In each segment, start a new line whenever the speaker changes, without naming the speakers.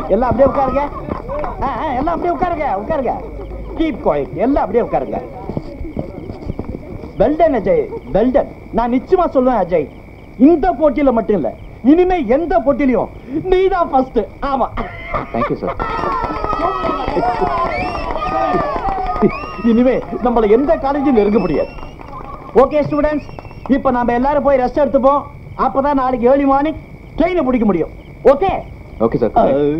எல்லாம் அப்படியே உட்காருங்க ஆ, ஆ, எல்லாம் அப்படியே உட்காருங்க உட்காருங்க கீப் கோயிட் எல்லாம் அப்படியே உட்காருங்க வெல்டன் அஜய் வெல்டன் நான் நிச்சயமா சொல்லுவேன் அஜய் இந்த போட்டியில மட்டும் இல்ல இனிமே எந்த போட்டியிலையும் நீதான் ஃபர்ஸ்ட் ஆமா
தேங்க்யூ சார்
இனிமே நம்மள எந்த காலேஜும் நெருங்க முடியாது ஓகே ஸ்டூடெண்ட்ஸ் இப்போ நாம எல்லாரும் போய் ரெஸ்ட் எடுத்துப்போம் அப்பதான் நாளைக்கு ஏர்லி மார்னிங் ட்ரெயினை பிடிக்க முடியும் ஓகே
ஓகே சார்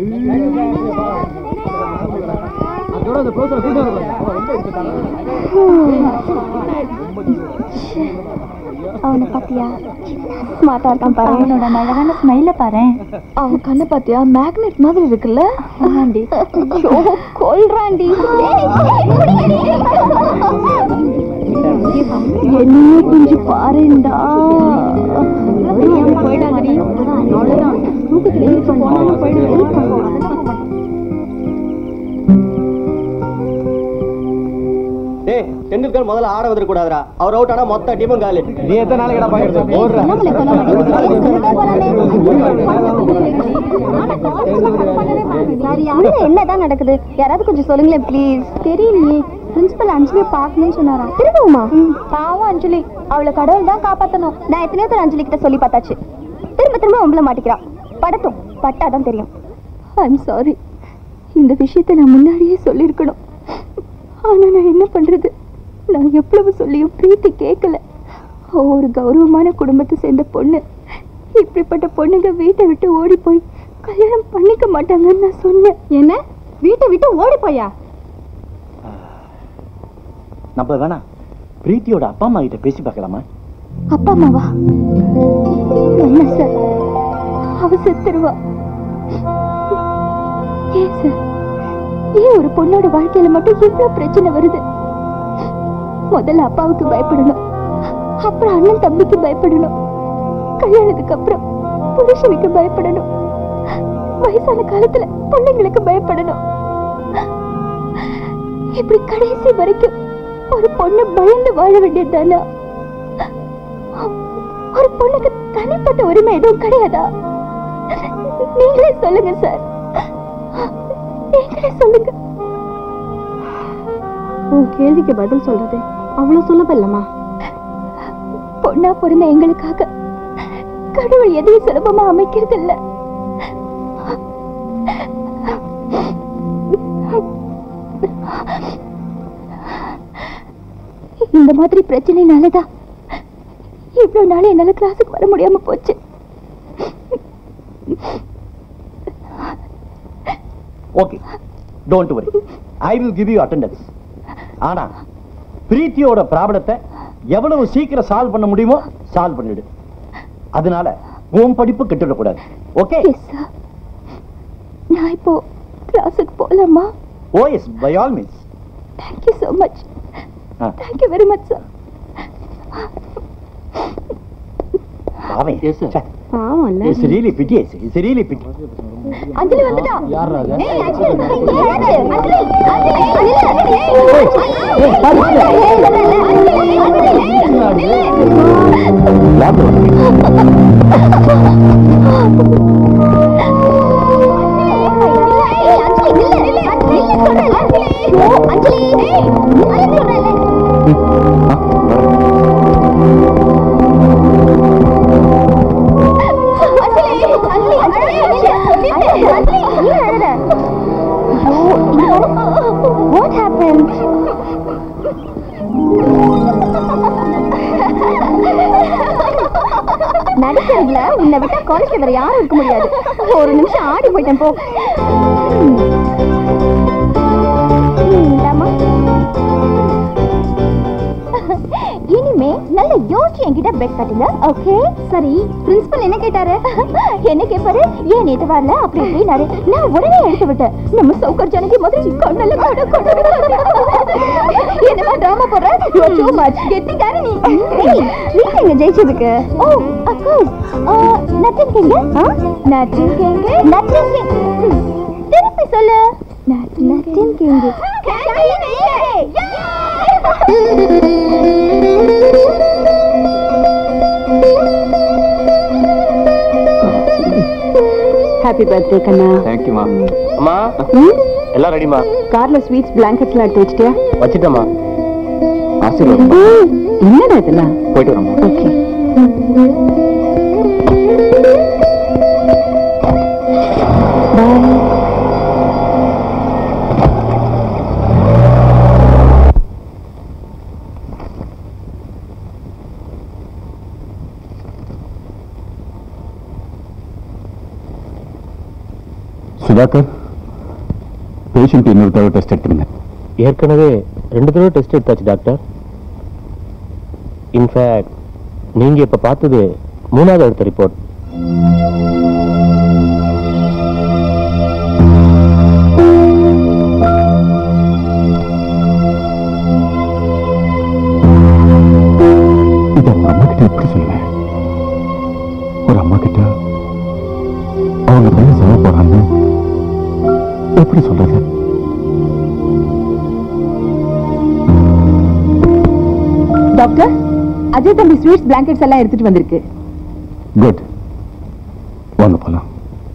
அவனை பாத்தியா ஸ்மார்ட்டா இருக்கான் பாரு அவனோட அழகான ஸ்மைல பாரு அவன் கண்ணை பாத்தியா மேக்னெட் மாதிரி இருக்குல்ல ஆண்டி கொல்றாண்டி என்னையே கொஞ்சம் பாருண்டா போயிடாதடி அவ்வளவுதான் தூக்கத்துல
டேய் டெண்டுல்கர் முதல்ல ஆட வந்துட கூடாதுடா அவர் அவுட் ஆனா மொத்த டீமும் காலி நீ எத்தனை நாளைக்கு இடம் பாக்குறது ஓடுற
என்னதான் நடக்குது யாராவது கொஞ்சம் சொல்லுங்களேன் ப்ளீஸ் தெரியலையே பிரின்சிபல் அஞ்சலி பார்க்கணும்னு சொன்னாராம் திரும்பவுமா பாவம் அஞ்சலி அவளை கடவுள் தான் காப்பாத்தணும் நான் எத்தனையோ தடவை அஞ்சலி கிட்ட சொல்லி பார்த்தாச்சு திரும்ப திரும்ப உங்களை மாட்டிக்கிறா படட்டும் பட்டாதான் தெரியும் ஐம் சாரி இந்த விஷயத்தை நான் முன்னாடியே சொல்லியிருக்கணும் ஆனா நான் என்ன பண்றது நான் எவ்வளவு சொல்லியும் பிரீத்தி கேட்கல அவ ஒரு கௌரவமான குடும்பத்தை சேர்ந்த பொண்ணு இப்படிப்பட்ட பொண்ணுங்க வீட்டை விட்டு ஓடி போய் கல்யாணம் பண்ணிக்க மாட்டாங்கன்னு நான் சொன்னேன் என்ன வீட்டை விட்டு ஓடி போயா
நம்ம வேணா பிரீத்தியோட அப்பா அம்மா கிட்ட பேசி பார்க்கலாமா
அப்பா அம்மாவா என்ன சார் அவ செத்துருவா ஏன் சார் ஏன் ஒரு பொண்ணோட வாழ்க்கையில மட்டும் இவ்வளவு பிரச்சனை வருது முதல்ல அப்பாவுக்கு பயப்படணும் அப்புறம் அண்ணன் தம்பிக்கு பயப்படணும் கல்யாணத்துக்கு அப்புறம் புருஷனுக்கு பயப்படணும் வயசான காலத்துல பொண்ணுங்களுக்கு பயப்படணும் இப்படி கடைசி வரைக்கும் ஒரு பொண்ணு பயந்து வாழ வேண்டியது தானே ஒரு பொண்ணுக்கு தனிப்பட்ட உரிமை எதுவும் கிடையாதா நீங்களே சொல்லுங்க சார் நீங்களே சொல்லுங்க உன் கேள்விக்கு பதில் சொல்றது அவ்வளவு சுலபல்லமா பொண்ணா பிறந்த எங்களுக்காக கடவுள் எதையும் சுலபமா அமைக்கிறது இல்ல இந்த மாதிரி பிரச்சனைனாலதான் இவ்வளவு நாள் என்னால கிளாஸுக்கு வர முடியாம போச்சு
okay don't worry I will give you attendance ஆனா பிரீத்தியோட ப்ராப்ளத்தை எவ்வளவு சீக்கிரம் சால்வ் பண்ண முடியுமோ சால்வ் பண்ணிடு அதனால உன் படிப்பு கெட்டுடக்கூடாது ஓகே
எஸ் சார் நான் இப்போ கிளாஸுக்கு போகலாமா
oh yes by all means
thank you so much thank you very much sir
பாவம்
Yes, sir.
பாவம்
it's really pity it's really pity
Anjali வந்துட்டா
யாரா அது?
ஏய் அஞ்சலி ஏய், அஞ்சலி அஞ்சலி அஞ்சலி What happened? நடிக்கிறதுல உன்னை விட்டா காலேஜ்ல வேற யாரும் இருக்க முடியாது ஒரு நிமிஷம் ஆடி போயிட்டேன் போ ம், இந்தாம்மா. இனிமே நல்ல யோசிச்சு என்கிட்ட பெட் கட்டுங்க ஓகே சரி பிரின்சிபல் என்ன கேட்டாரு என்ன கேட்பாரு ஏன் நேத்து வரல அப்படி இப்படினாரு நான் உடனே எடுத்து விட்டேன் நம்ம சௌகர் ஜனகி மாதிரி கண்ணல்ல கொட கொட என்னமா டிராமா போடுற யூ ஆர் டூ மச் கெட்டிக்கார நீ ஏய் நீங்க எங்க ஜெயிச்சதுக்கு ஓ ஆஃப் கோர்ஸ் நத்திங் கேங்க நத்திங் கேங்க நத்திங் கேங்க திருப்பி சொல்லு நத்திங் கேங்க
ஹாப்பி பர்த்டே கண்ணா
தேங்க்யூமா
அம்மா
ம்
எல்லாம் ரெடிமா
கார்ல ஸ்வீட்ஸ் பிளாங்கெட்ஸ்லாம் எடுத்து வச்சிட்டியா
வச்சிட்டமா
ஆசீர்வாதம்
என்னடா இதெல்லாம்
போயிட்டு வரோம்மா
ஓகே பாய்
சுதாகர் பேஷண்ட் இன்னொரு தடவை டெஸ்ட் எடுத்துருங்க
ஏற்கனவே ரெண்டு தடவை டெஸ்ட் எடுத்தாச்சு டாக்டர் இன்ஃபேக்ட் நீங்க இப்ப பார்த்தது மூணாவது எடுத்த ரிப்போர்ட்
இதை உங்க அம்மா கிட்ட எப்படி சொல்லுவேன் ஒரு அம்மா கிட்ட அவங்க பையன் சொல்ல போறான்னு எப்படி சொல்றது
டாக்டர் அஜய் தம்பி ஸ்வீட்ஸ் பிளாங்கெட்ஸ் எல்லாம் எடுத்துட்டு வந்திருக்கு
குட் வாங்க போலாம்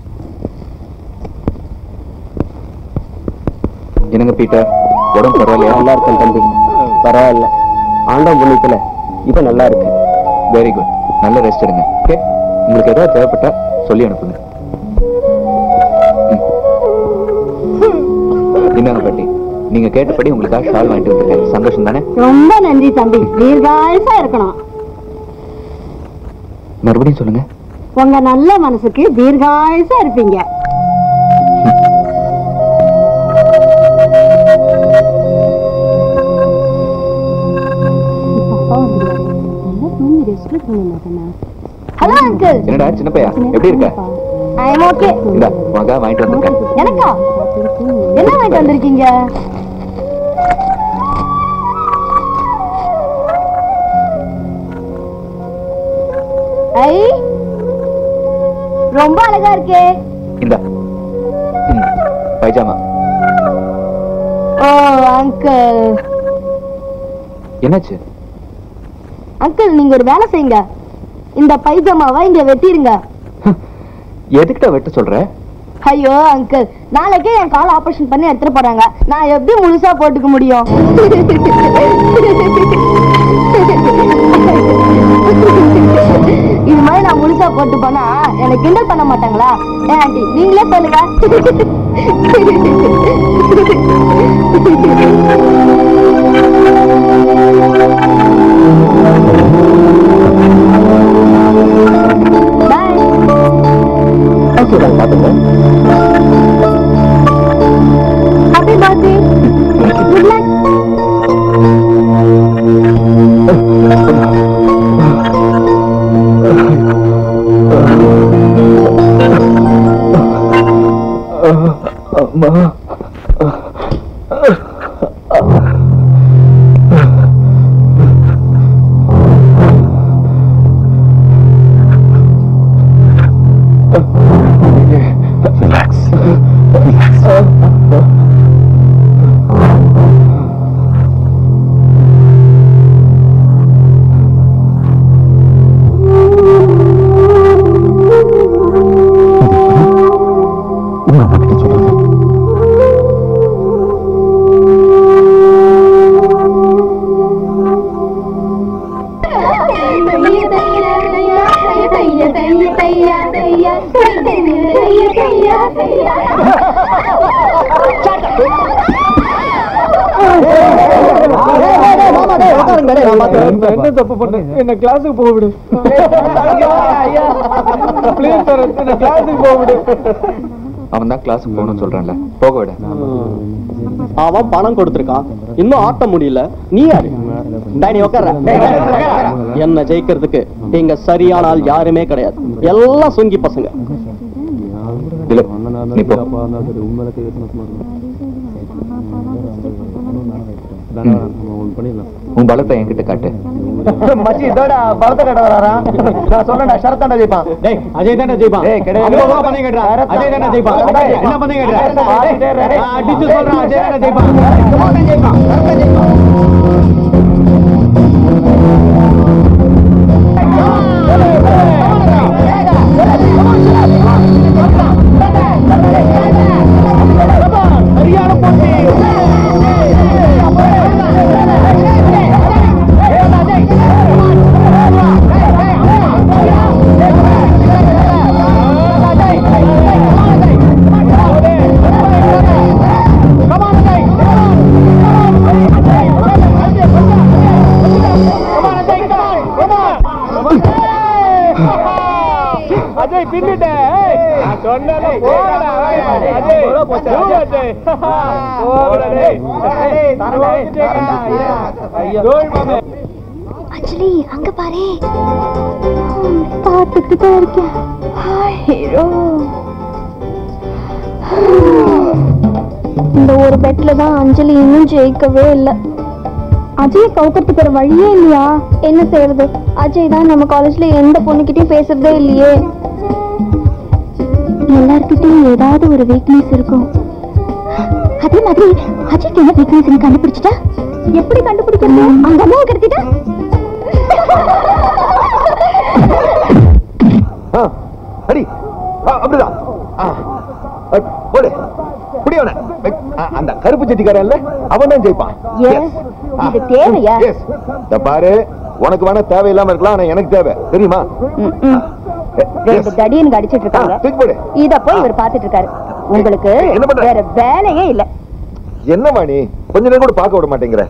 என்னங்க பீட்டர் உடம்பு பரவாயில்லையா
நல்லா இருக்கேன் தம்பி பரவாயில்ல ஆண்டவன் புண்ணியத்துல இப்ப நல்லா இருக்கு
வெரி குட் நல்ல ரெஸ்ட் எடுங்க ஓகே உங்களுக்கு ஏதாவது தேவைப்பட்டா சொல்லி அனுப்புங்க ம். இந்தாங்க பாட்டி நீங்க கேட்டபடி உங்களுக்காக ஷால் வாங்கிட்டு வந்திருக்கேன் சந்தோஷம் தானே
ரொம்ப நன்றி தம்பி தீர்காயசா இருக்கணும்
மறுபடியும் சொல்லுங்க
உங்க நல்ல மனசுக்கு தீர்காயசா இருப்பீங்க
ஹலோ அங்கிள்
என்னடா சின்ன பையா எப்படி இருக்க
ஐ எம் ஓகே
இந்த மகா வாங்கிட்டு வந்திருக்கேன்
எனக்கா என்ன வாங்கிட்டு வந்திருக்கீங்க ஐ ரொம்ப அழகா இருக்கே
இந்த பைஜாமா
ஓ அங்கிள்
என்னாச்சு
அங்கிள் நீங்க ஒரு வேலை செய்யுங்க இந்த பைஜாமாவை இங்க வெட்டிருங்க
எதுக்கிட்ட வெட்ட சொல்ற
ஐயோ அங்கிள் நாளைக்கே என் கால் ஆபரேஷன் பண்ணி எடுத்துட்டு போறாங்க நான் எப்படி முழுசா போட்டுக்க முடியும் இது மாதிரி நான் முழுசா போட்டு போனா எனக்கு கிண்டல் பண்ண மாட்டாங்களா ஏன் ஆண்டி நீங்களே சொல்லுங்க பாய்
ஓகே நான் பாத்துக்கிறேன்
ஹாப்பி பர்த்டே குட் லக்
அம்மா
ரிலாக்ஸ் உங்க அம்மா கிட்ட சொல்றது
என்ன தப்பு பண்ண என்ன கிளாஸுக்கு போக விடு ப்ளீஸ் சார் என்ன கிளாஸுக்கு போக விடு
அவன் தான் கிளாஸுக்கு போகணும்னு சொல்றான்ல போக விட
அவன் பணம் கொடுத்திருக்கான் இன்னும் ஆட்ட முடியல நீ யாரு டேய், நீ உட்கார்ற என்ன ஜெயிக்கிறதுக்கு இங்க சரியான ஆள் யாருமே கிடையாது எல்லாம் சுங்கி பசங்க
இல்ல நீ போ உன் பலத்தை என்கிட்ட காட்டு
மச்சி இதோட பலத்த கட்ட வராரா நான் சொல்றேன்டா ஷரத்தாண்டா ஜெயிப்பான் டேய் அஜய் தாண்டா ஜெயிப்பான் டேய் கிடையாது என்ன பண்ணி கேட்றா அஜய் தாண்டா ஜெயிப்பான் என்ன பண்ணி கேட்றா அடிச்சு சொல்றேன் அஜய் தாண்டா ஜெயிப்பான் ஜெயிப்பான் ஜெயிப்பான்
அஜய் பின்னிட்டே நான் சொன்னல போடா அஜய் போடா அஜய் போடா டேய்
அஞ்சலி அங்க பாரு பார்த்துட்டு தான் இருக்கேன் ஹீரோ இந்த ஒரு பெட்ல தான் அஞ்சலி இன்னும் ஜெயிக்கவே இல்லை அஜய் கவுக்கிறதுக்கு ஒரு வழியே இல்லையா என்ன செய்யறது அஜய் தான் நம்ம காலேஜ்ல எந்த பொண்ணுகிட்டயும் பேசுறதே இல்லையே எல்லார்கிட்டயும் ஏதாவது ஒரு வீக்னஸ் இருக்கும் அதே மாதிரி அஜய்க்கு என்ன வீக்னஸ் கண்டுபிடிச்சிட்டா எப்படி கண்டுபிடிக்கிறது அந்த அம்மாவை கடத்திட்டா
ஆ, அடி ஆ, அப்படிதான் ஆ, அ, போடு புடியவன அந்த கருப்பு சட்டிக்காரன்ல அவன் தான் ஜெயிப்பான்
Yes. இது தேவையா?
எஸ் இந்த பாரு உனக்கு வேணா தேவையில்லாம இருக்கலாம் ஆனா எனக்கு தேவை தெரியுமா
ரெண்டு தடியனுக்கு அடிச்சிட்டு இருக்காங்க
தூக்கி போடு
இத போய் இவர் பாத்துட்டு இருக்காரு உங்களுக்கு
என்ன பண்ற?
வேற வேலையே இல்ல
என்னம்மா நீ கொஞ்ச நேரம் கூட பார்க்க விட மாட்டேங்கிற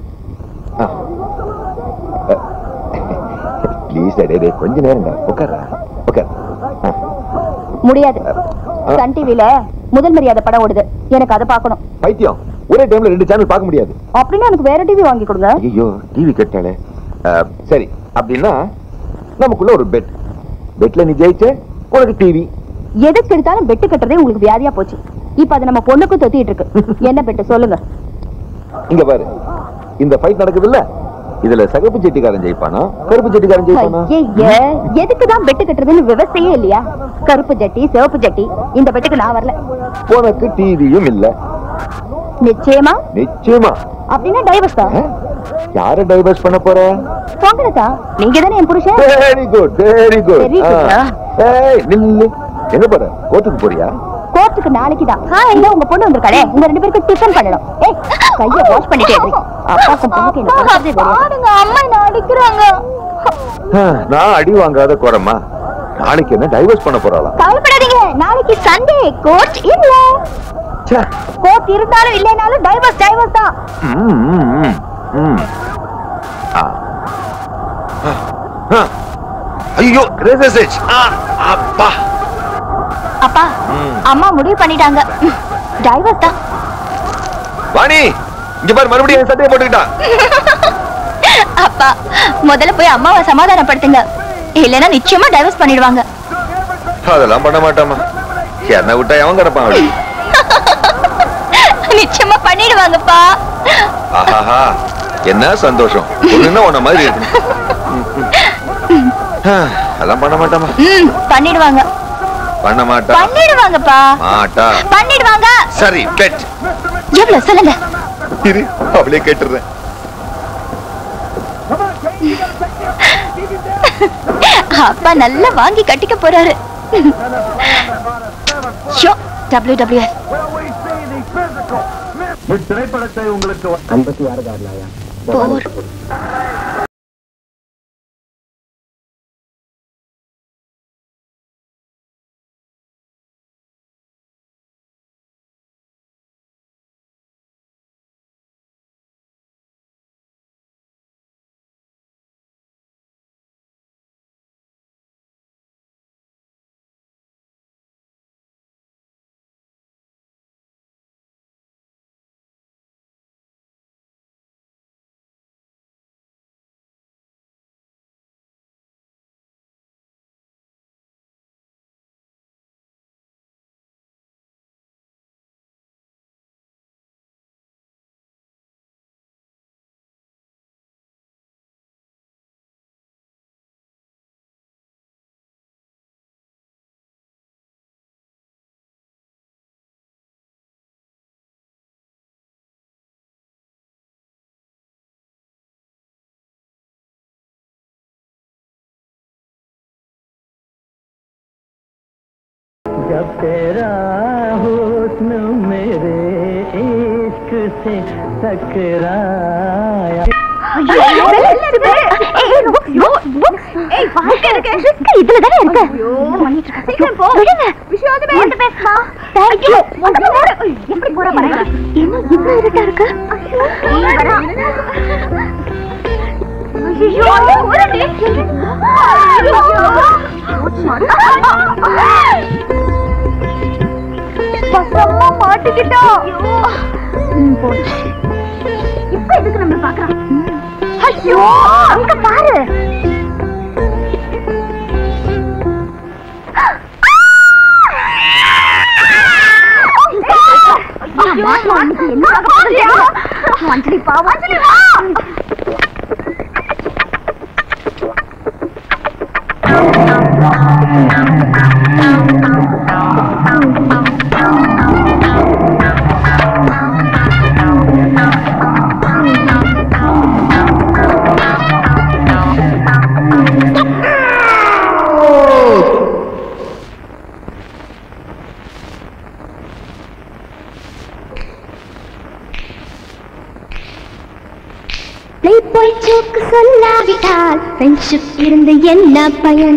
ப்ளீஸ் டே கொஞ்ச நேரம்டா உட்கார உட்கார் ஆ.
முடியாது சன் டிவில முதல் மரியாதை படம் ஓடுது எனக்கு அதை பார்க்கணும்
பைத்தியம் ஒரே டைம்ல ரெண்டு சேனல் பார்க்க முடியாது
அப்படின்னா எனக்கு வேற டிவி வாங்கி கொடுங்க
ஐயோ டிவி கட்டாளே சரி அப்படின்னா நமக்குள்ள ஒரு பெட் பெட்ல நீ ஜெயிச்ச உனக்கு டிவி
எதுக்கு எடுத்தாலும் பெட்டு கட்டுறதே உங்களுக்கு வியாதியா போச்சு இப்ப அது நம்ம பொண்ணுக்கும் தொத்திட்டு இருக்கு என்ன பெட்டு சொல்லுங்க
இங்க பாரு இந்த ஃபைட் நடக்குது இல்ல இதுல சகப்பு செட்டிக்காரன் ஜெயிப்பானா கருப்பு செட்டிக்காரன் ஜெயிப்பானா
ஐயே எதுக்கு தான் பெட்டு கட்டுறதுன்னு விவசாயே இல்லையா கருப்பு ஜட்டி சிவப்பு ஜட்டி இந்த பெட்டுக்கு நான் வரல
உனக்கு டிவியும் இல்ல
நிச்சயமா
நிச்சயமா
அப்படின்னா டைவர்ஸ் தான்
ஆ? யார டைவர்ஸ் பண்ண போற
போங்கடா நீங்க தானே என் புருஷன்
very good very good
Very good, ஆ.
ஏய் நில்லு எங்க போற கோர்ட்டுக்கு போறியா
கோர்ட்டுக்கு நாளைக்கு தான் இதான் உங்க பொண்ணு வந்திருக்காளே உங்க ரெண்டு பேருக்கு டிஃபன் பண்ணணும் ஏய் கைய வாஷ் பண்ணிட்டே இரு அப்பாக்கும் பொண்ணுக்கு என்ன பண்றதே தெரியாது அம்மா என்ன அடிக்கிறாங்க
ஆ, நான் அடி வாங்காத குறமா நாளைக்கு என்ன டைவர்ஸ் பண்ண போறாளா
கவலைப்படாதீங்க நாளைக்கு சண்டே கோர்ட் இல்ல
ச்சே.
கோர்ட் இருந்தாலும் இல்லைனாலும் டைவர்ஸ் டைவர்ஸ் தான்
ம், ம், ம், ம். ஆ. ஆ, ஆ. ஐயோ ரேசர் ஸ்டேஜ் அப்பா
அப்பா
ம்.
அம்மா முடிவு பண்ணிட்டாங்க டைவர்ஸ் தான்
வாணி இங்க பாரு மறுபடியும் என் சட்டையை போட்டுக்கிட்டா
அப்பா முதல்ல போய் அம்மாவை சமாதானப்படுத்துங்க இல்லைன்னா நிச்சயமா டைவர்ஸ் பண்ணிடுவாங்க
அதெல்லாம் பண்ண மாட்டாமா என்ன விட்டா எவன் கிடப்பான் அவளு
நிச்சயமா பண்ணிடுவாங்கப்பா
ஆஹாஹா என்ன சந்தோஷம் ஒண்ணுன்னா உன்ன மாதிரி இருக்கணும் ம், ம். ஆ, அதெல்லாம் பண்ண மாட்டாமா
ம் பண்ணிடுவாங்க
பண்ண மாட்டா
பண்ணிடுவாங்கப்பா
மாட்டா
பண்ணிடுவாங்க
சரி பெட்
எவ்வளவு சொல்லுங்க
இரு அவளே கேட்டுறேன்
அப்பா நல்லா வாங்கி கட்டிக்க போறாரு ஷோ டபிள்யூ டபிள்யூ
திரைப்படத்தை உங்களுக்கு
போர்
जब तेरा हुस्न मेरे इश्क से टकराया
இதுலதானே இருக்கு சீக்கிரம் போ விடுங்க விஷயம் பேசுமா தேங்க்யூ எப்படி போற பாருங்க என்ன இவ்வளவு இருட்டா இருக்கு பசம்மா மாட்டிக்கிட்டோம் போச்சு இப்ப எதுக்கு நம்ம பாக்குறான் ஐயோ அங்க பாரு அஞ்சலி பா அஞ்சலி வா நீ போய் சோக்கு சொல்லாவிட்டால் ஃப்ரெண்ட்ஷிப் இருந்து என்ன பயன்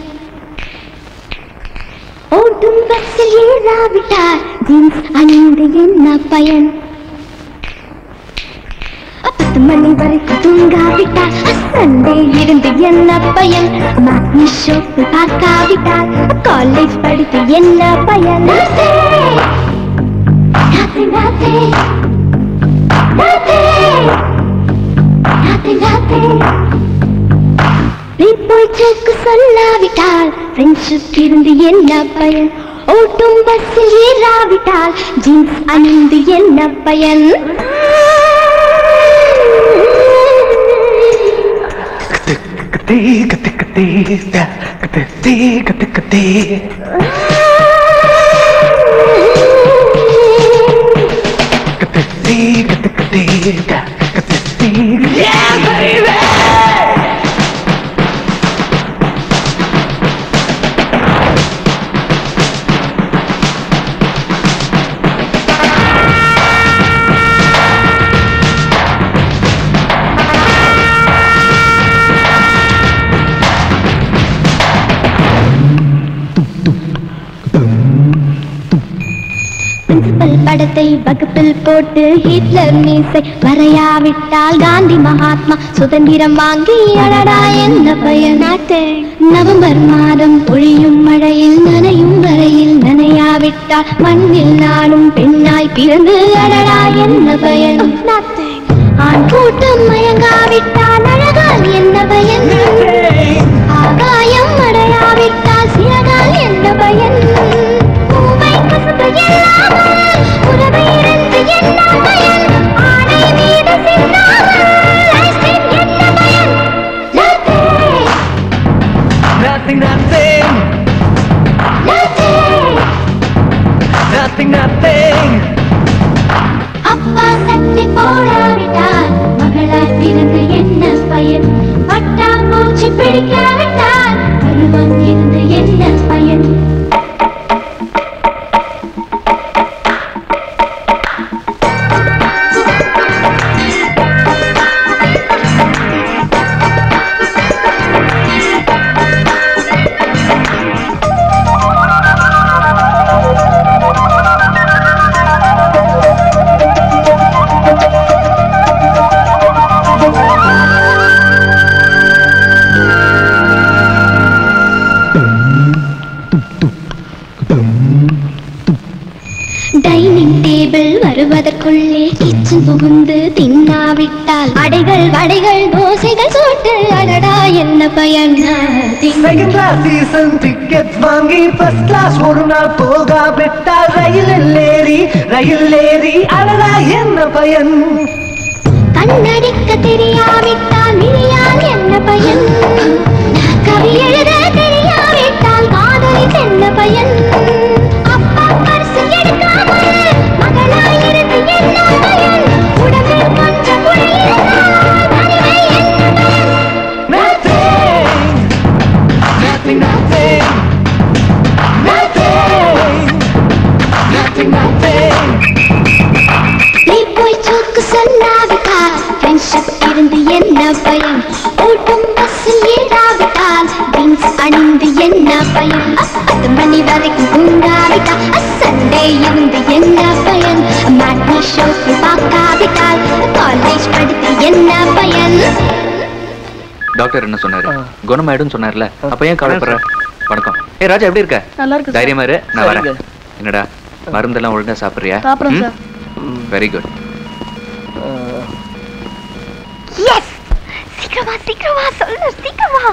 ஓட்டும் பஸ்ஸில் ஏறாவிட்டால் ஜீன்ஸ் அணிந்து என்ன பயன் பத்து மணி வரைக்கும் தூங்காவிட்டால் சண்டே இருந்து என்ன பயன் மேக்னி ஷோப்பு பார்க்காவிட்டால் காலேஜ் படித்து என்ன பயன் Nothing, nothing, nothing. Nothing, nothing. நீ போய் சோக்கு சொல்லாவிட்டால் ஃப்ரெண்ட்ஷிப் இருந்து என்ன பயன் ஓட்டும் பஸ்ஸில் ஏறாவிட்டால் ஜீன்ஸ் அணிந்து என்ன பயன் பிரின்சிபல் படத்தை வகுப்பில் போட்டு ஹிட்லர் மீசை வரையாவிட்டால் காந்தி மகாத்மா சுதந்திரம் வாங்கி அடடா என்ன பயனாட்டு நவம்பர் மாதம் பொழியும் மழையில் நனையும் வரையில் நனையாவிட்டால் மண்ணில் நானும் பெண்ணாய் பிறந்து அடடா என்ன பயன் ஆண் கூட்டம் மயங்காவிட்டால் அழகால் என்ன பயன் ஆகாயம் அடையாவிட்டால் சிறகால் என்ன பயன் பூவை கசப்பு இல்லாமல் உறவு இருந்து என்ன பயன் ஆடை மீது சிந்தாமல் ஐஸ்கிரீம் என்ன பயன் Nothing.
Nothing, nothing,
Nothing.
nothing, nothing.
அப்பா சட்டை போடாவிட்டால் மகளாய் பிறந்து என்ன பயன் பட்டாம்பூச்சி பிடிக்காவிட்டால் பருவம் இருந்து என்ன பயன் டைனிங் டேபிள் வருவதற்குள்ளே கிச்சன் புகுந்து தின்னாவிட்டால் அடைகள் வடைகள் தோசைகள் சோட்டு அடடா என்ன பயன்
செகண்ட் கிளாஸ் சீசன் டிக்கெட் வாங்கி ஃபர்ஸ்ட் கிளாஸ் ஒரு நாள் போகாவிட்டால் ரயிலில் ஏறி ரயில் ஏறி அழகா என்ன பயன்
கண்ணடிக்க தெரியாவிட்டால் மிரியால் என்ன பயன் கவி எழுத தெரியாவிட்டால் காதலில் என்ன பயன் அப்பா பரிசு எடுக்காமல் மகளாயிருந்து என்ன பயன் உடம்பில் கொஞ்சம் குறையிருந்தால் தனிமை என்ன பயன்
Nothing, nothing, nothing, nothing, nothing.
நீ போய் சோக்கு சொல்லாவிட்டால் ஃப்ரெண்ட்ஷிப் இருந்து என்ன பயன் ஓட்டும் பஸ்ஸில் ஏறாவிட்டால் ஜீன்ஸ் அணிந்து என்ன பயன் பத்து மணி வரைக்கும் தூங்காவிட்டால் சண்டே இருந்து என்ன பயன் மேட்னி ஷோக்கள் பார்க்காவிட்டால் காலேஜ் படித்து என்ன பயன்
டாக்டர் என்ன சொன்னாரு குணமாயிடும்னு சொன்னார்ல அப்ப ஏன் கவலைப்படுற வணக்கம் ஏய் ராஜா எப்படி இருக்க
நல்லா இருக்கு
தைரியமா இரு நான் வரேன்
சரிங்க.
என்னடா மருந்தெல்லாம் ஒழுங்கா சாப்பிடுறியா
சாப்பிட்றேன் சார்
வெரி குட்
எஸ் சீக்கிரமா சீக்கிரமா சொல்லு சீக்கிரமா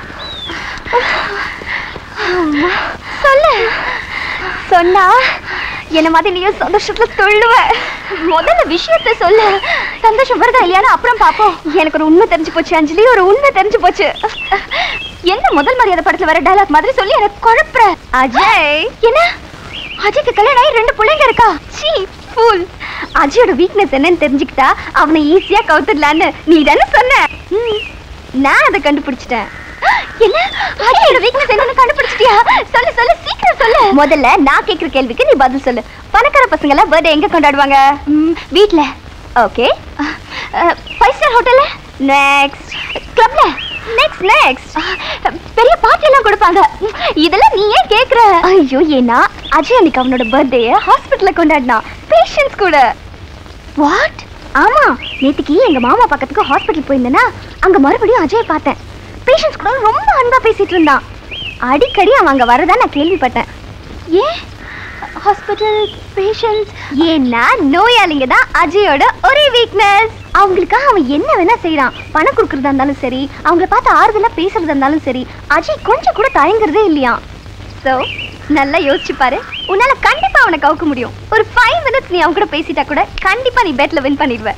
அம்மா, சொல்லு சொன்னா என்ன மாதிரி நீயும் சந்தோஷத்துல சொல்லுவ முதல்ல விஷயத்த சொல்லு சந்தோஷம் வருதா இல்லையான்னு அப்புறம் பாப்போம் எனக்கு ஒரு உண்மை தெரிஞ்சு போச்சு அஞ்சலி ஒரு உண்மை தெரிஞ்சு போச்சு என்ன முதல் மரியாதை படத்துல வர டயலாக் மாதிரி சொல்லி எனக்கு குழப்புற அஜய் என்ன அஜய்க்கு கல்யாணம் ஆகி ரெண்டு பிள்ளைங்க இருக்கா சீ ஃபூல் அஜயோட வீக்னஸ் என்னன்னு தெரிஞ்சுக்கிட்டா அவனை ஈஸியா கவுத்துடலான்னு நீ தானே சொன்ன ம், நான் அதை கண்டுபிடிச்சிட்டேன் என்ன அஜயோட வீக்னஸ் என்னன்னு கண்டுபிடிச்சிட்டியா சொல்லு சொல்லு சீக்கிரம் சொல்லு முதல்ல நான் கேக்குற கேள்விக்கு நீ பதில் சொல்லு பணக்கார பசங்க எல்லாம் பர்த்டே எங்க கொண்டாடுவாங்க ம், வீட்ல ஓகே ஃபைவ் ஸ்டார் ஹோட்டல்ல நெக்ஸ்ட் கிளப்ல நெக்ஸ்ட் நெக்ஸ்ட் பெரிய பார்ட்டி எல்லாம் கொடுப்பாங்க ம், இதெல்லாம் நீ ஏன் கேக்குற ஐயோ ஏன்னா அஜய் அன்னைக்கு அவனோட பர்த்டே ஹாஸ்பிட்டல்ல கொண்டாடினான் பேஷண்ட்ஸ் கூட வாட் ஆமா நேத்துக்கு எங்க மாமா பக்கத்துக்கு ஹாஸ்பிட்டல் போயிருந்தேனா அங்க மறுபடியும் அஜய் பார்த்தேன் பேஷண்ட்ஸ் கூட ரொம்ப அன்பா பேசிட்டு இருந்தான் அடிக்கடி அவன் அங்க வரதா நான் கேள்விப்பட்டேன் ஏன் ஹாஸ்பிட்டல் பேஷண்ட்ஸ் ஏன்னா நோயாளிங்க தான் அஜயோட ஒரே வீக்னஸ் அவங்களுக்காக அவன் என்ன வேணா செய்றான் பணம் கொடுக்கறதா இருந்தாலும் சரி அவங்கள பார்த்து ஆறுதலா பேசுறதா இருந்தாலும் சரி அஜய் கொஞ்சம் கூட தயங்குறதே இல்லையா சோ நல்லா யோசிச்சு பாரு உன்னால கண்டிப்பா அவனை கவுக்க முடியும் ஒரு ஃபைவ் மினிட்ஸ் நீ அவன் கூட பேசிட்டா கூட கண்டிப்பா நீ பெட்ல வின் பண்ணிடுவ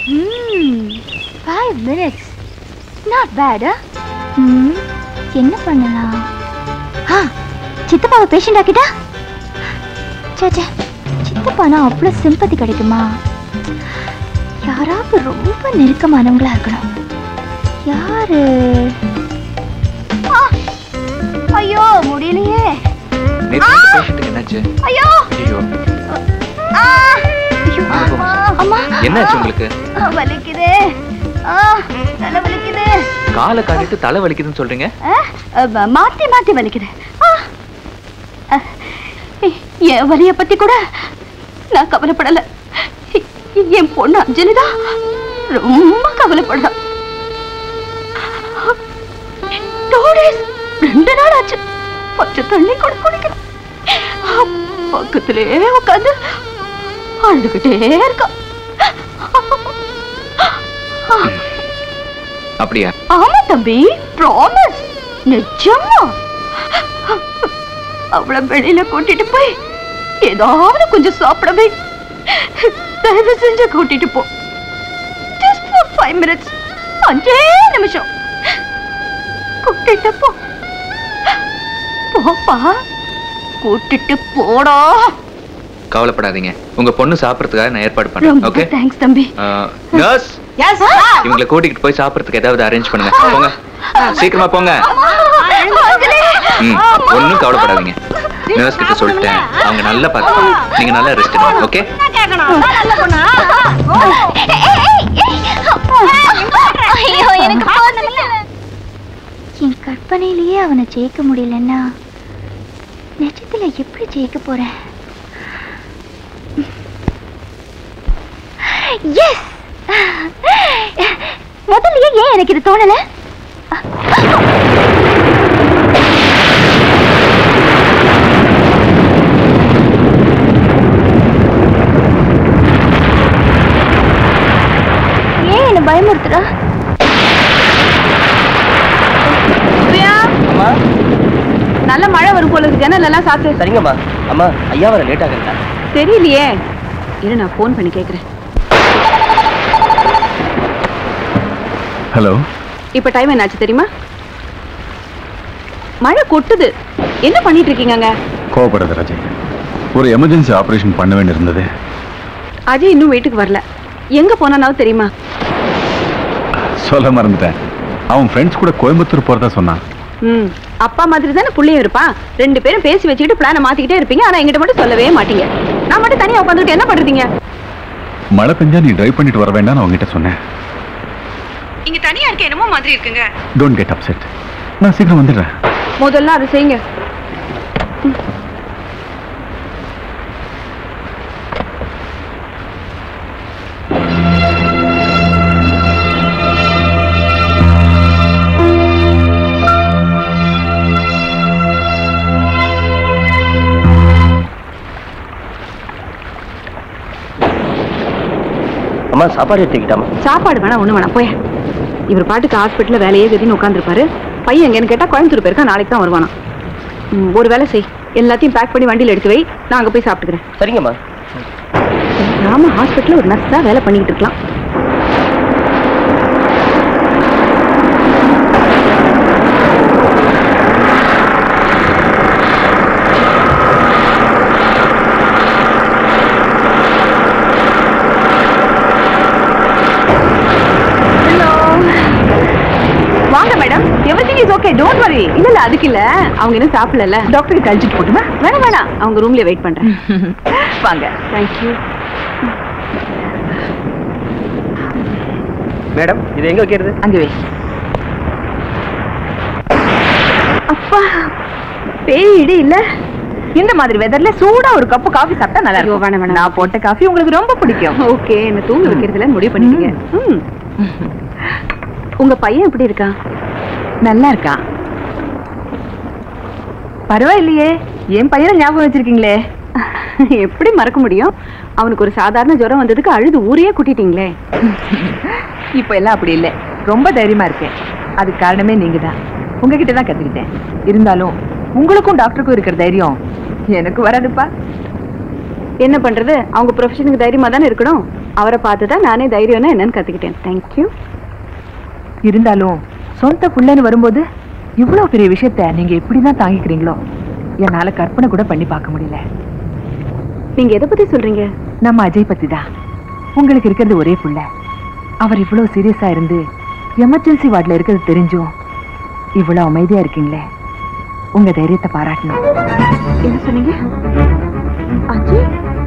ஃபைவ் மினிட்ஸ் நாட் பேட் என்ன பண்ணலாம் ஆ சித்தப்பாவை பேஷண்ட் ஆக்கிட்டா சேச்சே சித்தப்பானா அவ்வளோ சிம்பத்தி கிடைக்குமா யாராவது ரொம்ப நெருக்கமானவங்களா இருக்கணும் யாரு ஆ! ஐயோ முடியலையே
நேத்து பேஷண்ட்டுக்கு என்னாச்சு
ஐயோ
ஐயோ
ஆ! ஐயோ, அம்மா, அம்மா
என்னாச்சு உங்களுக்கு
ஆ, வலிக்குது ஆ, தலை வலிக்குது
காலை காட்டிட்டு தலை வலிக்குதுன்னு சொல்றீங்க
ஆ, அ, மாத்தி மாத்தி வலிக்குது ஆ. அ, என் வலிய பத்தி கூட நான் கவலைப்படல என் பொண்ணு அஞ்சலிதா ரொம்ப கவலைப்படுறா Two days, ரெண்டு நாள் ஆச்சு பச்சை தண்ணி கூட குடிக்கல பக்கத்திலே உட்காந்து அழுதுகிட்டே இருக்கா
அப்படியா
ஆமா தம்பி ப்ராமிஸ் நிஜமா அவளை வெளியில கூட்டிட்டு போய் ஏதாவது கொஞ்சம் சாப்பிட வை தயவு செஞ்சு கூட்டிட்டு போ ஜஸ்ட் ஃபார் ஃபைவ் மினிட்ஸ் அஞ்சே நிமிஷம் கூட்டிட்டு போ போப்பா கூட்டிட்டு போடா
கவலைப்படாதீங்க உங்க பொண்ணு சாப்பிடறதுக்காக நான் ஏற்பாடு பண்றேன்
ரொம்ப
ஓகே
தேங்க்ஸ் தம்பி
நர்ஸ்
எஸ்
இவங்களை கூட்டிட்டு போய் சாப்பிடறதுக்கு ஏதாவது அரேஞ்ச் பண்ணுங்க போங்க சீக்கிரமா போங்க ம் ஒன்றும் கவலைப்படாதீங்க நர்ஸ் கிட்ட சொல்லிட்டேன் அவங்க நல்லா பார்த்துப்பாங்க நீங்க நல்லா ரெஸ்ட் எடுங்க ஓகே
ஐயோ எனக்கு என் கற்பனையிலேயே அவனை ஜெயிக்க முடியலன்னா நிஜத்துல எப்படி ஜெயிக்க போறேன் எஸ் முதல்லயே ஏன் எனக்கு இது தோணல ஏன் என்ன பயமுறுத்துறா
நல்ல மழை வரும் போல இருக்கு ஜன்னல் எல்லாம் சாத்து
சரிங்கம்மா அம்மா ஐயா வர லேட் ஆகுங்களா
தெரியலையே இரு நான் ஃபோன் பண்ணி கேக்குறேன்
ஹலோ
இப்ப டைம் என்னாச்சு தெரியுமா மழை கொட்டுது என்ன பண்ணிட்டு இருக்கீங்க அங்க
கோவப்படாத ராஜய் ஒரு எமர்ஜென்சி ஆபரேஷன் பண்ண வேண்டியிருந்தது
அஜய் இன்னும் வீட்டுக்கு வரல எங்க போனானாவது தெரியுமா
சொல்ல மறந்துட்டேன் அவன் ஃப்ரெண்ட்ஸ் கூட கோயம்புத்தூர் போறதா சொன்னான்
ம் அப்பா மாதிரி தானே புள்ளையும் இருப்பான் ரெண்டு பேரும் பேசி வச்சுக்கிட்டு பிளானை மாத்திக்கிட்டே இருப்பீங்க ஆனா எங்கிட்ட மட்டும் சொல்லவே மாட்டீங்க நான் மட்டும் தனியா உட்காந்துட்டு என்ன பண்றீங்க
மழை பெஞ்சா நீ டிரைவ் பண்ணிட்டு வர வேண்டாம்னு அவங்ககிட்ட சொன்னேன்
இங்க தனியா இருக்க என்னமோ மாதிரி இருக்குங்க
டோன்ட் கெட் அப்செட் நான் சீக்கிரம் வந்துடுறேன்
முதல்ல அதை செய்யுங்க
அம்மா சாப்பாடு எடுத்துக்கிட்டாமா
சாப்பாடு வேணாம் ஒண்ணு வேணாம் போய் இவர் பாட்டுக்கு ஹாஸ்பிட்டல்ல வேலையே கதின்னு உட்காந்துருப்பாரு பையன் எங்கன்னு கேட்டா கோயம்புத்தூர் போயிருக்கா நாளைக்கு தான் வருவானா ம், ஒரு வேலை செய் எல்லாத்தையும் பேக் பண்ணி வண்டியில எடுத்து வை நான் அங்க போய் சாப்பிட்டுக்கிறேன்
சரிங்கம்மா
நாம ஹாஸ்பிட்டல்ல ஒரு நர்ஸ் தான் வேலை பண்ணிக்கிட்டு இருக்கலாம் வாங்க madam everything is okay don't worry இல்ல இல்ல அதுக்கு இல்ல அவங்க இன்னும் சாப்பிடல டாக்டர் கழிச்சிட்டு போட்டுமா வேணாம் வேணாம் அவங்க ரூம்ல வெயிட் பண்றேன் வாங்க தேங்க்யூ
மேடம் இது எங்க வைக்கிறது
அங்க வை அப்பா பேய் இடி இல்ல இந்த மாதிரி வெதர்ல சூடா ஒரு கப் காஃபி சாப்பிட்டா நல்லா இருக்கும் வேணாம் வேணாம் நான் போட்ட காஃபி உங்களுக்கு ரொம்ப பிடிக்கும் ஓகே என்ன தூங்க வைக்கிறதுல முடிவு பண்ணிட்டீங்க ம். உங்க பையன் எப்படி இருக்கான் நல்லா இருக்கான் பரவாயில்லையே என் பையனை ஞாபகம் வச்சிருக்கீங்களே எப்படி மறக்க முடியும் அவனுக்கு ஒரு சாதாரண ஜுரம் வந்ததுக்கு அழுது ஊரையே கூட்டிட்டீங்களே
இப்போ எல்லாம் அப்படி இல்லை ரொம்ப தைரியமா இருக்கேன் அதுக்கு காரணமே நீங்க தான் உங்ககிட்ட தான் கத்துக்கிட்டேன் இருந்தாலும் உங்களுக்கும் டாக்டருக்கும் இருக்கிற தைரியம் எனக்கு வராதுப்பா
என்ன பண்றது அவங்க ப்ரொஃபஷனுக்கு தைரியமா தானே இருக்கணும் அவரை பார்த்து தான் நானே தைரியம்னா என்னன்னு கத்துக்கிட்டேன் தேங்க்யூ
இருந்தாலும் சொந்த புள்ளன்னு வரும்போது இவ்வளோ பெரிய விஷயத்த நீங்க எப்படி தான் தாங்கிக்கிறீங்களோ என்னால கற்பனை கூட பண்ணி பார்க்க முடியல
நீங்க எதை பத்தி சொல்றீங்க
நம்ம அஜய் பத்தி தான் உங்களுக்கு இருக்கிறது ஒரே புள்ள அவர் இவ்வளோ சீரியஸா இருந்து எமர்ஜென்சி வார்டில் இருக்கிறது தெரிஞ்சும் இவ்வளோ அமைதியா இருக்கீங்களே உங்க தைரியத்தை பாராட்டணும்
என்ன சொன்னீங்க அஜய்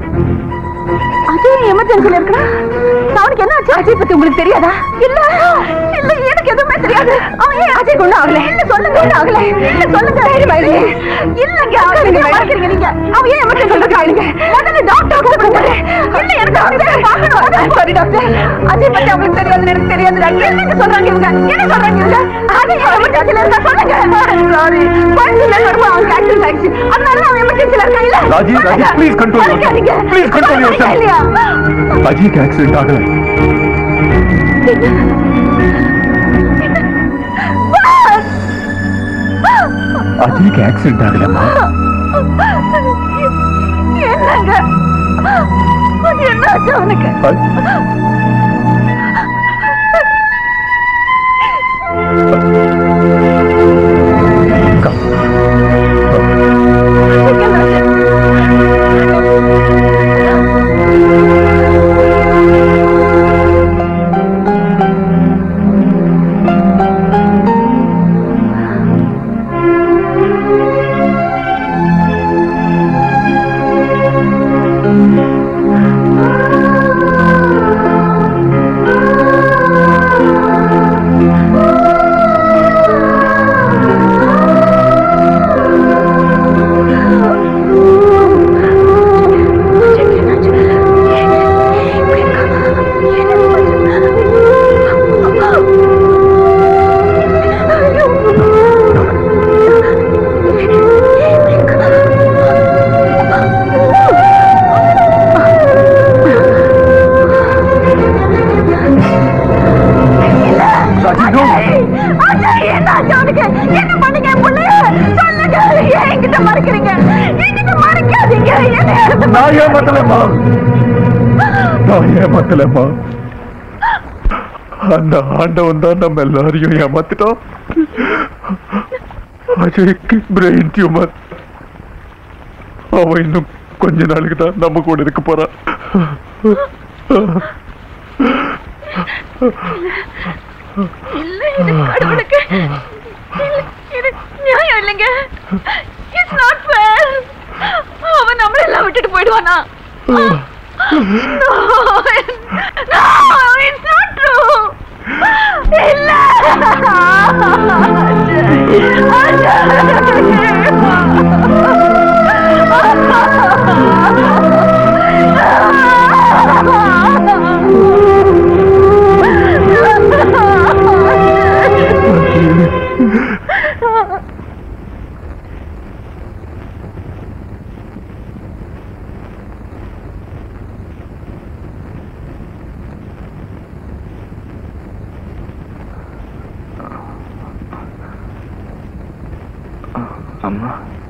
அஜய் எமர்ஜென்சில இருக்கா அவனுக்கு என்ன ஆச்சு அஜய் பத்தி உங்களுக்கு தெரியாதா இல்ல இல்ல எனக்கு எதுவுமே தெரியாது அவன் ஏன் அஜய் கொண்டு ஆகல இல்ல சொல்லுங்க ஒண்ணு ஆகல இல்ல சொல்லுங்க இல்லங்க அவனுக்கு மறக்கிறீங்க நீங்க அவன் ஏன் எமர்ஜென்சி இருக்காங்க முதல்ல டாக்டர் கூப்பிடுங்க இல்ல எனக்கு அவன் பார்க்கணும் சாரி டாக்டர் அஜய் பத்தி அவங்களுக்கு தெரியாது எனக்கு தெரியாது என்னங்க சொல்றாங்க இவங்க என்ன சொல்றாங்க இவங்க அஜய் எமர்ஜென்சில இருக்கா சொல்லுங்க சாரி கொஞ்சம் நேரம் வரும்போது அவனுக்கு ஆக்சிடென்ட் ஆயிடுச்சு அதனால அவன் எமர்ஜென்சில இருக்கா இல்ல
Raji, Raji, please control yourself.
மறைக்காதீங்க.
Please control yourself.
இல்லையா
அஜய்க்கு ஆக்சிடென்ட் ஆகல அஜய்க்கு ஆக்சிடென்ட் ஆகலம்மா
என்னங்க என்னாச்சு அவனுக்கு
ராஜி no.
என்னாச்சு அவனுக்கு என்ன பண்ணீங்க என் புள்ளைய சொல்லுங்க ஏன் என்கிட்ட மறைக்கிறீங்க என்கிட்ட மறைக்காதீங்க என்ன எடுத்து
நான் ஏமாத்தலம்மா நான் ஏமாத்தலம்மா அந்த ஆண்டவன் தான் நம்ம எல்லாரையும் ஏமாத்திட்டோம் அஜய்க்கு பிரெயின் டியூமர் அவன் இன்னும் கொஞ்ச நாளுக்கு தான் நம்ம கூட இருக்க போறான்
இல்ல இது கடவுளுக்கு இல்ல, இது நியாயம் இல்லைங்க இட்ஸ் நாட் ஃபேர் அவன் நம்மள எல்லாம் விட்டுட்டு போயிடுவானா No, it's not true. இல்ல
அம்மா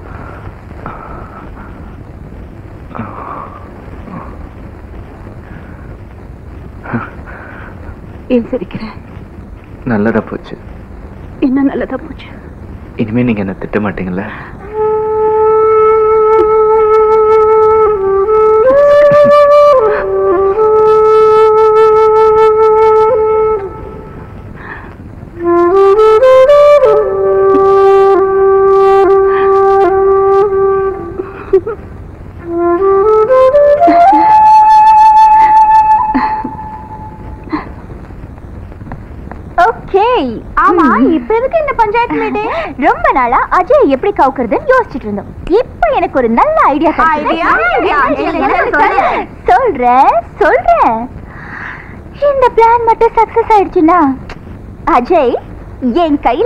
ஏன் சிரிக்கிற
நல்லதா போச்சு
என்ன நல்லதா போச்சு
இனிமே நீங்க என்ன திட்ட மாட்டீங்கல்ல
ஓகே ஆமா இப்ப எதுக்கு இந்த பஞ்சாயத்து மீட்டிங் ரொம்ப நாளா அஜய் எப்படி கவுக்குறதுன்னு யோசிச்சுட்டு இருந்தோம் இப்போ எனக்கு ஒரு நல்ல ஐடியா
Idea?
சொல்றேன் சொல்றேன் இந்த பிளான் மட்டும் சக்சஸ் ஆயிடுச்சுன்னா அஜய் என் கையில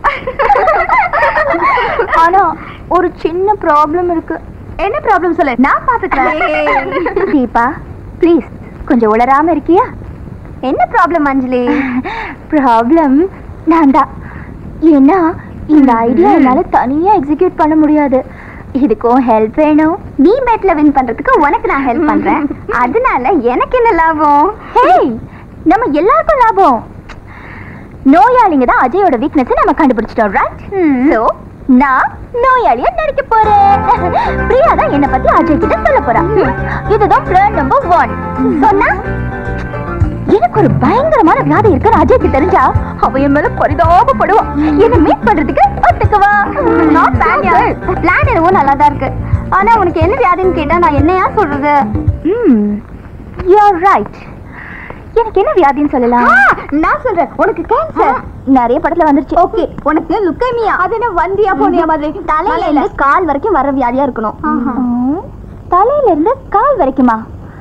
ஆனா ஒரு சின்ன ப்ராப்ளம் இருக்கு என்ன ப்ராப்ளம் சொல்லு நான் பாத்துக்கிறேன் தீபா ப்ளீஸ் கொஞ்சம் உளராம இருக்கியா என்ன ப்ராப்ளம் அஞ்சலி ப்ராப்ளம் நான் தான் ஏன்னா இந்த ஐடியா என்னால தனியா எக்ஸிக்யூட் பண்ண முடியாது இதுக்கும் ஹெல்ப் வேணும் நீ மேட்ல வின் பண்றதுக்கு உனக்கு நான் ஹெல்ப் பண்றேன் அதனால எனக்கு என்ன லாபம் ஹேய் நம்ம எல்லாருக்கும் லாபம் நோயாளிங்க தான் அஜயோட வீக்னஸ் நம்ம கண்டுபிடிச்சிட்டோம் ரைட் சோ நான் நோயாளியா நடிக்க போறேன் பிரியா தான் என்ன பத்தி அஜய் கிட்ட சொல்ல போறா இதுதான் பிளான் நம்பர் ஒன் சொன்னா எனக்கு ஒரு பயங்கரமான வியாதி இருக்குன்னு அஜய்க்கு தெரிஞ்சா அவ என் மேல பரிதாபப்படுவான் என்ன மீட் பண்றதுக்கு ஒத்துக்குவா நாட் பேட் பிளான் என்னவோ நல்லா தான் இருக்கு ஆனா உனக்கு என்ன வியாதின்னு கேட்டா நான் என்னையா சொல்றது ம் யூ ஆர் ரைட் எனக்கு என்ன வியாதின்னு சொல்லலாம் நான் சொல்றேன் உனக்கு கேன்சர் நிறைய படத்துல வந்துருச்சு ஓகே உனக்கு லுக்கேமியா அது என்ன வந்தியா போனியா மாதிரி தலையில இருந்து கால் வரைக்கும் வர வியாதியா இருக்கணும் ம், தலையில இருந்து கால் வரைக்குமா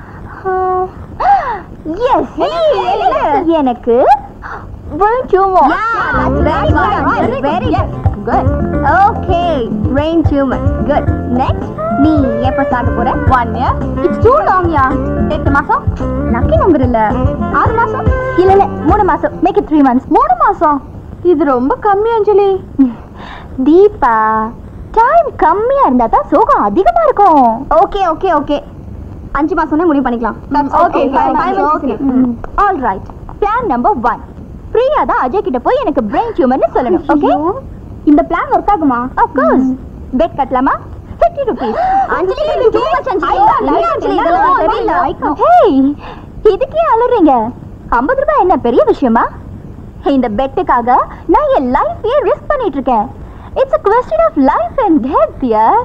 எஸ் எனக்கு brain tumor. Very good. Okay, brain tumor. Good. Next, நீ எப்ப சாக போற one year it's too long yeah எட்டு மாசம் லக்கி நம்பர் இல்ல ஆறு மாசம் இல்ல இல்ல மூணு மாசம் மேக் இட் த்ரீ மந்த்ஸ் மூணு மாசம் இது ரொம்ப கம்மி அஞ்சலி தீபா டைம் கம்மியா இருந்தா தான் சோகம் அதிகமா இருக்கும் ஓகே ஓகே ஓகே அஞ்சு மாசம்னே முடிவு பண்ணிக்கலாம் okay all right plan number one Priya தான் அஜய் கிட்ட போய் எனக்கு பிரெயின் டியூமர்னு சொல்லணும் ஓகே இந்த பிளான் ஒர்க் ஆகுமா ஆஃப் கோர்ஸ் பெட் கட்டலாமா 50 rupees அஞ்சலி இது too much அஞ்சலி ஹேய் இதுக்கே அலறீங்க 50 ரூபாய் என்ன பெரிய விஷயமா இந்த பெட்டுக்காக நான் என் லைஃபையே ரிஸ்க் பண்ணிட்டு இருக்கேன் it's a question of life and death dear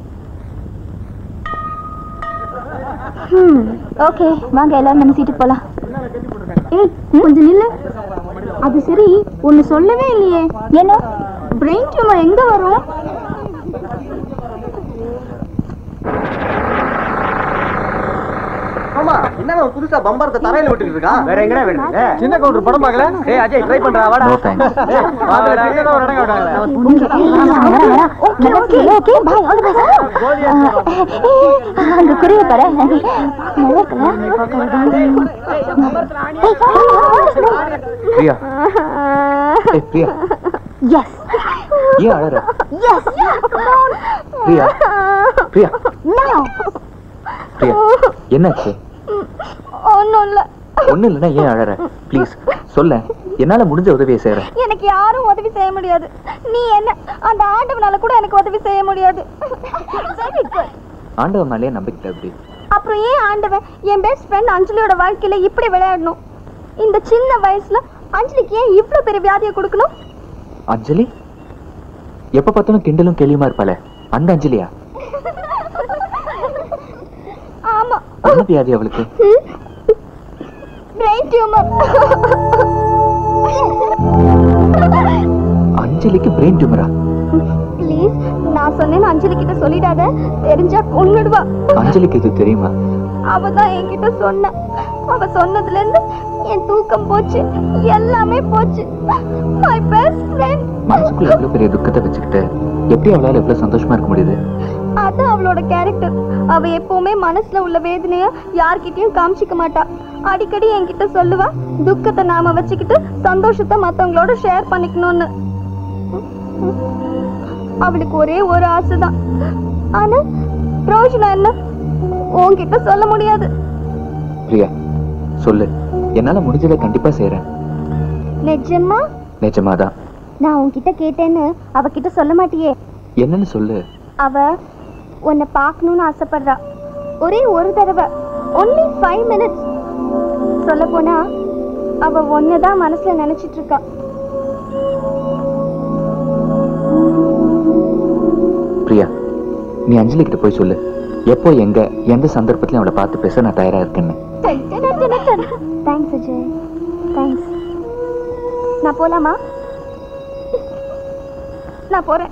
okay வாங்க எல்லாரும் நம்ம சீட்டுக்கு போலாம் ஏய் கொஞ்சம் நில்லு அது சரி ஒன்னு சொல்லவே இல்லையே என்ன பிரெயின் டியூமர் எங்க வரும்
ஆமா என்ன புதுசா பம்பரத்தை தரையில விட்டுட்டு இருக்கான்
வேற எங்கடா வேணும்
சின்ன கவுண்டர் படம் பார்க்கல
ஏய் அஜய் ட்ரை பண்றா வாடா
No thanks.
ஏய், வாடா, சின்னதா ஒரு இடம் காட்டுறாங்களே.
Okay okay okay bye all the அங்க குரிய பாரு நல்லா
பிரியா ஏய் பிரியா
எஸ்
ஏன் அழற
எஸ்
பிரியா பிரியா
நோ
பிரியா என்னாச்சு
ஒண்ணும் இல்ல
ஒண்ணு இல்லைன்னா ஏன் அழற ப்ளீஸ் சொல்ல என்னால முடிஞ்ச உதவியை செய்யறேன்
எனக்கு யாரும் உதவி செய்ய முடியாது நீ என்ன அந்த ஆண்டவனால கூட எனக்கு உதவி செய்ய முடியாது Very good.
ஆண்டவன் மேலேயே நம்பிக்கிட்ட அப்படி
அப்புறம் ஏன் ஆண்டவன் என் பெஸ்ட் ஃப்ரெண்ட் அஞ்சலியோட வாழ்க்கையில இப்படி விளையாடணும் இந்த சின்ன வயசுல அஞ்சலிக்கு ஏன் இவ்வளவு பெரிய வியாதியை கொடுக்கணும்
அஞ்சலி எப்ப பார்த்தாலும் கிண்டலும் கேலியுமா இருப்பாளே அந்த அஞ்சலியா
ஆமா
என்ன வியாதி அவளுக்கு
பிரெயின் டியூமர்
அஞ்சலிக்கு பிரெயின் டியூமரா
ப்ளீஸ் நான் சொன்னேன்னு அஞ்சலி கிட்ட சொல்லிடாத தெரிஞ்சா கொன்னுடுவா
அஞ்சலிக்கு இது தெரியுமா
அவ தான் என்கிட்ட சொன்ன அவ சொன்னதுல இருந்து என் தூக்கம் போச்சு எல்லாமே போச்சு மை பெஸ்ட் ஃப்ரெண்ட்
மனசுக்குள்ள எவ்வளவு பெரிய துக்கத்தை வச்சுக்கிட்டு எப்படி அவளால எவ்வளவு சந்தோஷமா இருக்க முடியுது
அது அவளோட கேரக்டர் அவ எப்பவுமே மனசுல உள்ள வேதனைய யார்கிட்டயும் காமிச்சிக்க மாட்டா அடிக்கடி என்கிட்ட சொல்லுவா துக்கத்தை நாம வச்சுக்கிட்டு சந்தோஷத்தை மத்தவங்களோட ஷேர் பண்ணிக்கணும்னு அவளுக்கு ஒரே ஒரு ஆசைதான் ஆனா பிரயோஜனம் என்ன உன்கிட்ட சொல்ல முடியாது
பிரியா சொல்லு என்னால முடிஞ்சதை கண்டிப்பா செய்யறேன்
நிஜமா
நிஜமாதான்
நான் உன்கிட்ட கேட்டேன்னு அவகிட்ட சொல்ல மாட்டியே
என்னன்னு சொல்லு
அவ உன்னை பார்க்கணும்னு ஆசைப்படுறா ஒரே ஒரு தடவை ஒன்லி ஃபைவ் மினிட்ஸ் சொல்ல போனா அவ ஒன்னதான் மனசுல நினைச்சிட்டு இருக்கா
பிரியா நீ அஞ்சலி கிட்ட போய் சொல்லு எப்போ எங்க எந்த சந்தர்ப்பத்திலும் அவளை பார்த்து பேச நான் தயாரா இருக்கேன்னு
தேங்க்ஸ் அஜய் தேங்க்ஸ் நான் போலாமா நான் போறேன்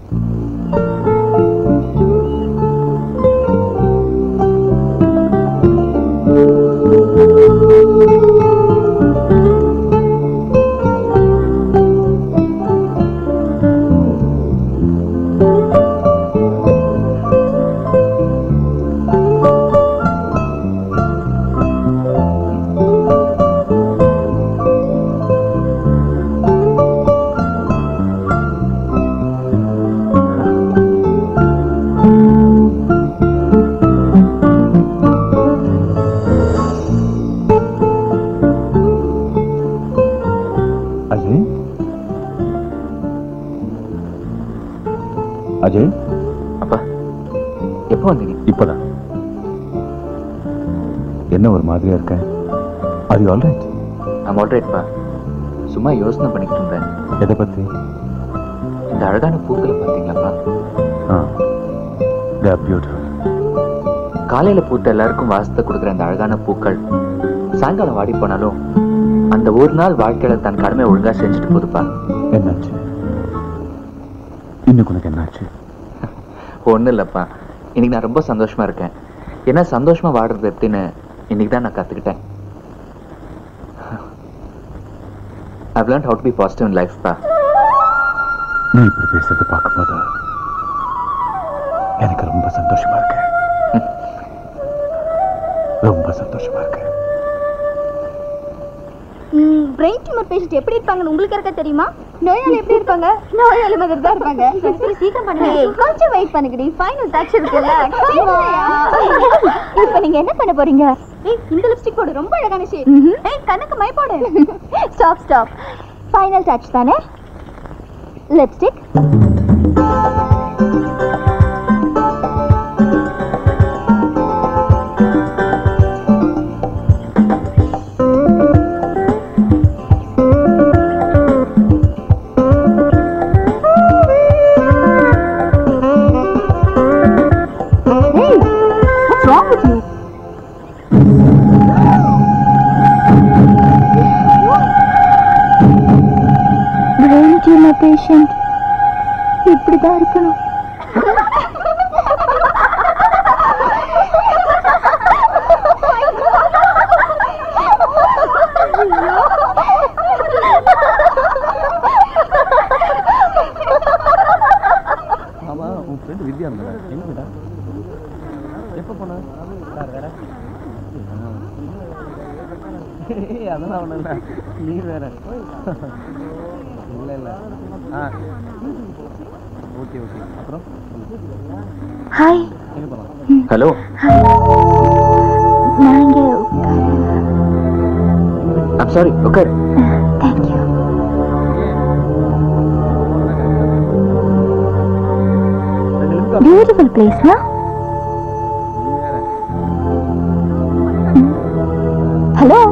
அஜய் அஜய்
அப்பா எப்போ வந்தீங்க
இப்பதான் என்ன ஒரு மாதிரியா இருக்க அது ஆல்ரைட்
நான் ஆல்ரைட்ப்பா சும்மா யோசனை பண்ணிக்கிட்டு இருந்தேன்
எதை பத்தி
இந்த அழகான பூக்களை பார்த்தீங்களாப்பா
ஆ தே ஆர் பியூட்டிஃபுல்
காலையில பூத்த எல்லாருக்கும் வாசத்தை கொடுக்குற அந்த அழகான பூக்கள் சாயங்காலம் வாடி போனாலும் அந்த ஒரு நாள் வாழ்க்கையில தன் கடமை ஒழுங்கா செஞ்சுட்டு போகுதுப்பா
என்னாச்சு இன்னும் உனக்கு என்னாச்சு
ஒன்றும் இல்லைப்பா இன்னைக்கு நான் ரொம்ப சந்தோஷமா இருக்கேன் ஏன்னா சந்தோஷமா வாடுறது எப்படின்னு இன்னைக்கு தான் நான் கத்துக்கிட்டேன் I've learned how to be positive in life பா
நீ இப்படி பேசுறத பார்க்கும்போது எனக்கு ரொம்ப சந்தோஷமா இருக்கு ரொம்ப சந்தோஷமா இருக்கு
பிரெயின் டியூமர் பேஷண்ட் எப்படி இருப்பாங்கன்னு உங்களுக்கு இருக்க தெரியுமா நோயாளி எப்படி இருப்பாங்க நோயாளி மாதிரி தான் இருப்பாங்க சரி சரி சீக்கிரம் பண்ணுங்க கொஞ்சம் வெயிட் பண்ணுங்கடி ஃபைனல் டச் இருக்குல்ல இப்போ நீங்க என்ன பண்ண போறீங்க ஏய் இந்த லிப்ஸ்டிக் போடு ரொம்ப அழகான ஷேட் ஏய் கண்ணுக்கு மை போடு ஸ்டாப் ஸ்டாப் ஃபைனல் டச் தானே lipstick Hey, what's wrong with you? Brain tumor patient. இப்படிதான் இருக்கணும்
ஆமா உன் ஃப்ரெண்ட் வித்யா இருந்தா எங்கடா எப்போ போன சார் வேற ஏய், அதெல்லாம் ஒன்றும் இல்லை நீ வேற இல்லை இல்லை ஆ ஓகே ஓகே அப்புறம்
ஹாய்
எங்கே போகலாம்
ஹலோ
நான் இங்கே
ஐம் சாரி உட்கார்
தேங்க்யூ பியூட்டிஃபுல் பிளேஸ்னா ஹலோ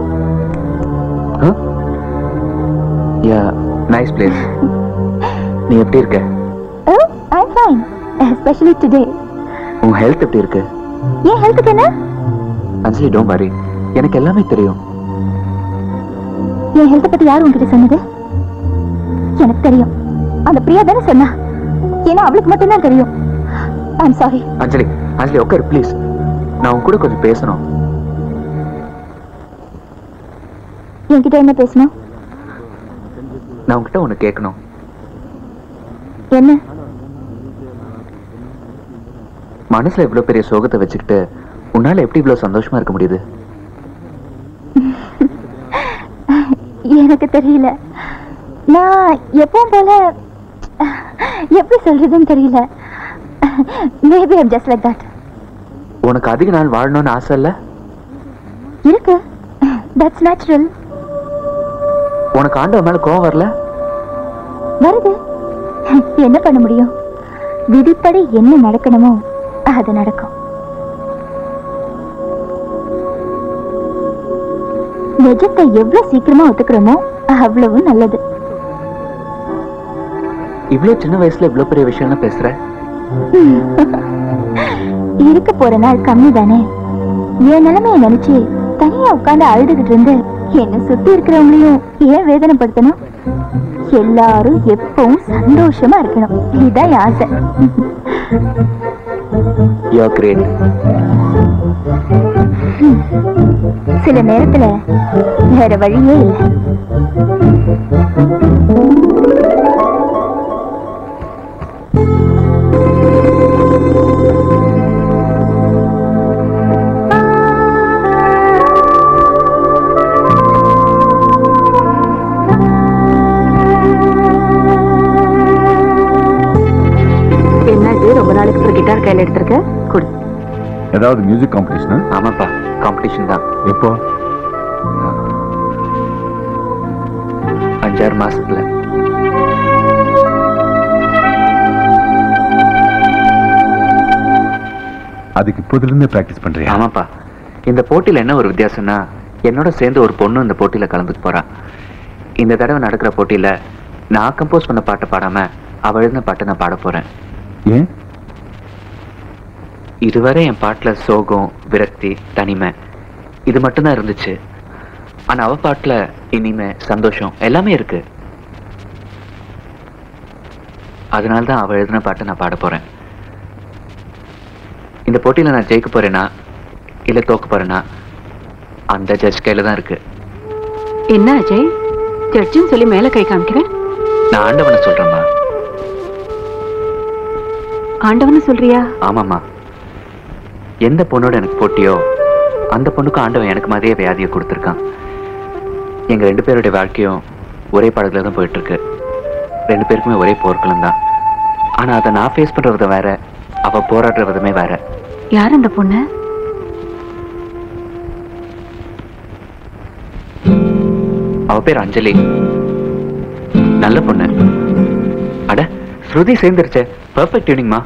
யா நைஸ் பிளேஸ் நீ எப்படி இருக்க
oh I fine especially today
உன் ஹெல்த் எப்படி இருக்கு
ஏன் ஹெல்த்துக்கு என்ன
அஞ்சலி டோன்ட் வரி எனக்கு எல்லாமே தெரியும்
என் ஹெல்த்தை பத்தி யார் உங்ககிட்ட சொன்னது எனக்கு தெரியும் அந்த பிரியா தானே சொன்னா ஏன்னா அவளுக்கு மட்டும்தான் தெரியும் ஐம் சாரி
அஞ்சலி அஞ்சலி உட்கார் ப்ளீஸ் நான் உன் கூட கொஞ்சம் பேசணும்
என்கிட்ட என்ன பேசணும்
நான் உன்கிட்ட ஒன்று கேட்கணும்
என்ன
மனசுல இவ்வளவு பெரிய சோகத்தை வச்சுக்கிட்டு உன்னால எப்படி இவ்வளவு சந்தோஷமா இருக்க முடியுது
எனக்கு தெரியல நான் எப்பவும் போல எப்படி சொல்றதுன்னு தெரியல maybe I'm just like that
உனக்கு அதிக நாள் வாழணும்னு ஆசை இல்ல
இருக்கு தட்ஸ் நேச்சுரல்
உனக்கு ஆண்டவன் மேல கோவம் வரல
வருது என்ன பண்ண முடியும் விதிப்படி என்ன நடக்கணுமோ அது நடக்கும் நிஜத்தை எவ்வளவு சீக்கிரமா ஒத்துக்கிறோமோ அவ்வளவு நல்லது
இவ்வளவு சின்ன வயசுல இவ்வளவு பெரிய விஷயம்லாம் பேசுற
இருக்க போற நாள் கம்மி தானே என் நிலைமைய நினைச்சு தனியா உட்கார்ந்து அழுதுகிட்டு இருந்து என்ன சுத்தி இருக்கிறவங்களையும் ஏன் வேதனைப்படுத்தணும் எல்லாரும் எப்பவும் சந்தோஷமா இருக்கணும் இதுதான் என் ஆசை
யூ கிரேட்
சில நேரத்துல வேற வழியே இல்லை
என்ன இது ரொம்ப நாளைக்கு அப்புறம் கிட்டார் கையில எடுத்திருக்க கொடு
ஏதாவது மியூசிக் காம்படிஷனா
ஆமாப்பா காம்படிஷன் தான்
எப்போ
அஞ்சாறு மாசத்துல
அதுக்கு இப்போதுல இருந்தே பிராக்டிஸ் பண்றியா
ஆமாப்பா இந்த போட்டியில என்ன ஒரு வித்தியாசம்னா என்னோட சேர்ந்து ஒரு பொண்ணு இந்த போட்டியில கலந்துக்க போறா இந்த தடவை நடக்கிற போட்டியில நான் கம்போஸ் பண்ண பாட்டை பாடாம அவ எழுதின பாட்டை நான் பாட போறேன்
ஏன்
இதுவரை என் பாட்டுல சோகம் விரக்தி தனிமை இது மட்டும்தான் இருந்துச்சு ஆனா அவ பாட்டுல இனிமை சந்தோஷம் எல்லாமே இருக்கு அதனால தான் அவ எழுதின பாட்டை நான் பாட போறேன் இந்த போட்டியில நான் ஜெயிக்க போறேனா இல்ல தோக்க போறேனா அந்த ஜட்ஜ் கையில தான் இருக்கு
என்ன அஜய் ஜட்ஜுன்னு சொல்லி மேல கை காமிக்கிறேன்
நான் ஆண்டவனை சொல்றேம்மா
ஆண்டவன்னு சொல்றியா
ஆமாம்மா எந்த பொண்ணோட எனக்கு போட்டியோ அந்த பொண்ணுக்கும் ஆண்டவன் எனக்கு மாதிரியே வியாதியை கொடுத்துருக்கான் எங்க ரெண்டு பேருடைய வாழ்க்கையும் ஒரே படத்துல தான் போயிட்டு இருக்கு ரெண்டு பேருக்குமே ஒரே போர்க்களம் தான் ஆனா அதை நான் ஃபேஸ் பண்ற விதம் வேற அவ போராடுற விதமே வேற
யார் அந்த பொண்ணு
அவ பேர் அஞ்சலி நல்ல பொண்ணு அட ஸ்ருதி சேர்ந்துருச்சே பர்ஃபெக்ட் டியூனிங்மா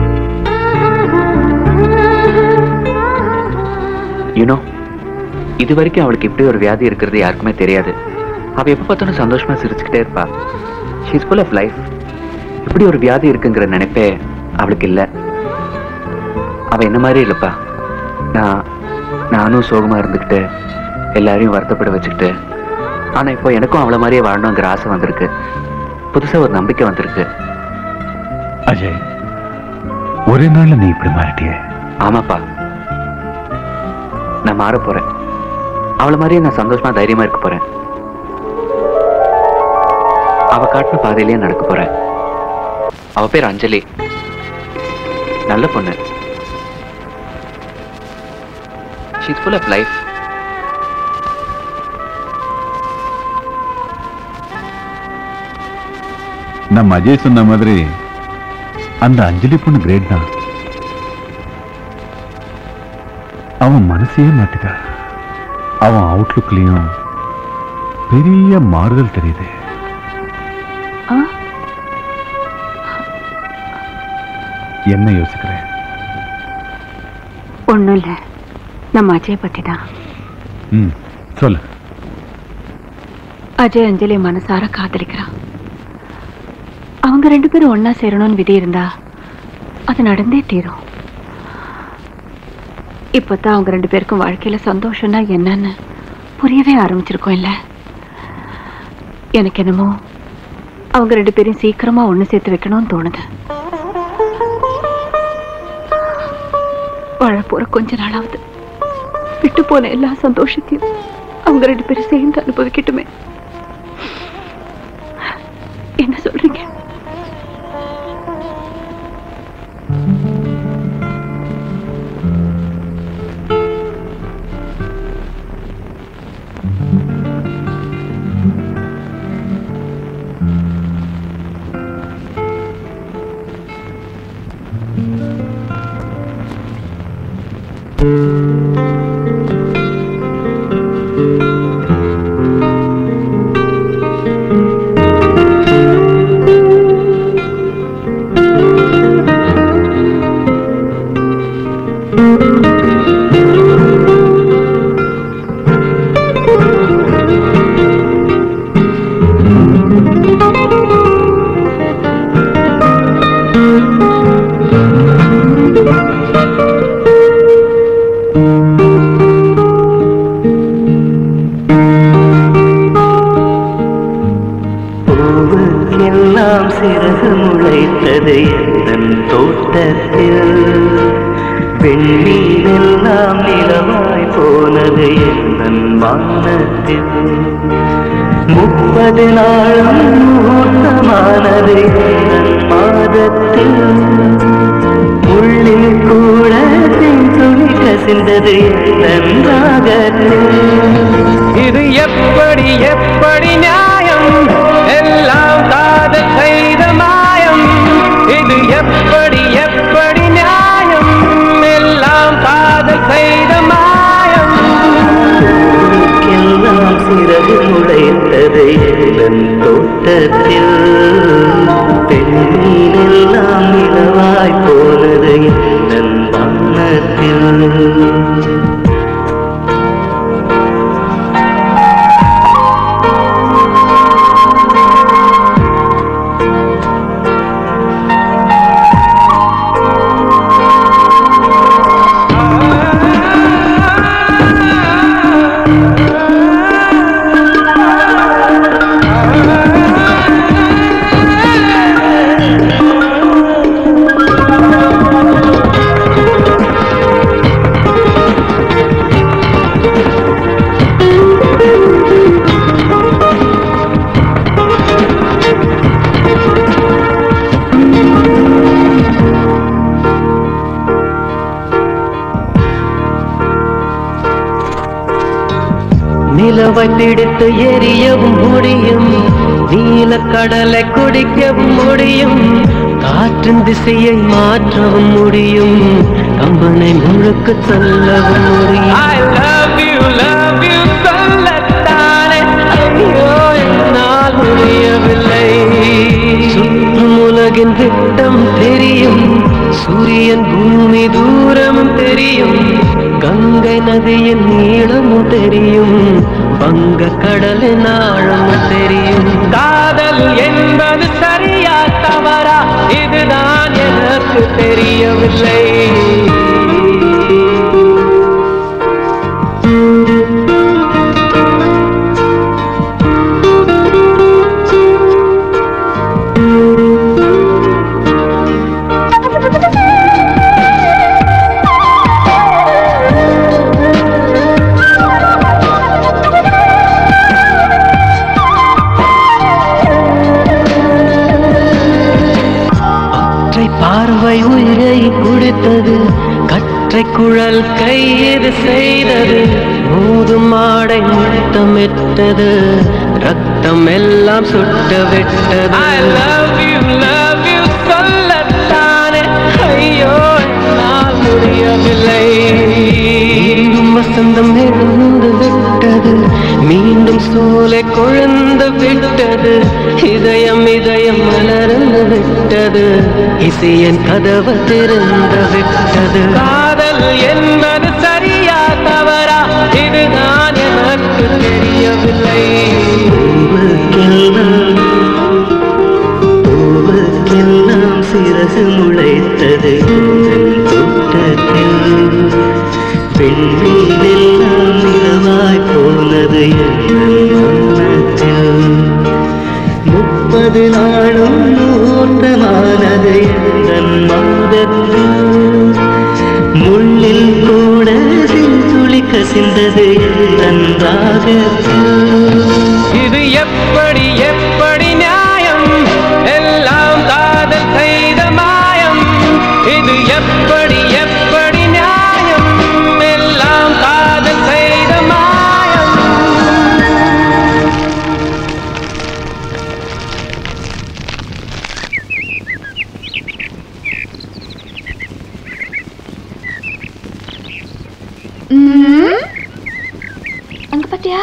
யூனோ இது வரைக்கும் அவளுக்கு இப்படி ஒரு வியாதி இருக்கிறது யாருக்குமே தெரியாது அவ எப்ப பார்த்தாலும் சந்தோஷமா சிரிச்சுக்கிட்டே இருப்பா ஷீஸ் ஃபுல் ஆஃப் லைஃப் இப்படி ஒரு வியாதி இருக்குங்கிற நினைப்பே அவளுக்கு இல்லை அவ என்ன மாதிரி இல்லப்பா நான் நானும் சோகமா இருந்துக்கிட்டு எல்லாரையும் வருத்தப்பட வச்சுக்கிட்டு ஆனா இப்போ எனக்கும் அவள மாதிரியே வாழணுங்கிற ஆசை வந்திருக்கு புதுசா ஒரு நம்பிக்கை வந்திருக்கு
அஜய் ஒரே நாள்ல நீ இப்படி மாறிட்டியே
ஆமாப்பா நான் மாற போறேன் அவள மாதிரியே நான் சந்தோஷமா தைரியமா இருக்க போறேன் அவ காட்டின பாதையிலேயே நடக்க போறேன் அவ பேர் அஞ்சலி நல்ல பொண்ணு ஷீஸ் ஃபுல் ஆஃப் லைஃப்
நம்ம அஜய் சொன்ன மாதிரி அந்த அஞ்சலி பொண்ணு கிரேட் தான் அவன் மனசையே மாட்டிட்டா அவன் அவுட்லுக்லயும் பெரிய மாறுதல் தெரியுது
ஆ?
என்ன யோசிக்கிறேன்
ஒண்ணும் இல்ல நம்ம அஜய் பத்தி தான்
ம் சொல்லு
அஜய் அஞ்சலி மனசார காதலிக்கிறான் அவங்க ரெண்டு பேரும் ஒண்ணா சேரணும்னு விதி இருந்தா அது நடந்தே தீரும் இப்பதான் அவங்க ரெண்டு பேருக்கும் வாழ்க்கையில சந்தோஷம்னா என்னன்னு புரியவே ஆரம்பிச்சிருக்கோம் இல்ல எனக்கு என்னமோ அவங்க ரெண்டு பேரையும் சீக்கிரமா ஒண்ணு சேர்த்து வைக்கணும்னு தோணுது வாழ போற கொஞ்ச நாளாவது விட்டு போன எல்லா சந்தோஷத்தையும் அவங்க ரெண்டு பேரும் சேர்ந்து அனுபவிக்கட்டுமே என்ன சொல்றீங்க
பூவுக்கெல்லாம் சிறகு முளைத்தது எந்தன் தோட்டத்தில் வெண்ணீரெல்லாம் நிலவாய் போனது எந்தன் வானத்தில் முப்பது நாளும் முகூர்த்தமானது எந்தன் மாதத்தில் உள்ளில் கூட துணி கசிந்தது எந்தன் ராகத்தில்
இது எப்படி எப்படி நியாயம் எல்லாம் காதல் செய்த மாயம் இது எப்படி எப்படி நியாயம் எல்லாம் காதல் செய்த மாயம்
எல்லாம் சிறகு முளைத்தது எந்தன் தோட்டத்தில் பெண்ணீரெல்லாம் நிலவாய் போனது எந்தன் வானத்தில் நிலவை பிடித்து எரியவும் முடியும் நீலக்கடலை குடிக்கவும் முடியும் காற்றின் திசையை மாற்றவும் முடியும் கம்பனை முழுக்க சொல்லவும் முடியும்
I love you, love you சொல்லத்தானே ஐயோ என்னால் முடியவில்லை
சுற்றும் உலகின் விட்டம் தெரியும் சூரியன் பூமி தூரம் தெரியும் கங்கை நதியின் நீளமும் தெரியும் வங்க கடலின் ஆழமும் தெரியும்
காதல் என்பது சரியா தவறா இதுதான் எனக்கு தெரியவில்லை
ஒற்றை பார்வை உயிரை குடித்தது கற்றை குழல் கையது செய்தது மோதும் ஆடை முத்தமிட்டது ரத்தம் எல்லாம் சுட்டு விட்டது
I love you, love you சொல்லத்தானே ஐயோ என்னால் முடியவில்லை
மீண்டும் வசந்தம் எழுந்து விட்டது மீண்டும் சோலை கொழுந்து விட்டது இதயம் இதயம் மலர்ந்து விட்டது இசையன் கதவு திறந்து விட்டது
காதல் என்பது சரியா தவறா இதுதான் எனக்கு தெரியவில்லை
பூவுக்கெல்லாம் பூவுக்கெல்லாம் சிறகு முளைத்தது எந்தன் தோட்டத்தில் பெண்மீனெல்லாம் நிலவாய் போனது எந்தன் வானத்தில் முப்பது நாளும் நூற்றமானது எந்தன் மாதத்தில் முள்ளில் கூட செஞ்சுளி கசிந்தது எந்தன் ராகத்தில்
இது எப்படி எப்படி நியாயம் எல்லாம் காதல் செய்த மாயம் இது எப்படி எப்படி நியாயம் எல்லாம் காதல் செய்த மாயம்
அங்க பாத்தியா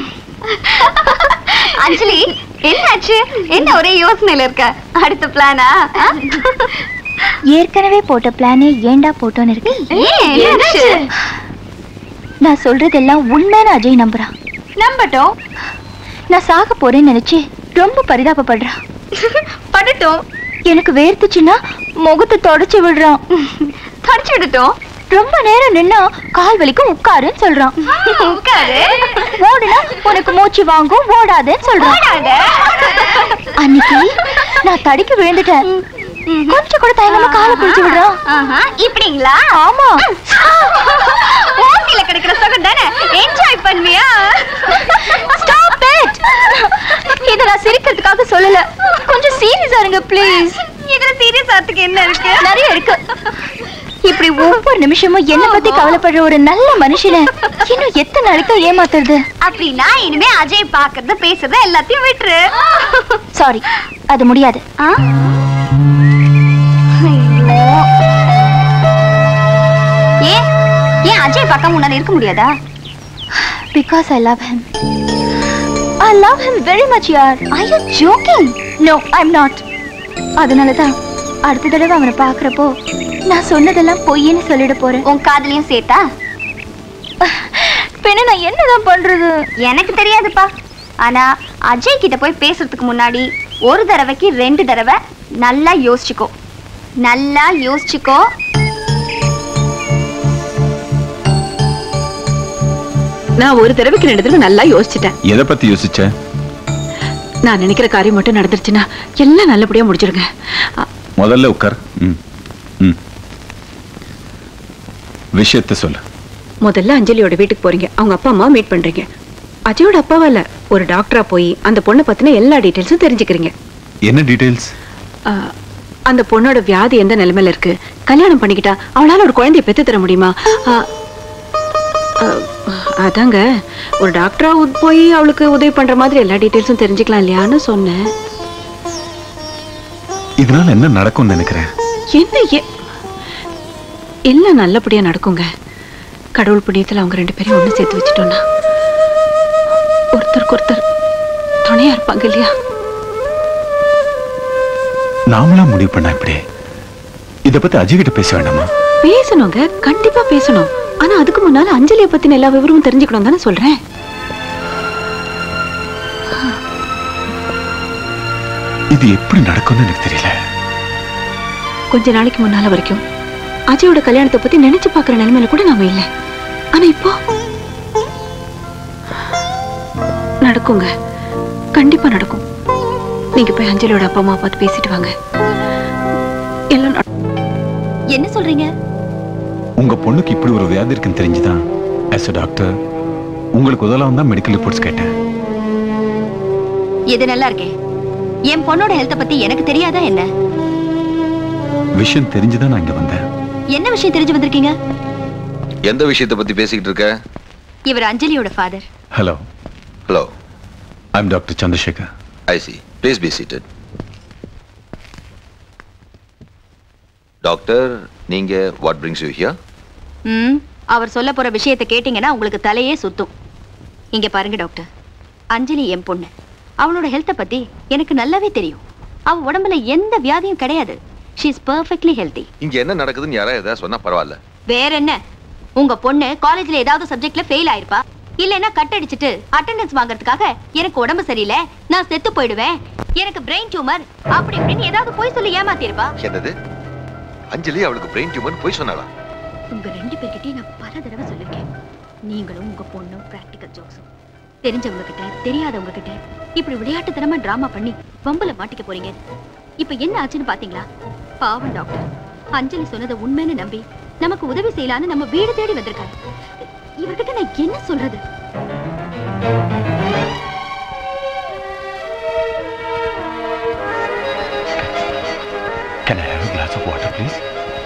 அஞ்சலி என்னாச்சு என்ன ஒரே யோசனையில இருக்க அடுத்த பிளானா
ஏற்கனவே போட்ட பிளானே ஏன்டா போட்டோன்னு இருக்கு
என்னாச்சு
நான் சொல்றதெல்லாம் உண்மையான அஜய் நம்புறான்
நம்பட்டும்
நான் சாக போறேன்னு நினைச்சு ரொம்ப பரிதாபப்படுறான்
படட்டும்
எனக்கு வேர்த்துச்சுன்னா முகத்தை தொடச்சு விடுறான்
தொடச்சு விடட்டும்
ரொம்ப நேரம் நின்னா கால் வலிக்கும் உட்காருன்னு சொல்றான்
உட்காரு
ஓடுனா உனக்கு மூச்சு வாங்கும் ஓடாதேன்னு சொல்றான்
ஓடாத.
அன்னைக்கு நான் தடிக்கு விழுந்துட்டேன் கொஞ்சம் கூட தயங்காம காலை பிடிச்சு விடுறான்
ஆஹா, இப்படிங்களா
ஆமா
ஓசில கிடைக்கிற சுகம் தானே என்ஜாய் பண்ணுவியா
ஸ்டாப் இட் இத நான் சிரிக்கிறதுக்காக சொல்லல கொஞ்சம் சீரியஸா இருங்க ப்ளீஸ்
இதுல சீரியஸ் ஆகிறதுக்கு என்ன இருக்கு
நிறைய இருக்கு இப்படி ஒவ்வொரு நிமிஷமும் என்ன பத்தி கவலைப்படுற ஒரு நல்ல மனுஷனை இன்னும் எத்தனை நாளைக்கு ஏமாத்துறது
அப்படின்னா இனிமே அஜய் பாக்குறது பேசுறது எல்லாத்தையும் விட்டுரு
சாரி அது முடியாது
ஆ? ஐயோ. ஏன் ஏன் அஜய் பார்க்காம உன்னால இருக்க முடியாதா
because I love him I love him very much யார் I you joking no I am not அதனால தான் அடுத்த தடவை அவனை பார்க்குறப்போ நான் சொன்னதெல்லாம் பொய்ன்னு சொல்லிட போறேன்
உன் காதலையும் சேர்த்தா
பின்ன நான் என்னதான் பண்றது
எனக்கு தெரியாதுப்பா ஆனா அஜய் கிட்ட போய் பேசுறதுக்கு முன்னாடி ஒரு தடவைக்கு ரெண்டு தடவை நல்லா யோசிச்சுக்கோ நல்லா யோசிச்சுக்கோ
நான் ஒரு தடவைக்கு ரெண்டு தடவை நல்லா யோசிச்சிட்டேன்
எதை பத்தி யோசிச்ச
நான் நினைக்கிற காரியம் மட்டும் நடந்துருச்சுன்னா எல்லாம் நல்லபடியா முடிச்சிடுங்க அ-
முதல்ல உட்கார் ம் ம் விஷயத்த சொல்லு
முதல்ல அஞ்சலியோட வீட்டுக்கு போறீங்க அவங்க அப்பா அம்மா மீட் பண்றீங்க அஜயோட அப்பாவா இல்ல ஒரு டாக்டரா போய் அந்த பொண்ணை பத்தின எல்லா டீட்டெயில்ஸும் தெரிஞ்சுக்கிறீங்க
என்ன டீடைல்ஸ்
அ, அந்த பொண்ணோட வியாதி எந்த நிலைமையில இருக்கு கல்யாணம் பண்ணிக்கிட்டா அவளால ஒரு குழந்தைய பெத்து தர முடியுமா அ, அ, அதாங்க ஒரு டாக்டரா உத்- போய் அவளுக்கு உதவி பண்ற மாதிரி எல்லா டீட்டெயில்ஸும் தெரிஞ்சுக்கலாம் இல்லையான்னு சொன்னேன்
இதனால என்ன நடக்கும்னு நினைக்கிறேன்
என்ன எ- எல்லாம் நல்லபடியா நடக்குங்க கடவுள் புண்ணியத்துல அவங்க ரெண்டு பேரையும் ஒண்ணு சேர்த்து வச்சுட்டோம்னா ஒருத்தருக்கு ஒருத்தர் துணையா இருப்பாங்க இல்லையா
நாமளா முடிவு பண்ணா இப்படி இத பத்தி அஜய் கிட்ட பேச வேண்டாமா
பேசணுங்க கண்டிப்பா பேசணும் ஆனா அதுக்கு முன்னால அஞ்சலியை பத்தின எல்லா விவரமும் தெரிஞ்சுக்கணும் தானே சொல்றேன்
இது எப்படி நடக்கும்னு எனக்கு தெரியல
கொஞ்ச நாளைக்கு முன்னால வரைக்கும் அஜயோட கல்யாணத்தை பத்தி நினைச்சு பாக்குற நிலைமையில கூட நாம இல்ல ஆனா இப்போ நடக்குங்க கண்டிப்பா நடக்கும் நீங்க போய் அஞ்சலியோட அப்பா அம்மா பார்த்து பேசிட்டு வாங்க எல்லாம் நட-
என்ன சொல்றீங்க
உங்க பொண்ணுக்கு இப்படி ஒரு வியாதி இருக்குன்னு தெரிஞ்சுதான் ஆஸ் a டாக்டர் உங்களுக்கு உதவலாம் தான் மெடிக்கல் ரிப்போர்ட்ஸ் கேட்டேன்
இது நல்லா இருக்கே என் பொண்ணோட ஹெல்த்த பத்தி எனக்கு தெரியாதா என்ன
விஷயம் தெரிஞ்சுதான் நான் இங்க வந்தேன்
என்ன விஷயம் தெரிஞ்சு வந்திருக்கீங்க
எந்த விஷயத்தை பத்தி பேசிக்கிட்டு இருக்க
இவர் அஞ்சலியோட father
hello
hello
I'm doctor Chandrasekhar
I see please be seated doctor நீங்க வாட் பிரிங்ஸ் யூ ஹியர்
ம் அவர் சொல்ல போற விஷயத்தை கேட்டீங்கன்னா உங்களுக்கு தலையே சுத்தும் இங்க பாருங்க டாக்டர் அஞ்சலி என் பொண்ணு அவளோட ஹெல்த்தை பத்தி எனக்கு நல்லாவே தெரியும் அவ உடம்புல எந்த வியாதியும் கிடையாது ஷீ இஸ் பர்ஃபெக்ட்லி ஹெல்தி
இங்க என்ன நடக்குதுன்னு யாராவது ஏதாவது சொன்னா பரவாயில்ல
வேற என்ன உங்க பொண்ணு காலேஜ்ல ஏதாவது சப்ஜெக்ட்ல ஃபெயில் ஆயிருப்பா இல்லைன்னா கட் அடிச்சிட்டு அட்டெண்டன்ஸ் வாங்குறதுக்காக எனக்கு உடம்பு சரியில்லை நான் செத்து போயிடுவேன் எனக்கு பிரெயின் டியூமர் அப்படி இப்படின்னு ஏதாவது போய் சொல்லி ஏமாத்திருப்பா
என்னது அஞ்சலி அவளுக்கு பிரெயின் டியூமர் போய் சொன்னாளா
உங்க ரெண்டு பேர்கிட்டயும் நான் பல தடவை சொல்லிருக்கேன் நீங்களும் உங்க பொண்ணும் பிராக்டிக்கல் ஜோக்ஸும் தெரிஞ்சவங்க கிட்ட தெரியாதவங்க கிட்ட இப்படி விளையாட்டுத்தனமா டிராமா பண்ணி வம்புல மாட்டிக்க போறீங்க இப்ப என்ன ஆச்சுன்னு பாத்தீங்களா பாவம் டாக்டர் அஞ்சலி சொன்னதை உண்மைன்னு நம்பி நமக்கு உதவி செய்யலான்னு நம்ம வீடு தேடி வந்திருக்காரு இவர்கிட்ட நான் என்ன சொல்றது
Can I have a glass of water, please?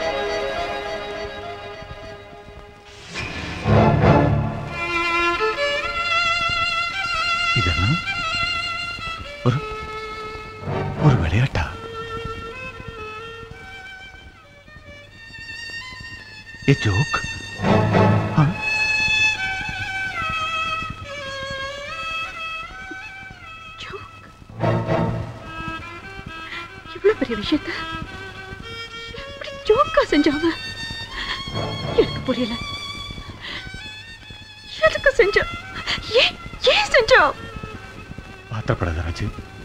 இதெல்லாம் ஒரு ஒரு விளையாட்டா A joke? Huh?
விஷயத்த எப்படி ஜோக்கா செஞ்சாவ எனக்கு புரியல எதுக்கு செஞ்சா ஏன் ஏன் செஞ்சா
ஆத்திரப்படாத ராஜு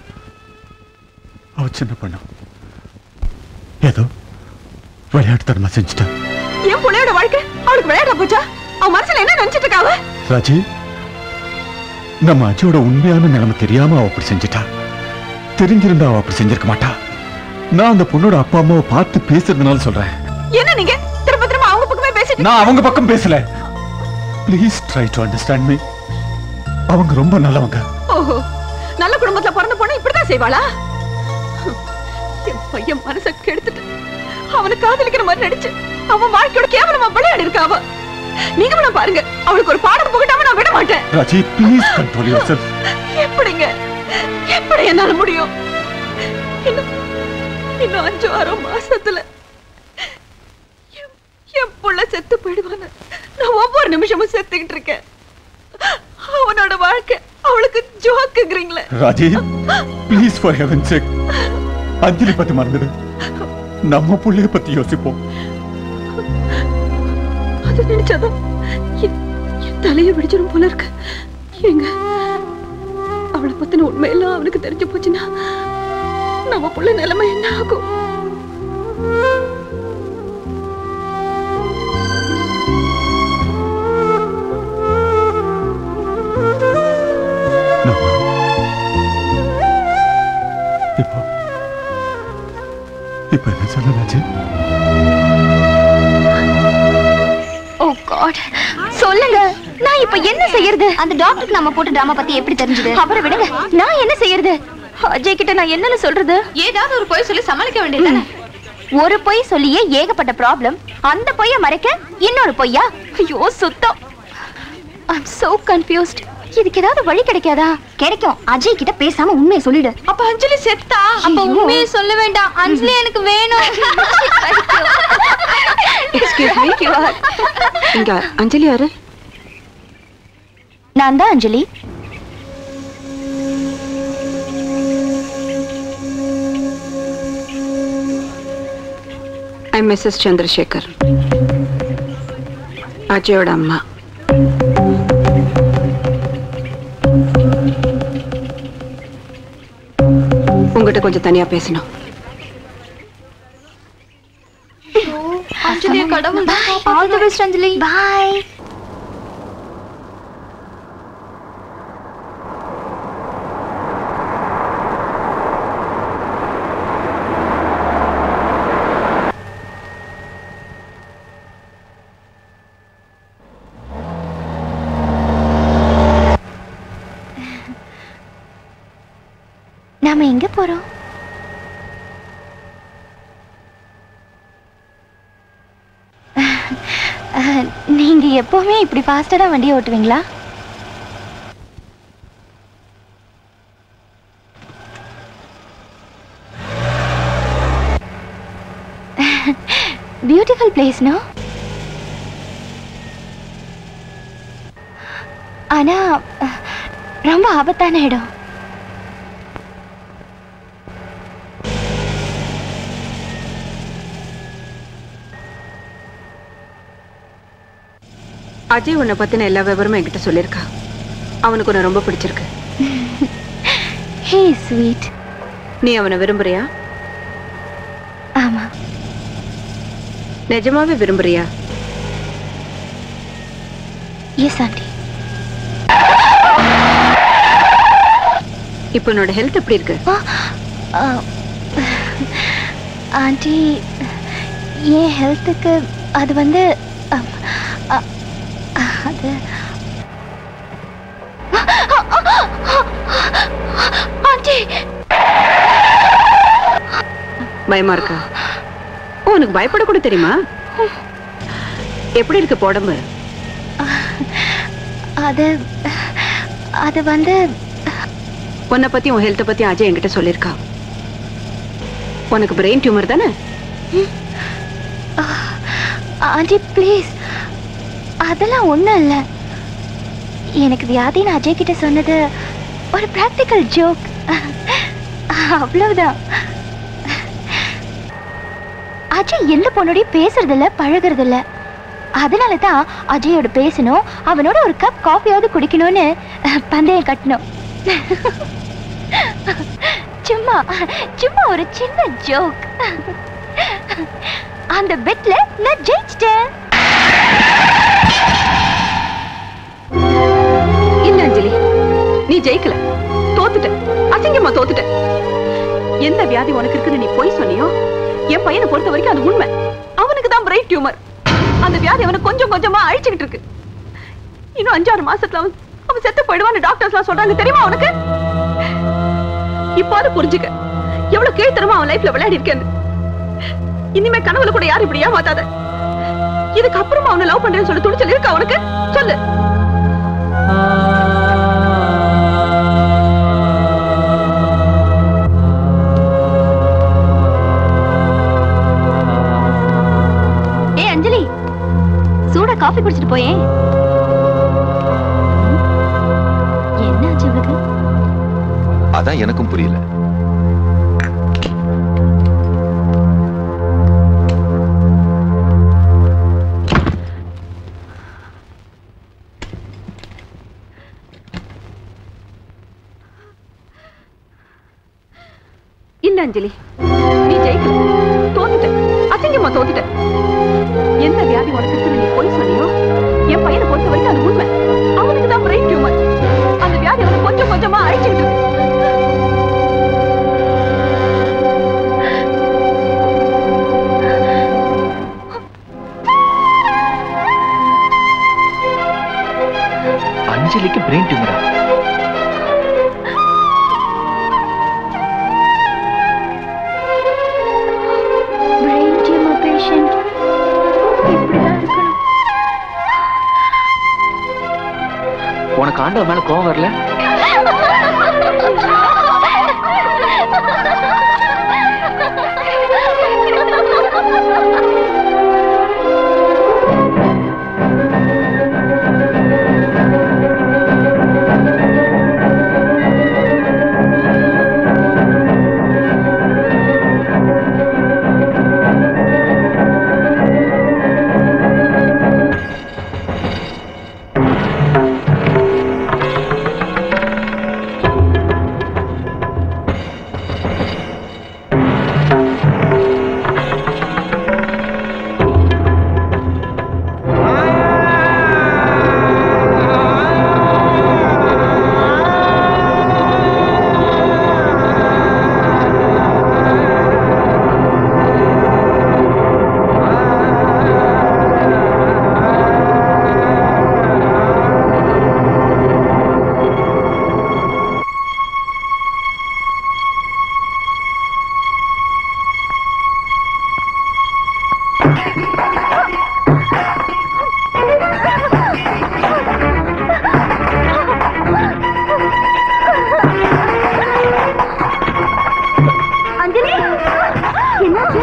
அவ சின்ன பொண்ணு ஏதோ விளையாட்டுத்தனமா செஞ்சுட்டா
என் பிள்ளையோட வாழ்க்கை அவளுக்கு விளையாட போச்சா அவன் மனசுல என்ன நினைச்சிட்டு இருக்காவ
ராஜி நம்ம அஜியோட உண்மையான நிலைமை தெரியாம அவ அப்படி செஞ்சுட்டா தெரிஞ்சிருந்தா அவ அப்படி செஞ்சிருக்க மாட்டா நான் அந்த பொண்ணோட அப்பா அம்மாவை பார்த்து பேசுறதுனால சொல்றேன்
என்ன நீங்க திரும்ப திரும்ப அவங்க பக்கமே பேசிட்டு
நான் அவங்க பக்கம் பேசல please try to understand me அவங்க ரொம்ப நல்லவங்க
ஓஹோ நல்ல குடும்பத்துல பிறந்த பொண்ணு இப்படிதான் செய்வாளா என் பையன் மனச கெடுத்துட்டு அவனை காதலிக்கிற மாதிரி நடிச்சு அவன் வாழ்க்கையோட கேவலமா விளையாடி இருக்கா அவ நீங்க வேணா பாருங்க அவளுக்கு ஒரு பாடம் புகட்டாம நான் விட மாட்டேன்
Raji please control yourself
எப்படிங்க எப்படி என்னால முடியும் இன்னும் இன்னும் அஞ்சு ஆறோ மாசத்துல என்- என் புள்ள செத்து போயிடுவான்னு நான் ஒவ்வொரு நிமிஷமும் செத்துக்கிட்டு இருக்கேன் அவனோட வாழ்க்கை அவளுக்கு ஜோக்குங்கிறீங்களே
Raji please for heaven sake Anjali பத்தி மறந்துடு நம்ம புள்ளைய பத்தி யோசிப்போம்
அது நினைச்சாதான் என் என் தலையை வெடிச்சிடும் போல இருக்கு ஏங்க அவளை பத்தின உண்மையெல்லாம் அவனுக்கு தெரிஞ்சு போச்சுன்னா நம்ம புள்ள நிலைமை என்ன ஆகும்
இப்போ இப்போ என்ன சொல்ல ராஜி
ஓ காட் சொல்லுங்க நான் இப்ப என்ன செய்யறது அந்த டாக்டருக்கு நம்ம போட்ட டிராமா பத்தி எப்படி தெரிஞ்சது அவரை விடுங்க நான் என்ன செய்யறது அஜய் கிட்ட நான் என்னன்னு சொல்றது
ஏதாவது ஒரு பொய் சொல்லி சமாளிக்க வேண்டியது
ஒரு பொய் சொல்லியே ஏகப்பட்ட ப்ராப்ளம் அந்த பொய்ய மறைக்க இன்னொரு பொய்யா ஐயோ சுத்தம் ஐம் so confused இதுக்கு ஏதாவது வழி கிடைக்காதா கிடைக்கும் அஜய் கிட்ட பேசாம உண்மையை சொல்லிடு
அப்ப அஞ்சலி செத்தா
அப்ப உண்மையை சொல்ல வேண்டாம் அஞ்சலி எனக்கு வேணும்
எக்ஸ்கியூஸ் மீ இங்க அஞ்சலி யாரு
நான் தான் அஞ்சலி
ஐ மிஸ்ஸஸ் சந்திரசேகர் அஜயோட அம்மா உங்ககிட்ட கொஞ்சம் தனியா பேசணும்
அஞ்சலி கடவுள் all the best Anjali bye நாம எங்க போறோம் அஹ், நீங்க எப்பவுமே இப்படி ஃபாஸ்டா தான் வண்டியை ஓட்டுவீங்களா பியூட்டிஃபுல் பிளேஸ் நோ ஆனா அஹ், ரொம்ப ஆபத்தான இடம்
அஜய் உன்னை பத்தின எல்லா விவரமும் என்கிட்ட சொல்லியிருக்கா அவனுக்கு உன்னை ரொம்ப பிடிச்சிருக்கு
ஹே ஸ்வீட்
நீ அவனை விரும்புறியா
ஆமா
நிஜமாவே விரும்புறியா
எஸ் ஆண்டி
இப்போ உன்னோட ஹெல்த் எப்படி இருக்கு
ஆண்டி என் ஹெல்த்துக்கு அது வந்து அம், அ- அது ஆண்டி
பயமா இருக்கா ஓ, உனக்கு பயப்பட கூட தெரியுமா எப்படி இருக்கு இப்போ உடம்பு
அது அது வந்து
உன்னை பத்தி உன் ஹெல்த்தை பத்தி அஜய் என்கிட்ட சொல்லியிருக்கா உனக்கு பிரெயின் டியூமர் தானே
ஆண்டி ப்ளீஸ் அதெல்லாம் ஒன்றும் இல்லை எனக்கு வியாதின்னு அஜய் கிட்ட சொன்னது ஒரு ப்ராக்டிக்கல் ஜோக் அவ்வளவுதான்
அஜய் எந்த பொண்ணோடயும் பேசுறது இல்ல பழகுறது இல்ல அதனால தான் அஜயோட பேசணும் அவனோட ஒரு கப் காஃபியாவது குடிக்கணும்னு அஹ், பந்தயம் கட்டணும் சும்மா சும்மா ஒரு சின்ன ஜோக் அந்த பெட்ல நான் ஜெயிச்சிட்டேன்
இல்ல அஞ்சலி நீ ஜெயிக்கல தோத்துட்ட அசிங்கமா தோத்துட்ட எந்த வியாதி உனக்கு இருக்குன்னு நீ போய் சொன்னியோ என் பையனை பொறுத்த வரைக்கும் அது உண்மை அவனுக்கு தான் பிரைட் டியூமர் அந்த வியாதி அவனை கொஞ்சம் கொஞ்சமா அழிச்சுக்கிட்டு இருக்கு இன்னும் அஞ்சாறு மாசத்துல அவன் அவன் செத்து போயிடுவான்னு டாக்டர்ஸ்லாம் சொல்றாங்க தெரியுமா அவனுக்கு இப்பாவது புரிஞ்சுக்க எவ்வளவு கீழ்த்தரமா அவன் லைஃப்ல விளையாடி இருக்கேன் இனிமே கனவுல கூட யாரும் இப்படி ஏமாத்தாத இதுக்கு அப்புறமா அவனை லவ் பண்றேன்னு சொல்லி துணிச்சல் இருக்கா அவனுக்கு சொல்லு
ஏய் அஞ்சலி சூடா காஃபி குடிச்சிட்டு போயேன் என்ன ஆச்சு இவளுக்கு
அதான் எனக்கும் புரியல
இல்ல அஞ்சலி நீ ஜெயிக்கல தோத்துட்ட அசிங்கமா தோத்துட்ட எந்த வியாதி உனக்கு இருக்குன்னு நீ போய் சொன்னியோ என் பையனை பொறுத்த வரைக்கும் அது உண்மை அவனுக்கு தான் பிரெயின் டியூமர் அந்த வியாதி அவனை கொஞ்சம் கொஞ்சமா அழிச்சுக்கிட்டு இருக்கு
அஞ்சலிக்கு பிரெயின் டியூமரா
பிரெயின் டியூமர் பேஷண்ட் இப்படிதான் இருக்கணும்
உனக்கு ஆண்டவன் மேல கோவம் வரல
அஞ்சலி என்னாச்சு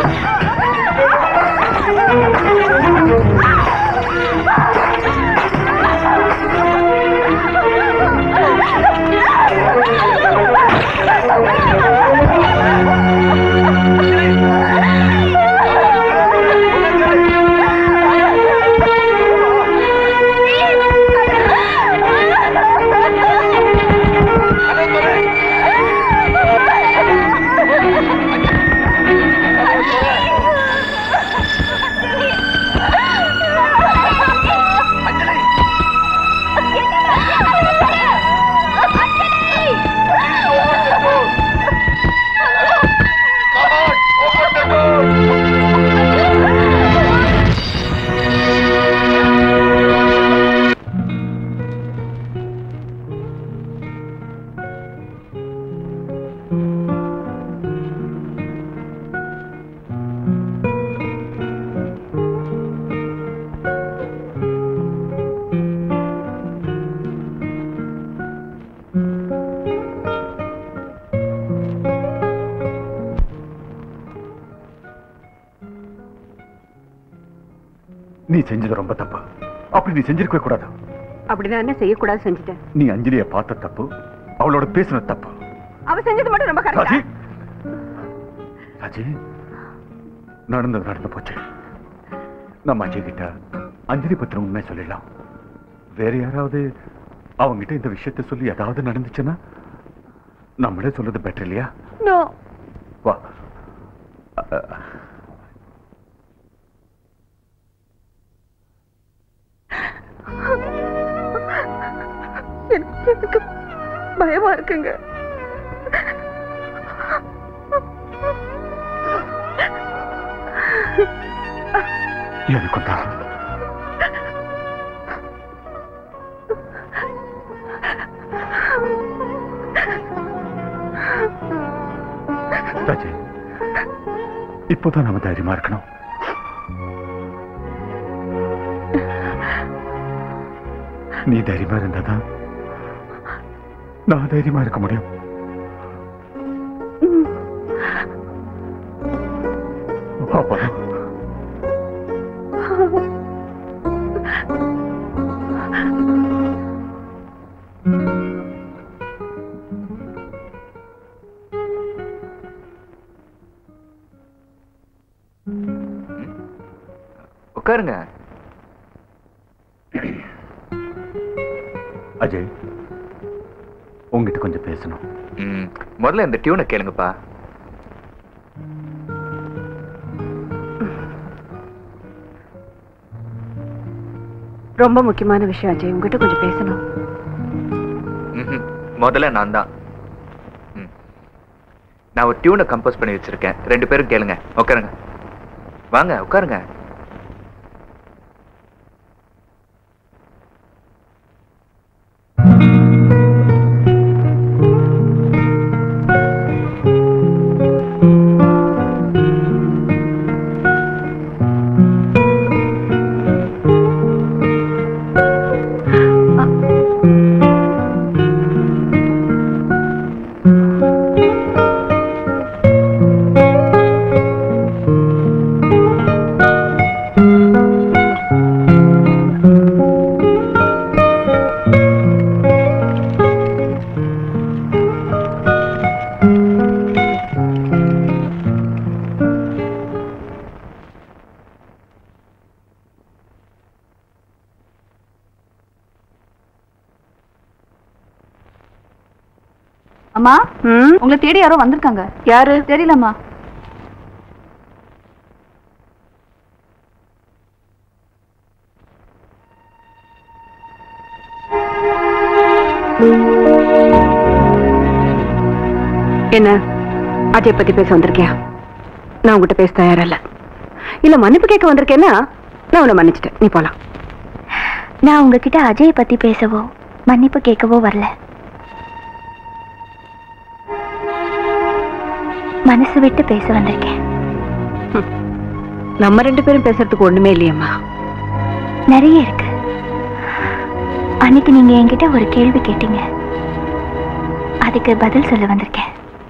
நீ செஞ்சது ரொம்ப தப்பு அப்படி நீ செஞ்சிருக்கவே கூடாது
அப்படிதான் என்ன செய்யக்கூடாது செஞ்சுட்டேன்
நீ அஞ்சலிய பார்த்த தப்பு அவளோட பேசின தப்பு
அவ செஞ்சது மட்டும் ரொம்ப
ராஜி
கரெக்டா
ராஜி நடந்தது நடந்து போச்சு நம்ம அஜய் கிட்ட அஞ்சலி பத்திரம் உண்மை சொல்லிடலாம் வேற யாராவது அவங்கிட்ட இந்த விஷயத்தை சொல்லி ஏதாவது நடந்துச்சுன்னா நம்மளே சொல்றது பெட்டர் இல்லையா
நோ
வா
எனக்கு எனக்கு பயமா இருக்குங்க
எனக்கும் தான் அஜய் இப்போதான் நம்ம தைரியமா இருக்கணும் நீ தைரியமா இருந்தாதான் நான் தைரியமா இருக்க முடியும் அப்பதான்
உட்காருங்க
அஜய் உங்ககிட்ட கொஞ்சம் பேசணும்
ம், முதல்ல இந்த டியூனை கேளுங்கப்பா
ரொம்ப முக்கியமான விஷயம் அஜய் உங்ககிட்ட கொஞ்சம் பேசணும்
ம்ஹும். முதல்ல நான் தான் ம். நான் ஒரு டியூனை கம்போஸ் பண்ணி வச்சிருக்கேன் ரெண்டு பேரும் கேளுங்க உட்காருங்க வாங்க உட்காருங்க
அம்மா உங்களை தேடி யாரோ வந்திருக்காங்க யாரு தெரியலம்மா என்ன அஜய் பத்தி பேச வந்திருக்கியா நான் உங்ககிட்ட பேச தயாரா இல்ல இல்ல மன்னிப்பு கேட்க வந்திருக்கேன்னா நான் உன்னை மன்னிச்சிட்டேன் நீ போலாம்
நான் உங்ககிட்ட அஜயை பத்தி பேசவோ மன்னிப்பு கேட்கவோ வரல மனசு விட்டு பேச வந்திருக்கேன்
நம்ம ரெண்டு பேரும் பேசுறதுக்கு ஒண்ணுமே இல்லையம்மா
நிறைய இருக்கு அன்னைக்கு நீங்க என்கிட்ட ஒரு கேள்வி கேட்டீங்க அதுக்கு பதில் சொல்ல வந்திருக்கேன்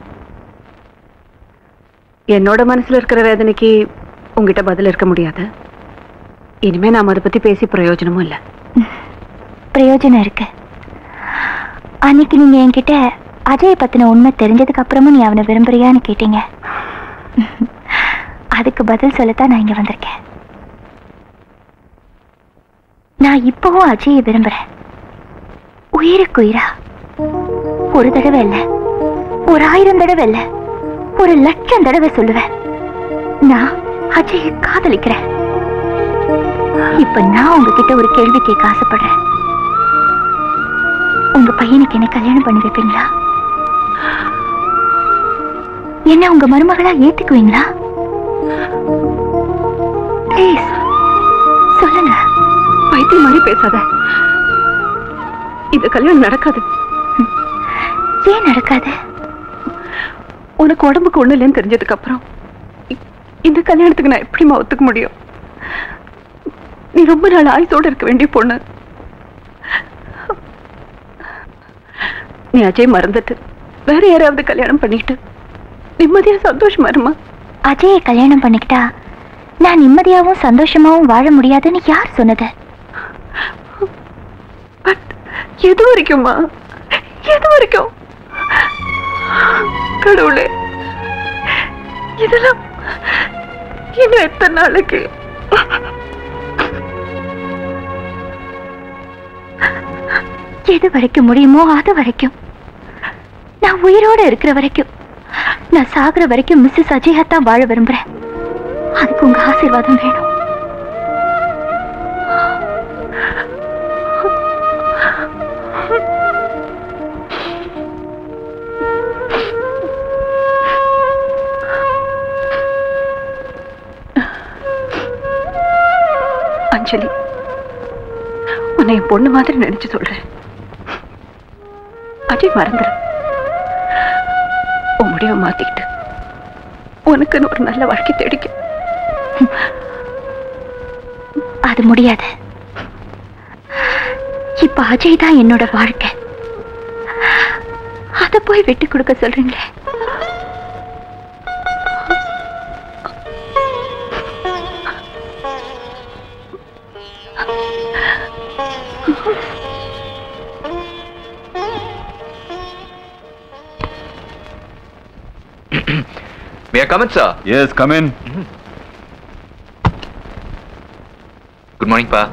என்னோட மனசுல இருக்கிற வேதனைக்கு உங்ககிட்ட பதில் இருக்க முடியாது இனிமே நாம அதை பத்தி பேசி பிரயோஜனமும் இல்ல
பிரயோஜனம் இருக்கு அன்னைக்கு நீங்க என்கிட்ட அஜயை பத்தின உண்மை தெரிஞ்சதுக்கு அப்புறமும் நீ அவனை விரும்புறியான்னு கேட்டீங்க அதுக்கு பதில் சொல்லத்தான் நான் இங்க வந்திருக்கேன் நான் இப்பவும் அஜயை விரும்புறேன் உயிருக்கு உயிரா ஒரு தடவை இல்ல ஒரு ஆயிரம் தடவை இல்ல ஒரு லட்சம் தடவை சொல்லுவேன் நான் அஜயை காதலிக்கிறேன் இப்ப நான் உங்ககிட்ட ஒரு கேள்வி கேட்க ஆசைப்படுறேன் உங்க பையனுக்கு என்ன கல்யாணம் பண்ணி வைப்பீங்களா என்ன உங்க மருமகளா ஏத்துக்குவீங்களா ப்ளீஸ் சொல்லுங்க
பைத்தியம் மாதிரி பேசாத இது கல்யாணம் நடக்காது
ஏன் நடக்காது
உனக்கு உடம்புக்கு ஒண்ணு இல்லைன்னு தெரிஞ்சதுக்கு அப்புறம் இ- இந்த கல்யாணத்துக்கு நான் எப்படிம்மா ஒத்துக்க முடியும் நீ ரொம்ப நாள் ஆயுசோட இருக்க வேண்டிய பொண்ணு நீ அஜய் மறந்துட்டு வேற யாராவது கல்யாணம் பண்ணிக்கிட்டு நிம்மதியா சந்தோஷமா இருமா
அஜயை கல்யாணம் பண்ணிக்கிட்டா நான் நிம்மதியாவும் சந்தோஷமாவும் வாழ முடியாதுன்னு யார் சொன்னது
எது வரைக்கும்மா எது வரைக்கும் கடவுளே இதெல்லாம் இன்னும் எத்தனை நாளைக்கு
எது வரைக்கும் முடியுமோ அது வரைக்கும் நான் உயிரோட இருக்கிற வரைக்கும் நான் சாகுற வரைக்கும் மிஸ்ஸஸ் அஜயா தான் வாழ விரும்புறேன் அதுக்கு உங்க ஆசீர்வாதம் வேணும்
அஞ்சலி உன்னை என் பொண்ணு மாதிரி நினைச்சு சொல்றேன் அஜய் மறந்துரு உன் முடிவை மாத்திக்கிட்டு உனக்குன்னு ஒரு நல்ல வாழ்க்கை தேடிக்க
அது முடியாது இப்ப அஜய் தான் என்னோட வாழ்க்கை அத போய் விட்டு கொடுக்க சொல்றீங்களே
May I come in, sir?
Yes, come in.
Good morning, பா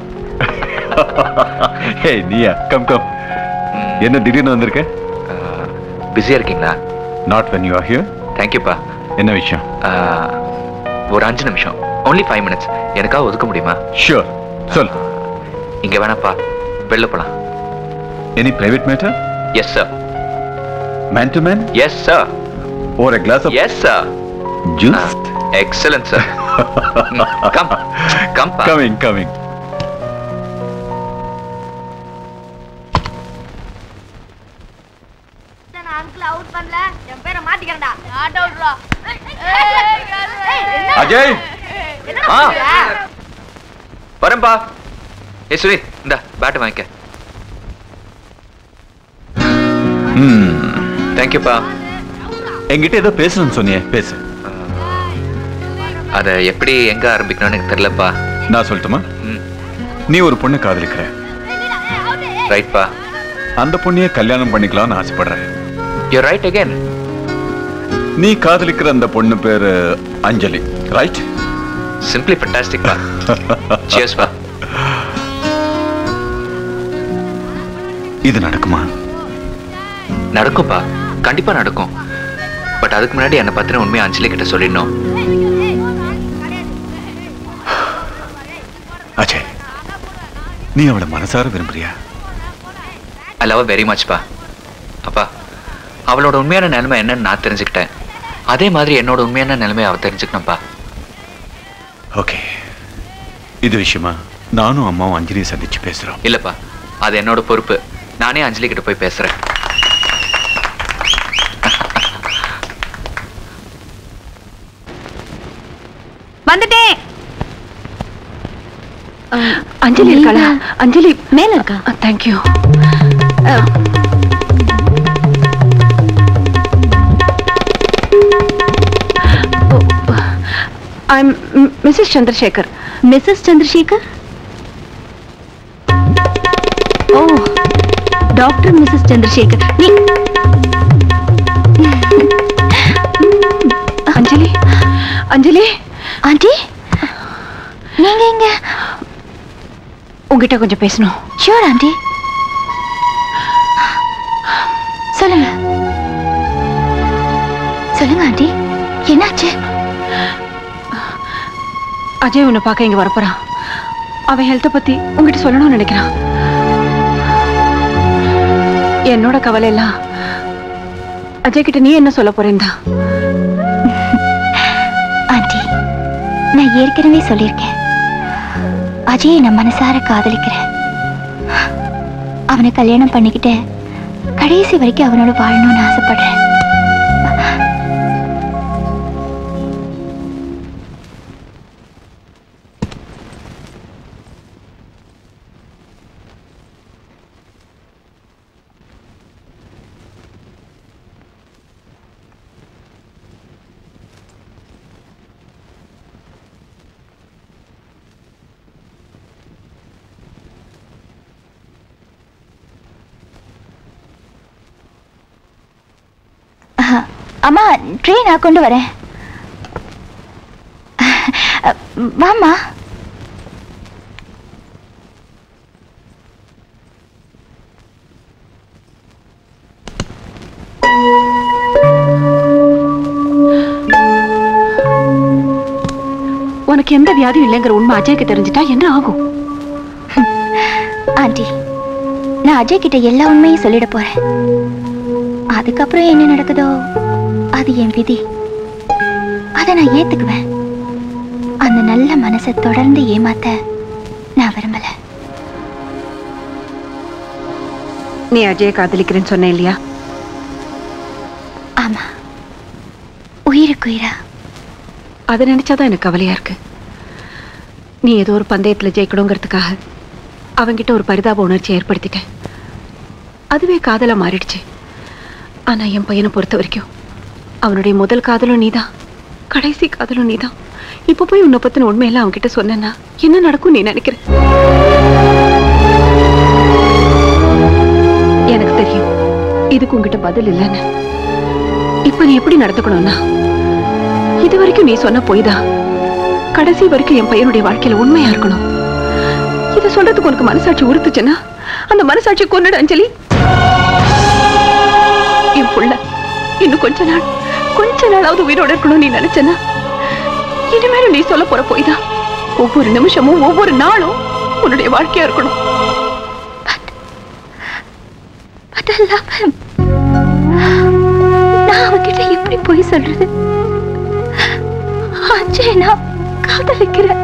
ஹே நீயா கம் கம் என்ன திடீர்னு வந்திருக்க
பிஸியா இருக்கீங்களா
not when you are here
தேங்க்யூப்பா
என்ன விஷயம்
ஒரு அஞ்சு நிமிஷம் only ஃபைவ் மினிட்ஸ் எனக்காக ஒதுக்க முடியுமா
ஷூர் சொல்
இங்க வேணாப்பா வெளில போலாம்
any private matter
yes sir
man to man
yes sir
or a glass of
yes sir
juice
excellent sir come come பா
coming coming
அங்கிள் அவுட் பண்ணல என் பேரை மாத்திக்கிறேன்டா நாட் அவுட்ரா
அஜய் ஆ வரேன்பா ஏ சுரி இந்த பேட் வாங்கிக்க
ம்
தேங்க்யூப்பா
என்கிட்ட ஏதோ பேசணும்னு சொன்னியே பேசு
அதை எப்படி எங்க ஆரம்பிக்கணும்னு எனக்கு தெரியலப்பா
நான் சொல்லட்டுமா நீ ஒரு பொண்ணை காதலிக்கிற
ரைட்பா
அந்த பொண்ணையே கல்யாணம் பண்ணிக்கலாம்னு ஆசைப்படுறேன்
யூ ரைட் அகைன்
நீ காதலிக்கிற அந்த பொண்ணு பேரு அஞ்சலி ரைட்
சிம்பிளி ஃபண்டாஸ்டிக் பா சியர்ஸ் பா
இது நடக்குமா
நடக்கும்பா கண்டிப்பா நடக்கும் பட் அதுக்கு முன்னாடி என்னை பத்தின உண்மையை அஞ்சலி கிட்ட சொல்லிடணும்
அஜய் நீ அவளை மனசார விரும்புறியா
ஐ லவ் வெரி மச் பா அப்பா அவளோட உண்மையான நிலைமை என்னன்னு நான் தெரிஞ்சுக்கிட்டேன் அதே மாதிரி என்னோட உண்மையான நிலைமை அவ தெரிஞ்சுக்கணும்ப்பா
ஓகே இது விஷயமா நானும் அம்மாவும் அஞ்சலியை சந்திச்சு பேசுறோம்
இல்லப்பா அது என்னோட பொறுப்பு நானே அஞ்சலி கிட்ட போய் பேசுறேன்
வந்துட்டேன் அஞ்சலி இருக்காளா அஞ்சலி மேல இருக்கா thank you I'm Mrs Chandrasekhar
Mrs Chandrasekhar oh doctor Mrs Chandrasekhar நீ
அஞ்சலி அஞ்சலி
ஆண்டி நீங்க எங்க
உங்ககிட்ட கொஞ்சம் பேசணும்
ஷியோர் ஆண்டி சொல்லுங்க சொல்லுங்க ஆண்டி என்னாச்சு
அஜய் உன்னை பார்க்க இங்க வரப்போறான் அவன் ஹெல்த்தை பத்தி உங்ககிட்ட சொல்லணும்னு நினைக்கிறான் என்னோட கவலை எல்லாம் அஜய் கிட்ட நீ என்ன சொல்ல போறேன்டா
ஆண்டி நான் ஏற்கனவே சொல்லியிருக்கேன் அஜயை நான் மனசார காதலிக்கிறேன் அவனை கல்யாணம் பண்ணிக்கிட்டு கடைசி வரைக்கும் அவனோட வாழணும்னு ஆசைப்படுறேன் அம்மா ட்ரெயின் நான் கொண்டு வரேன் அ, வாம்மா
உனக்கு எந்த வியாதியும் இல்லைங்கிற உண்மை அஜய்க்கு தெரிஞ்சிட்டா என்ன ஆகும்
ஆண்டி நான் அஜய் கிட்ட எல்லா உண்மையும் சொல்லிட போறேன் அதுக்கப்புறம் என்ன நடக்குதோ அது என் விதி அதை நான் ஏத்துக்குவேன் அந்த நல்ல மனசை தொடர்ந்து ஏமாத்த நான் விரும்பல
நீ அஜயை காதலிக்கிறேன்னு சொன்ன இல்லையா
ஆமா உயிருக்குயிரா
அதை நினைச்சாதான் எனக்கு கவலையா இருக்கு நீ ஏதோ ஒரு பந்தயத்துல ஜெயிக்கணுங்கிறதுக்காக அவங்கிட்ட ஒரு பரிதாப உணர்ச்சி ஏற்படுத்திட்ட அதுவே காதலா மாறிடுச்சு ஆனா என் பையனை பொறுத்த வரைக்கும் அவனுடைய முதல் காதலும் நீதான் கடைசி காதலும் நீதான் இப்ப போய் உன்னை பத்தின உண்மையெல்லாம் அவன்கிட்ட சொன்னேன்னா என்ன நடக்கும் நீ நினைக்கிற எனக்கு தெரியும் இதுக்கு உன்கிட்ட பதில் இல்லைன்னு இப்ப நீ எப்படி நடந்துக்கணும்னா இது வரைக்கும் நீ சொன்ன பொய் தான் கடைசி வரைக்கும் என் பையனுடைய வாழ்க்கையில உண்மையா இருக்கணும் இத சொல்றதுக்கு உனக்கு மனசாட்சி உறுத்துச்சுன்னா அந்த மனசாட்சி கொன்னுடு அஞ்சலி என் புள்ள இன்னும் கொஞ்ச நாள் கொஞ்ச நாளாவது உயிரோட இருக்கணும் நீ நினைச்சனா இனிமேலும் நீ சொல்ல போற பொய் தான் ஒவ்வொரு நிமிஷமும் ஒவ்வொரு நாளும் உன்னுடைய வாழ்க்கையா இருக்கணும்
But I love him. நான் அவகிட்ட எப்படி போய் சொல்றது அஜய் நான் காதலிக்கிறேன்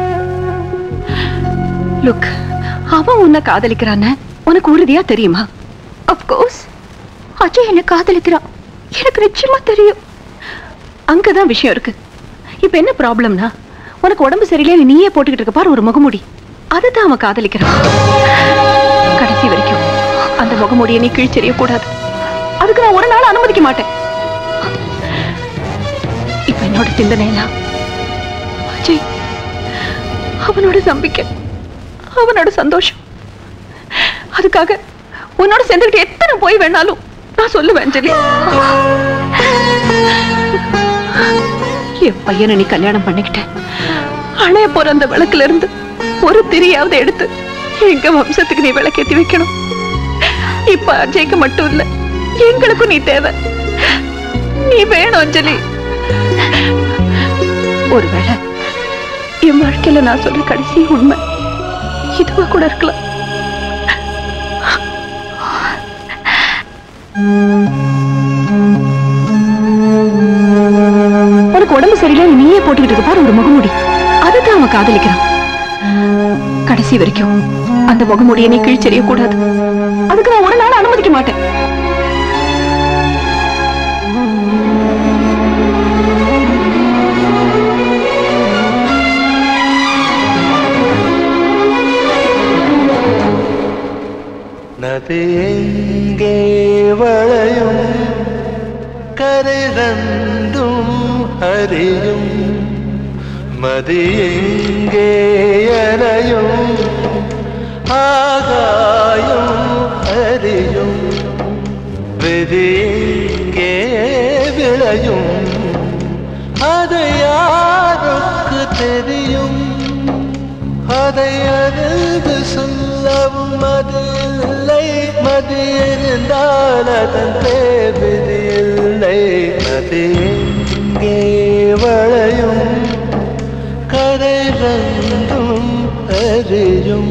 லுக் அவன் உன்னை காதலிக்கிறான்னு உனக்கு உறுதியா தெரியுமா
அப்கோர்ஸ் அஜய் என்ன காதலிக்கிறான் எனக்கு நிச்சயமா தெரியும்
அங்கதான் விஷயம் இருக்கு இப்ப என்ன ப்ராப்ளம்னா உனக்கு உடம்பு சரியில்லைன்னு நீயே போட்டுக்கிட்டு இருக்க பாரு ஒரு முகமூடி அதுதான் அவன் காதலிக்கிறான் கடைசி வரைக்கும் அந்த முகமூடியை நீ கிழிச்செறிய கூடாது அதுக்கு நான் ஒரு நாள் அனுமதிக்க மாட்டேன் இப்ப என்னோட சிந்தனை எல்லாம் அஜய் அவனோட நம்பிக்கை அவனோட சந்தோஷம் அதுக்காக உன்னோட சேர்ந்துக்கிட்டு எத்தனை போய் வேணாலும் நான் சொல்லுவேன் அஞ்சலி என் பையனை நீ கல்யாணம் பண்ணிக்கிட்ட அணைய போற அந்த விளக்குல இருந்து ஒரு திரியாவது எடுத்து எங்க வம்சத்துக்கு நீ விளக்கேத்தி வைக்கணும் இப்ப அஜய்க்கு மட்டும் இல்ல எங்களுக்கும் நீ தேவை நீ வேணும் அஞ்சலி ஒருவேளை என் வாழ்க்கையில நான் சொல்ற கடைசி உண்மை இதுவா கூட இருக்கலாம் உனக்கு உடம்பு சரியில்லை நீயே போட்டுக்கிட்டு இருக்க பாரு ஒரு முகமூடி அதுதான் அவன் காதலிக்கிறான் கடைசி வரைக்கும் அந்த முகமூடியை நீ கிழிச்செறிய கூடாது அதுக்கு நான் ஒரு நாள் அனுமதிக்க மாட்டேன்
நதி எங்கே வளையும் கரை ரெண்டும் அறியும் மதி எங்கே அறையும் ஆகாயம் அறியும் விதி எங்கே விளையும் அது யாருக்கு தெரியும் அதை அறிந்து சொல்லவும் அது இல்லை மதி இருந்தால் அதன் தேவிதி இல்லை அது எங்கே வளையும் கரை ரெண்டும் அறியும்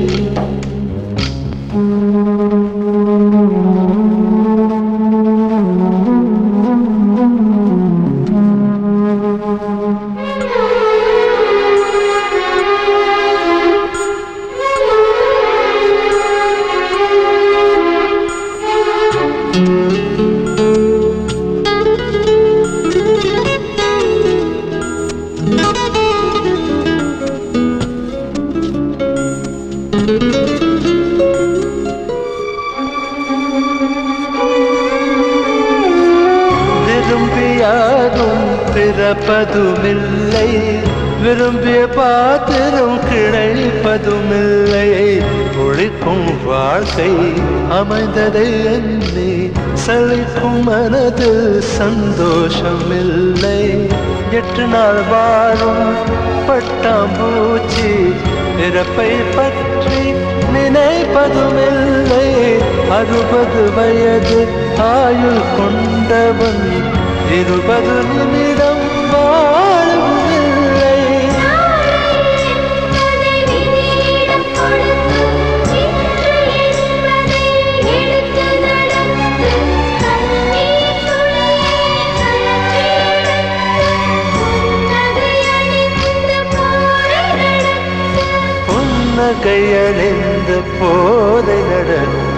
விரும்பியாரும் பிறப்பதுமில்லை விரும்பிய பாத்திரம் கிடைப்பதுமில்லை ஒழித்த
சிரிக்கும் வாழ்க்கை அமைந்ததை எண்ணி சலிக்கும் மனது சந்தோஷம் இல்லை எட்டு நாள் வாழும் பட்டாம்பூச்சி இறப்பை பற்றி நினைப்பதுமில்லை அறுபது வயது ஆயுள் கொண்டவன் இருபது நிமிடம் வாழவில்லை புன்னகையணிந்த போதை நடத்த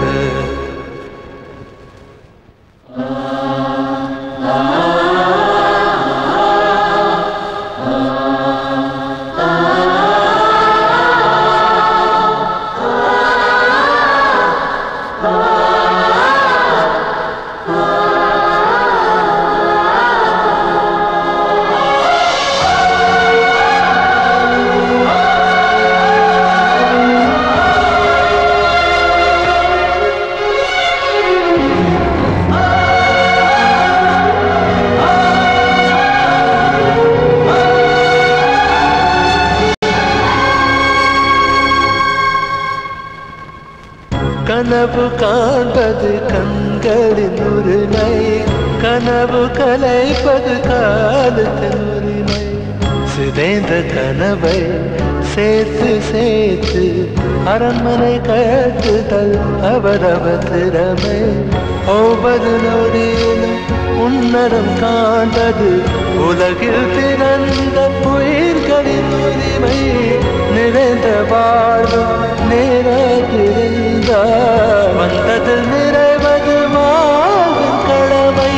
கனவு காண்பது கண்களின் உரிமை கனவு கலைப்பது காலத்தின் உரிமை சிதைந்த கனவை சேர்த்து சேர்த்து அரண்மனை கட்டுதல் அவரவ திறமை ஒவ்வொரு நொடியிலும் உன்னரம் காண்பது உலகில் பிறந்த உயிர்களின் உரிமை நிறைந்த வாழ்வு நேராதிருந்தார் வந்தது நிறைவது வாழ்வின் கடமை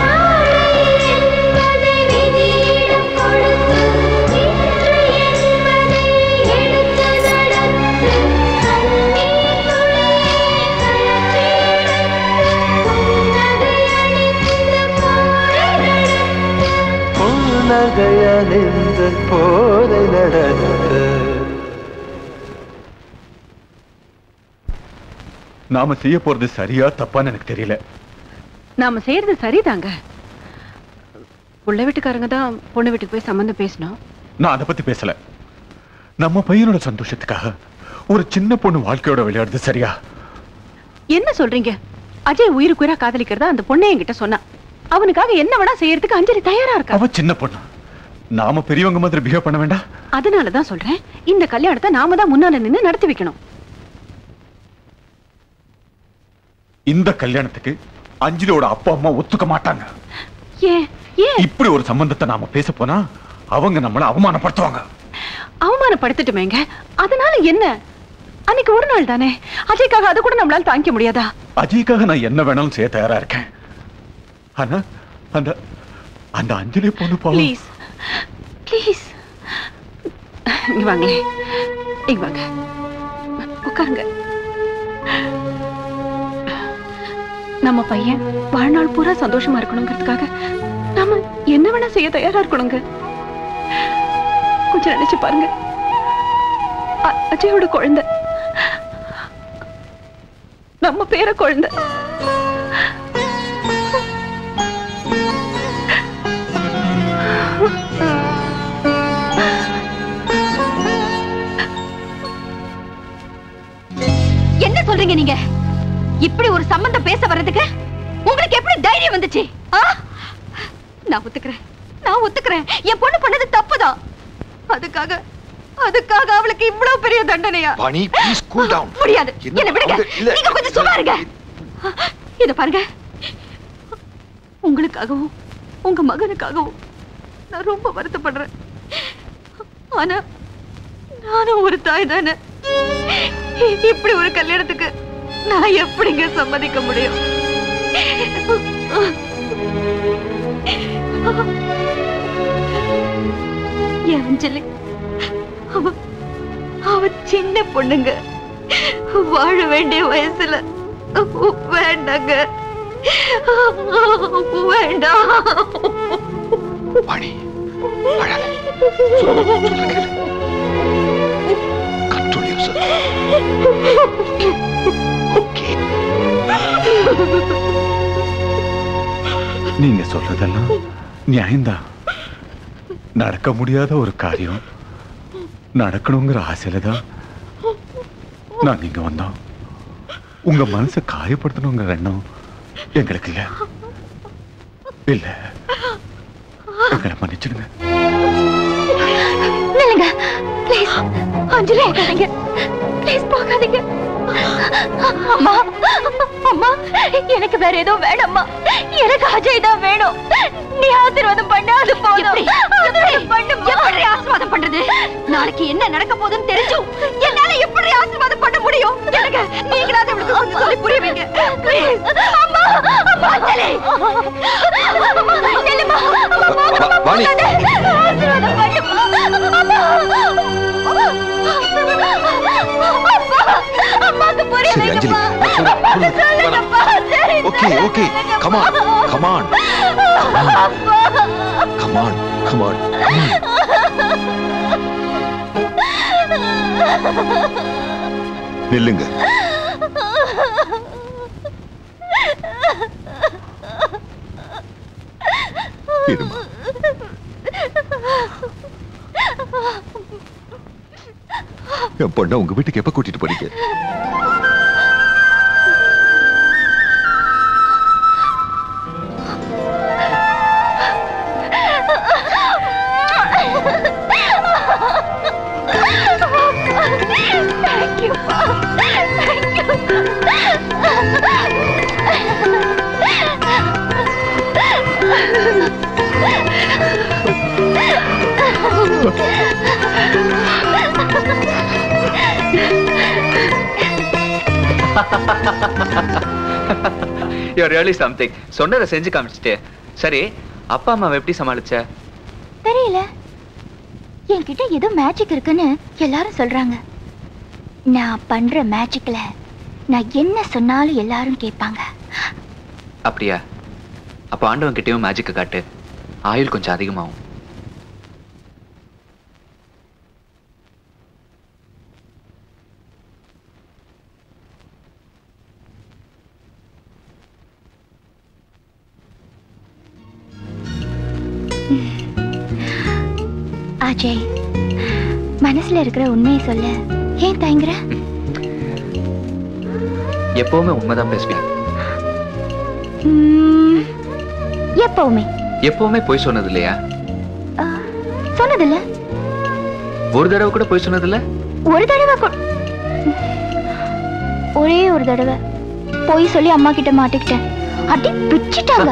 புன்னகையணிந்த போதை நடத்த
நாம செய்ய போறது சரியா தப்பான்னு எனக்கு தெரியல
நாம செய்யறது சரிதாங்க உள்ள வீட்டுக்காரங்க தான் பொண்ணு வீட்டுக்கு போய் சம்மந்தம் பேசணும்
நான் அதை பத்தி பேசல நம்ம பையனோட சந்தோஷத்துக்காக ஒரு சின்ன பொண்ணு வாழ்க்கையோட விளையாடுறது சரியா
என்ன சொல்றீங்க அஜய் உயிருக்கு உயிரா காதலிக்கிறதா அந்த பொண்ணே என்கிட்ட சொன்னா அவனுக்காக என்ன வேணா செய்யறதுக்கு அஞ்சலி தயாரா இருக்கா
அவ சின்ன பொண்ணு நாம பெரியவங்க மாதிரி பிஹேவ் பண்ண வேண்டாம்
அதனாலதான் சொல்றேன் இந்த கல்யாணத்தை நாம தான் முன்னால நின்னு நடத்தி வைக்கணும்
இந்த கல்யாணத்துக்கு அஞ்சலியோட அப்பா அம்மா ஒத்துக்க மாட்டாங்க
ஏன் ஏன்
இப்படி ஒரு சம்பந்தத்தை நாம பேச போனா அவங்க நம்மள அவமானப்படுத்துவாங்க
அவமானப்படுத்திட்டுமேங்க அதனால என்ன அன்னைக்கு ஒரு நாள் தானே அஜய்க்காக அதை கூட நம்மளால தாங்கிக்க முடியாதா
அஜய்க்காக நான் என்ன வேணாலும் செய்ய தயாரா இருக்கேன் ஆனா அந்த அந்த அஞ்சலி பொண்ணு பாவம்
ப்ளீஸ் ப்ளீஸ் இங்க வாங்களே இங்க வாங்க உட்காருங்க நம்ம பையன் வாழ்நாள் பூரா சந்தோஷமா இருக்கணுங்கிறதுக்காக நாம என்ன வேணா செய்ய தயாரா இருக்கணுங்க கொஞ்சம் நினைச்சு பாருங்க அ- அஜயோட குழந்தை நம்ம பேர குழந்தை
என்ன சொல்றீங்க நீங்க இப்படி ஒரு சம்பந்தம் பேச வர்றதுக்கு உங்களுக்கு எப்படி தைரியம் வந்துச்சு ஆ? நான் ஒத்துக்கிறேன் நான் ஒத்துக்கிறேன் என் பொண்ணு பண்ணது தப்புதான் அதுக்காக அதுக்காக அவளுக்கு இவ்வளவு பெரிய தண்டனையா
வாணி ப்ளீஸ் கூல் டவுன்
முடியாது
என்ன
என்ன விடுங்க
அவங்க- இல்ல.
நீங்க கொஞ்சம் சும்மா இருங்க இத பாருங்க உங்களுக்காகவும் உங்க மகனுக்காகவும் நான் ரொம்ப வருத்தப்படுறேன் ஆனா நானும் ஒரு தாய் தானே இப்படி ஒரு கல்யாணத்துக்கு நான் எப்படிங்க சம்மதிக்க முடியும் என் அஞ்சலி அவ அவ சின்ன பொண்ணுங்க வாழ வேண்டிய வயசுல வேண்டாங்க வேண்டாம்
வாணி அழாத. சொல்றத கேளு. Control yourself.
நீங்க சொல்றதெல்லாம் நியாயம்தான் நடக்க முடியாத ஒரு காரியம் நடக்கணுங்கிற ஆசையில தான் நான் இங்க வந்தோம் உங்க மனசை காயப்படுத்தணுங்கிற எண்ணம் எங்களுக்கு இல்ல இல்ல எங்களை மன்னிச்சிடுங்க
நில்லுங்க ப்ளீஸ் அஞ்சலி போகாதீங்க ப்ளீஸ் போகாதீங்க அம்மா அம்மா எனக்கு வேற எதுவும் வேணாம்மா எனக்கு அஜய் தான் வேணும் நீ ஆசீர்வாதம் பண்ண அது போதும் ஆசீர்வாதம் பண்ணுமா எப்படி ஆசீர்வாதம் பண்றது நாளைக்கு என்ன நடக்க போகுதுன்னு தெரிஞ்சும் என்னால எப்படி ஆசீர்வாதம் பண்ண முடியும் எனக்கு நீங்களாவது அவளுக்கு கொஞ்சம் சொல்லி புரிய வைங்க ப்ளீஸ் அம்மா அம்மா அஞ்சலி அம்மா நில்லுமா அம்மா போகாதம்மா
வாணி.
போகாத ஆசீர்வாதம் பண்ணுமா அம்மாக்கு புரிய
சரி அஞ்சலி
வைங்கப்பா சொல்லுங்கப்பா சரி
okay okay come on come on come on come on நில்லுங்க இருமா என் பொண்ணை உங்க வீட்டுக்கு எப்ப கூட்டிட்டு போறீங்க
Thank you, Pa. Thank
you really something சொன்னதை செஞ்சு காமிச்சிட்டு சரி அப்பா அம்மாவை எப்படி சமாளிச்ச
தெரியல என்கிட்ட ஏதோ மேஜிக் இருக்குன்னு எல்லாரும் சொல்றாங்க நான் பண்ற மேஜிக்ல நான் என்ன சொன்னாலும் எல்லாரும் கேட்பாங்க
அப்படியா அப்போ ஆண்டவன் கிட்டயும் மேஜிக்கை காட்டு ஆயுள் கொஞ்சம் அதிகமாகும்
அஜய் மனசுல இருக்கிற உண்மையை சொல்ல ஏன் தயங்குற
எப்பவுமே உண்மைதான் பேசுவேன்
ம், எப்பவுமே
எப்பவுமே பொய் சொன்னது இல்லையா
சொன்னதில்ல
ஒரு தடவை கூட பொய் சொன்னது இல்ல
ஒரு தடவை கொ- ஒரே ஒரு தடவை போய் சொல்லி அம்மா கிட்ட மாட்டிக்கிட்டேன் அடி பிச்சிட்டாங்க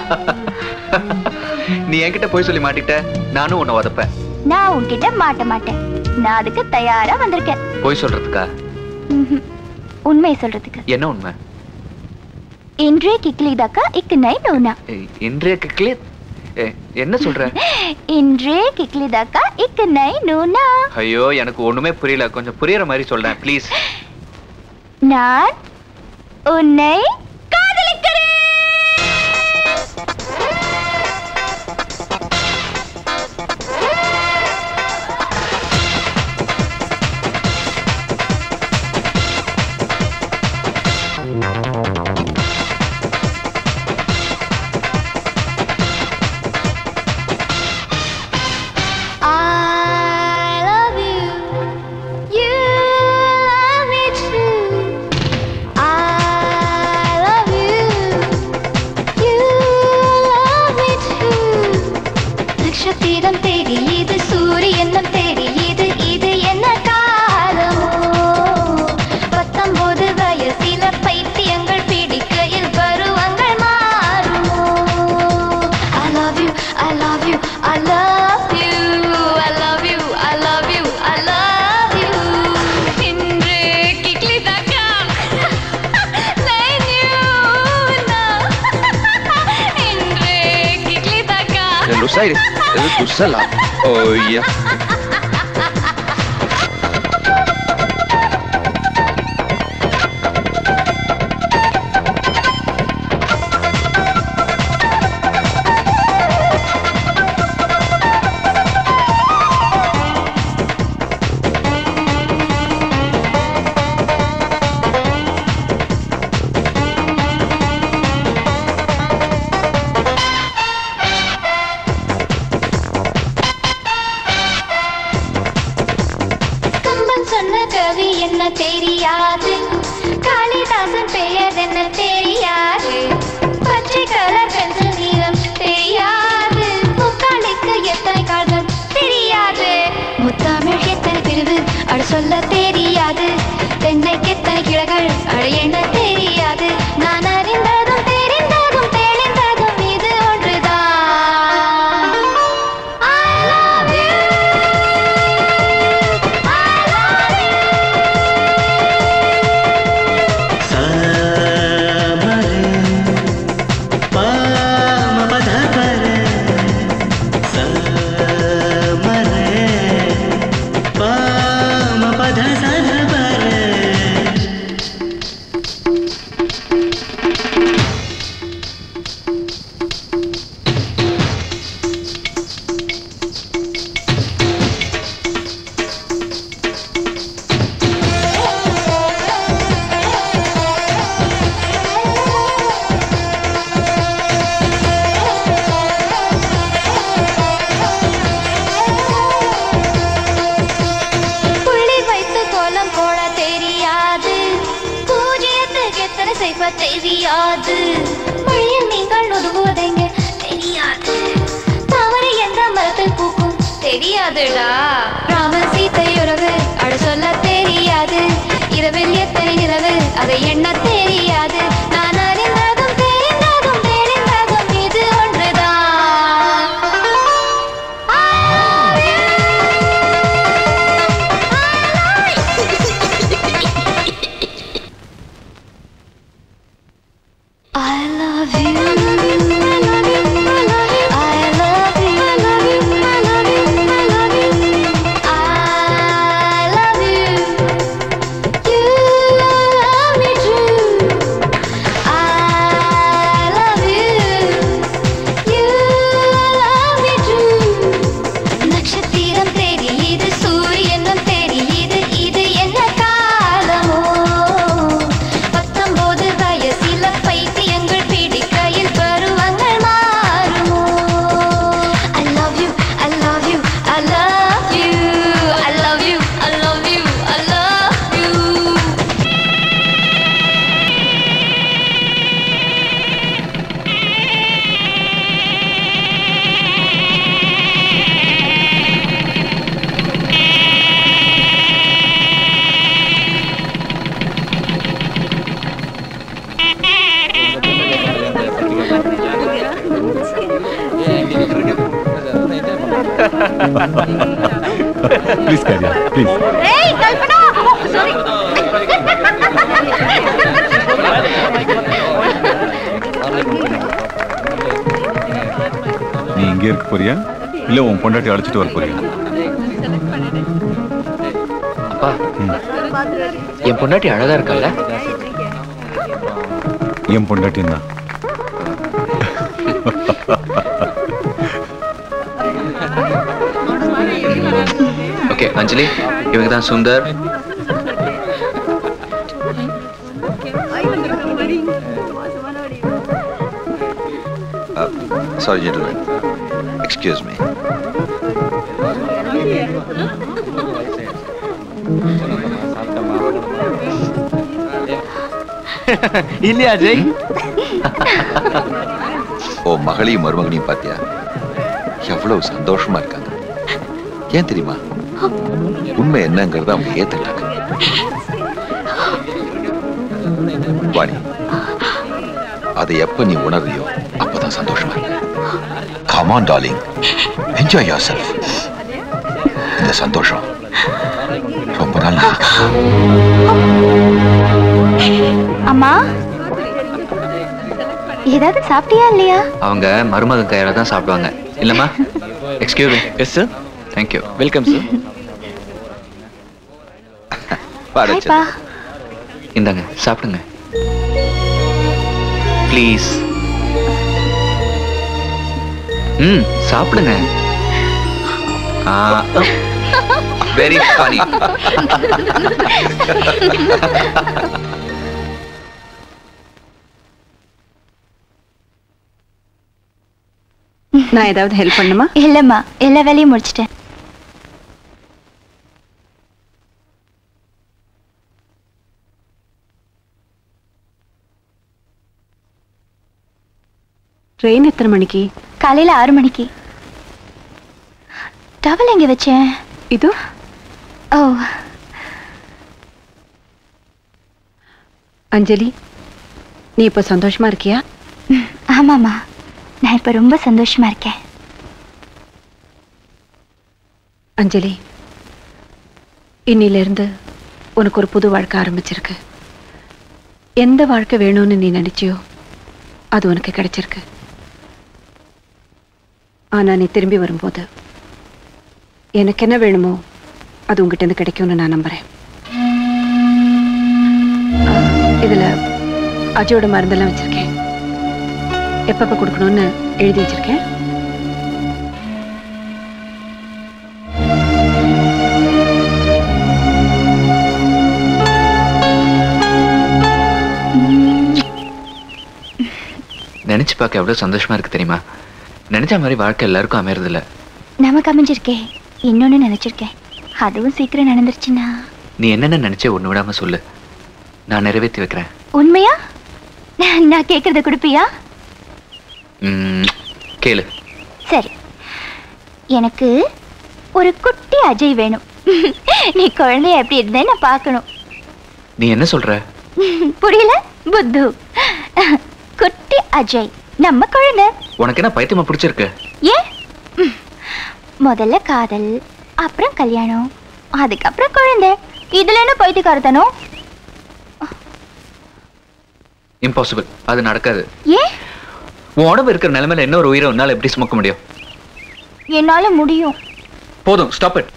நீ என்கிட்ட பொய் சொல்லி மாட்டிட்ட நானும் உன்னை உதப்பேன்
நான் உன்கிட்ட மாட்ட மாட்டேன் நான் அதுக்கு தயாரா வந்திருக்கேன்
பொய் சொல்றதுக்கா
ம்ஹும். உண்மையை சொல்றதுக்கு
என்ன உண்மை
இன்றே கிக்லிதாக்கா இக்கு நை நோனா
ஏய், இன்றைய கிக்லே என்ன சொல்ற
இன்றே கிக்லிதாக்கா இக்கு நை நோனா
ஐயோ எனக்கு ஒண்ணுமே புரியல கொஞ்சம் புரியற மாதிரி சொல்றேன் ப்ளீஸ்
நான் உன்னை காதலிக்கிறேன் I love you. You love me too. I love you. You love me too. நட்சத்திரம் தெரியுது சூரியனும் தெரியுது இது என்ன காலமோ பத்தொன்பது வயசில பைத்தியங்கள் பிடிக்கையில் பருவங்கள் மாறுமோ I love you, I love you, I love you, I love you, I love you, I love you. இன்று கிக்லிதாக்கா, இன்று கிக்லிதாக்கா.
Los aires, es tu sala. Oye.
ஆ தெரியாது தென்னைக்கு எத்தனை கிளைகள் அட என்ன தெரியாது நான் அறிந்ததும் தெரிந்ததும் தெளிந்ததும் இது ஒன்றுதான் I love you. I love you. புள்ளி வைத்து கோலம் போட தெரியாது பூஜ்ஜியத்துக்கு எத்தனை செய்வ தெரியாது மழையில் நீங்கள் ஒதுங்குவதெங்க தெரியாது தாமரை எந்த மரத்தில் பூக்கும் தெரியாதுடா ராம சீத்தை உறவு அட சொல்ல தெரியாது இரவில் எத்தனை நிலவு அதை எண்ண தெரியாது நான் அறிந்ததும் தெரிந்ததும் தெளிந்ததும் இது ஒன்றுதான் I love you. I love you. I love you. I love you. I love you. I love you. You love me true. I love you. You love me true. நட்சத்திரம் தெரியுது சூரியனும் தெரியுது இது என்ன காலமோ பத்தொன்பது வயசில பைத்தியங்கள் பிடிக்கையில் பருவங்கள் மாறுமோ I love you, I love you, I love you, I love you, I love you, I love you.
Please கேரியா please
Hey, Kalpana! Oh, sorry.
நீ இங்கே இருக்க போறியா இல்ல உன் பொண்டாட்டி அழைச்சிட்டு வர போறியா
அப்பா என் பொண்டாட்டி அழகா இருக்கல்ல
என் பொண்டாட்டியும் தான்
ஓகே அஞ்சலி இவங்க தான் Sundar
Sorry, gentlemen. Excuse me.
இல்லையா ஜெய்
ஓ மகளையும் மருமகனையும் பாத்தியா எவ்வளவு சந்தோஷமா இருக்காங்க ஏன் தெரியுமா உண்மை என்னங்கறத அவங்க ஏத்துக்கிட்டாங்க வாணி அதை எப்ப நீ உணர்றியோ அப்பதான் சந்தோஷமா இருக்கு come on darling enjoy yourself இந்த சந்தோஷம் ரொம்ப நாள் நீடிக்கும்.
அம்மா ஏதாவது சாப்பிட்டியா இல்லையா
அவங்க மருமகன் கையால தான் சாப்பிடுவாங்க இல்லம்மா excuse yes sir thank you welcome sir
வாடா,
ஹாய்ப்பா
இந்தாங்க சாப்பிடுங்க ப்ளீஸ் ம் சாப்பிடுங்க வெரி ஃபனி
நான் ஏதாவது ஹெல்ப் பண்ணுமா
இல்லம்மா எல்லா வேலையும் முடிச்சிட்டேன்
ட்ரெயின் எத்தனை மணிக்கு
காலையில ஆறு மணிக்கு டவல் எங்க வச்சேன்
இது
ஓ
அஞ்சலி நீ இப்ப சந்தோஷமா இருக்கியா
ஆமாம்மா நான் இப்போ ரொம்ப சந்தோஷமா இருக்கேன்
அஞ்சலி இன்னிலிருந்து உனக்கு ஒரு புது வாழ்க்கை ஆரம்பிச்சிருக்கு எந்த வாழ்க்கை வேணும்னு நீ நினைச்சியோ அது உனக்கு கிடைச்சிருக்கு ஆனா நீ திரும்பி வரும்போது எனக்கு என்ன வேணுமோ அது உங்ககிட்ட இருந்து கிடைக்கும்னு நான் நம்புறேன் ஆ, இதுல அஜயோட மருந்தெல்லாம் வச்சிருக்கேன் எப்பப்ப கொடுக்கணும்னு எழுதி வச்சிருக்கேன்
நினைச்சு பார்க்க எவ்வளவு சந்தோஷமா இருக்கு தெரியுமா நினைச்ச மாதிரி வாழ்க்கை எல்லாருக்கும் அமையறது இல்ல
நமக்கு அமைஞ்சிருக்கே இன்னொன்னு நினைச்சிருக்கேன் அதுவும் சீக்கிரம் நடந்துருச்சுன்னா
நீ என்னென்ன நினைச்சே ஒண்ணு விடாம சொல்லு நான் நிறைவேற்றி வைக்கிறேன்
உண்மையா நான் நான் கேட்கறத கொடுப்பியா
ம், கேளு
சரி எனக்கு ஒரு குட்டி அஜய் வேணும் நீ குழந்தைய எப்படி இருந்தேன்னு நான் பார்க்கணும்
நீ என்ன சொல்ற
புரியல புத்து குட்டி அஜய் நம்ம குழந்தை
உனக்கு என்ன பைத்தியமா பிடிச்சிருக்கு
ஏன் ம். முதல்ல காதல் அப்புறம் கல்யாணம் அதுக்கப்புறம் குழந்தை இதுல என்ன பைத்தியக்காரத்தனம்
இம்பாசிபிள் அது நடக்காது
ஏன்
உன் உடம்பு இருக்கிற நிலைமையில இன்னொரு உயிரை உன்னால எப்படி சுமக்க முடியும்
என்னால முடியும்
போதும் ஸ்டாப் இட்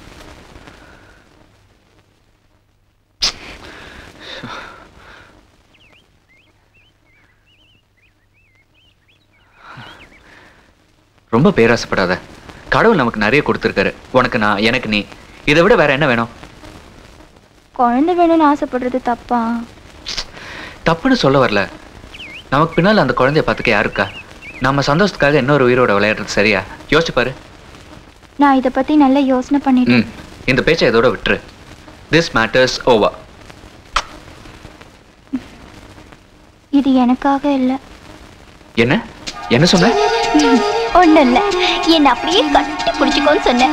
ரொம்ப பேராசைப்படாத கடவுள் நமக்கு நிறைய கொடுத்துருக்காரு உனக்கு நான் எனக்கு நீ இதை விட வேற என்ன வேணும்
குழந்தை வேணும்னு ஆசைப்படுறது தப்பா
தப்புன்னு சொல்ல வரல நமக்கு பின்னால் அந்த குழந்தைய பார்த்துக்க யாரு இருக்கா நம்ம சந்தோஷத்துக்காக இன்னொரு உயிரோட விளையாடுறது சரியா யோசிச்சு பாரு
நான் இத பத்தி நல்லா யோசனை பண்ணிட்டேன்
ம் இந்த பேச்சை இதோட விட்டுரு திஸ் மேட்டர்ஸ் ஓவர்
இது எனக்காக இல்ல
என்ன என்ன சொன்ன
ஒண்ணு இல்ல என்ன அப்படியே கட்டி பிடிச்சுக்கோன்னு சொன்னேன்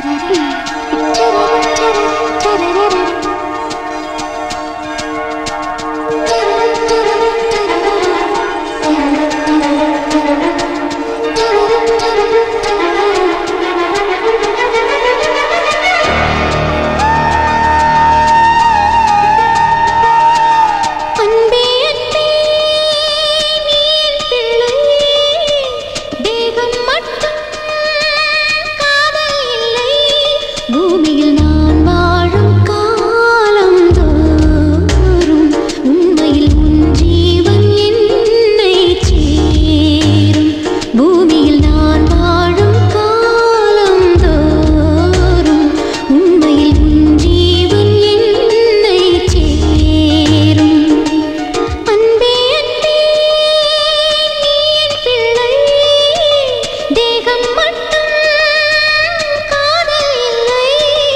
அன்பே அன்பே நீ என் பிள்ளை தேகம் மட்டும் காதல் இல்லை பூமியில் நான் வாழும் காலம் தோறும் உண்மையில் உன் ஜீவன் என்னை சேரும் பூமியில் நான் வாழும் காலம் தோறும் உண்மையில் உன் ஜீவன் என்னை சேரும் அன்பே அன்பே நீ என் பிள்ளை தேகம் மட்டும் காதல் இல்லை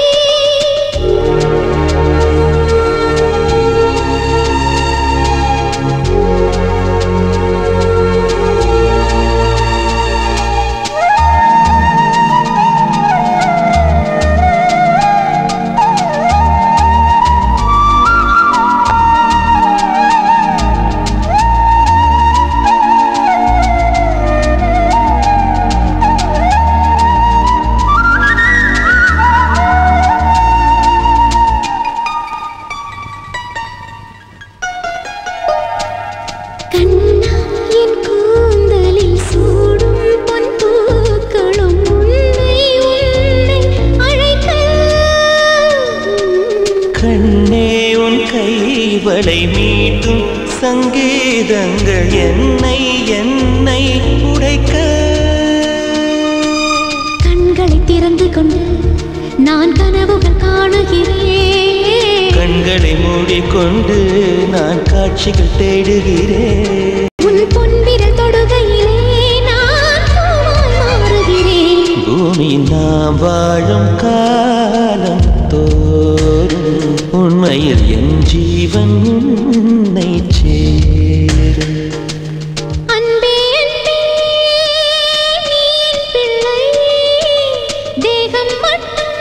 கண்ணா என் கூந்தலில் சூடும் பொன் பூக்களும் உன்னை உன்னை அழைக்க
கண்ணே உன் கைவளை மீட்டும் சங்கீதங்கள் என்னை என்னை உடைக்க
கண்களை திறந்து கொண்டு நான் கனவுகள் காணுகிறேன்
கண்களை மூடிக்கொண்டு நான் காட்சிகள் தேடுகிறேன்
உன் பொன்விரல் தொடுகையிலே நான் பூவாய் மாறுகிறேன்
பூமியில் நாம் வாழும் காலம் தோறும் உண்மையில் என் ஜீவன் உன்னை சேரும்
அன்பே அன்பே நீ என் பிள்ளை தேகம் மட்டும்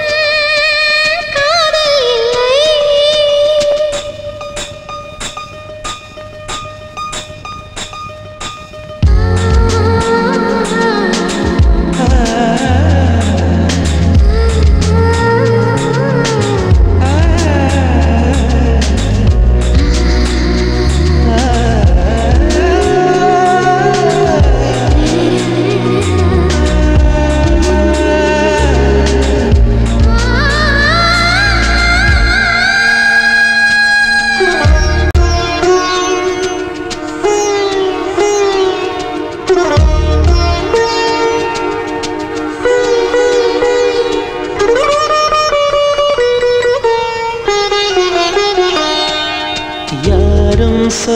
காதல் இல்லை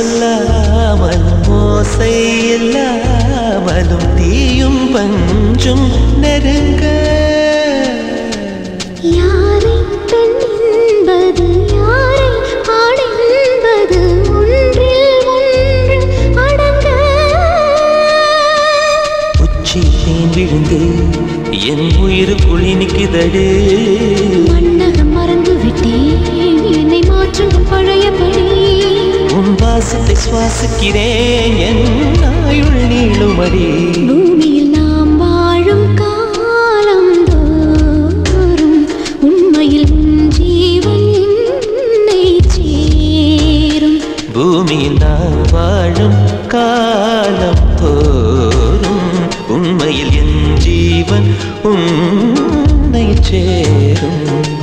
சொல்லாமல் மோசை இல்லாமலும் தீயும் பஞ்சும் நெருங்க
யாரை பெண் என்பது யாரை ஆண் என்பது ஒன்றில் ஒன்று அடங்க
உச்சி தேன் விழுந்து என் உயிர் குழி நிற்குதடு
மன்னகம் மறந்து விட்டேன் என்னை மாற்றும் பழையபடி
உன் வாசத்தை சுவாசிக்கிறேன் என் ஆயுள் நீளுமடி
பூமியில் நாம் வாழும் காலம் தோறும் உண்மையில் உன் ஜீவன் என்னை சேரும்
பூமியில் நான் வாழும் காலம் தோறும் உண்மையில் என் ஜீவன் உன்னை சேரும்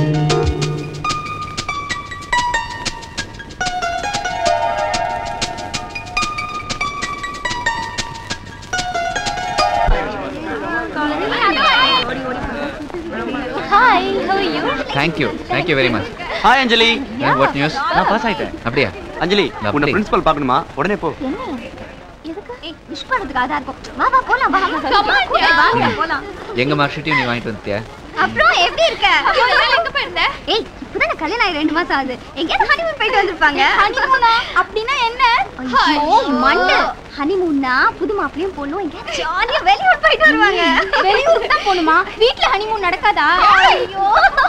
hi how are you
thank you thank you very much
hi Anjali
what news
நான் பாஸ் ஆயிட்டேன்
அப்படியா
அஞ்சலி
அப்படி.
உன்னை பிரின்சிபல் பார்க்கணுமா உடனே போ
என்ன எதுக்கு ஏய் விஷ் பண்றதுக்கு அதா இருக்கும் வா வா போலாம் வா கூட்டிட்டு வாங்க போலாம்
எங்க மார்க் ஷீட்டையும் நீ வாங்கிட்டு வந்துட்டியா
அப்புறம் எப்படி இருக்க எங்க போயிருந்த ஏய் இப்பதான் நான் கல்யாணம் ஆகி ரெண்டு மாசம் ஆகுது எங்கேயாவது ஹனிமூன் போயிட்டு வந்திருப்பாங்க ஹனிமூனா அப்படின்னா என்ன ஐயோ மண்டு ஹனிமூன்னா புது மாப்பிளையும் பொண்ணும் எங்கேயாவது ஜாலியா வெளியூர் போயிட்டு வருவாங்க வெளியூருக்கு தான் போகணுமா வீட்ல ஹனிமூன் நடக்காதா ஐயோ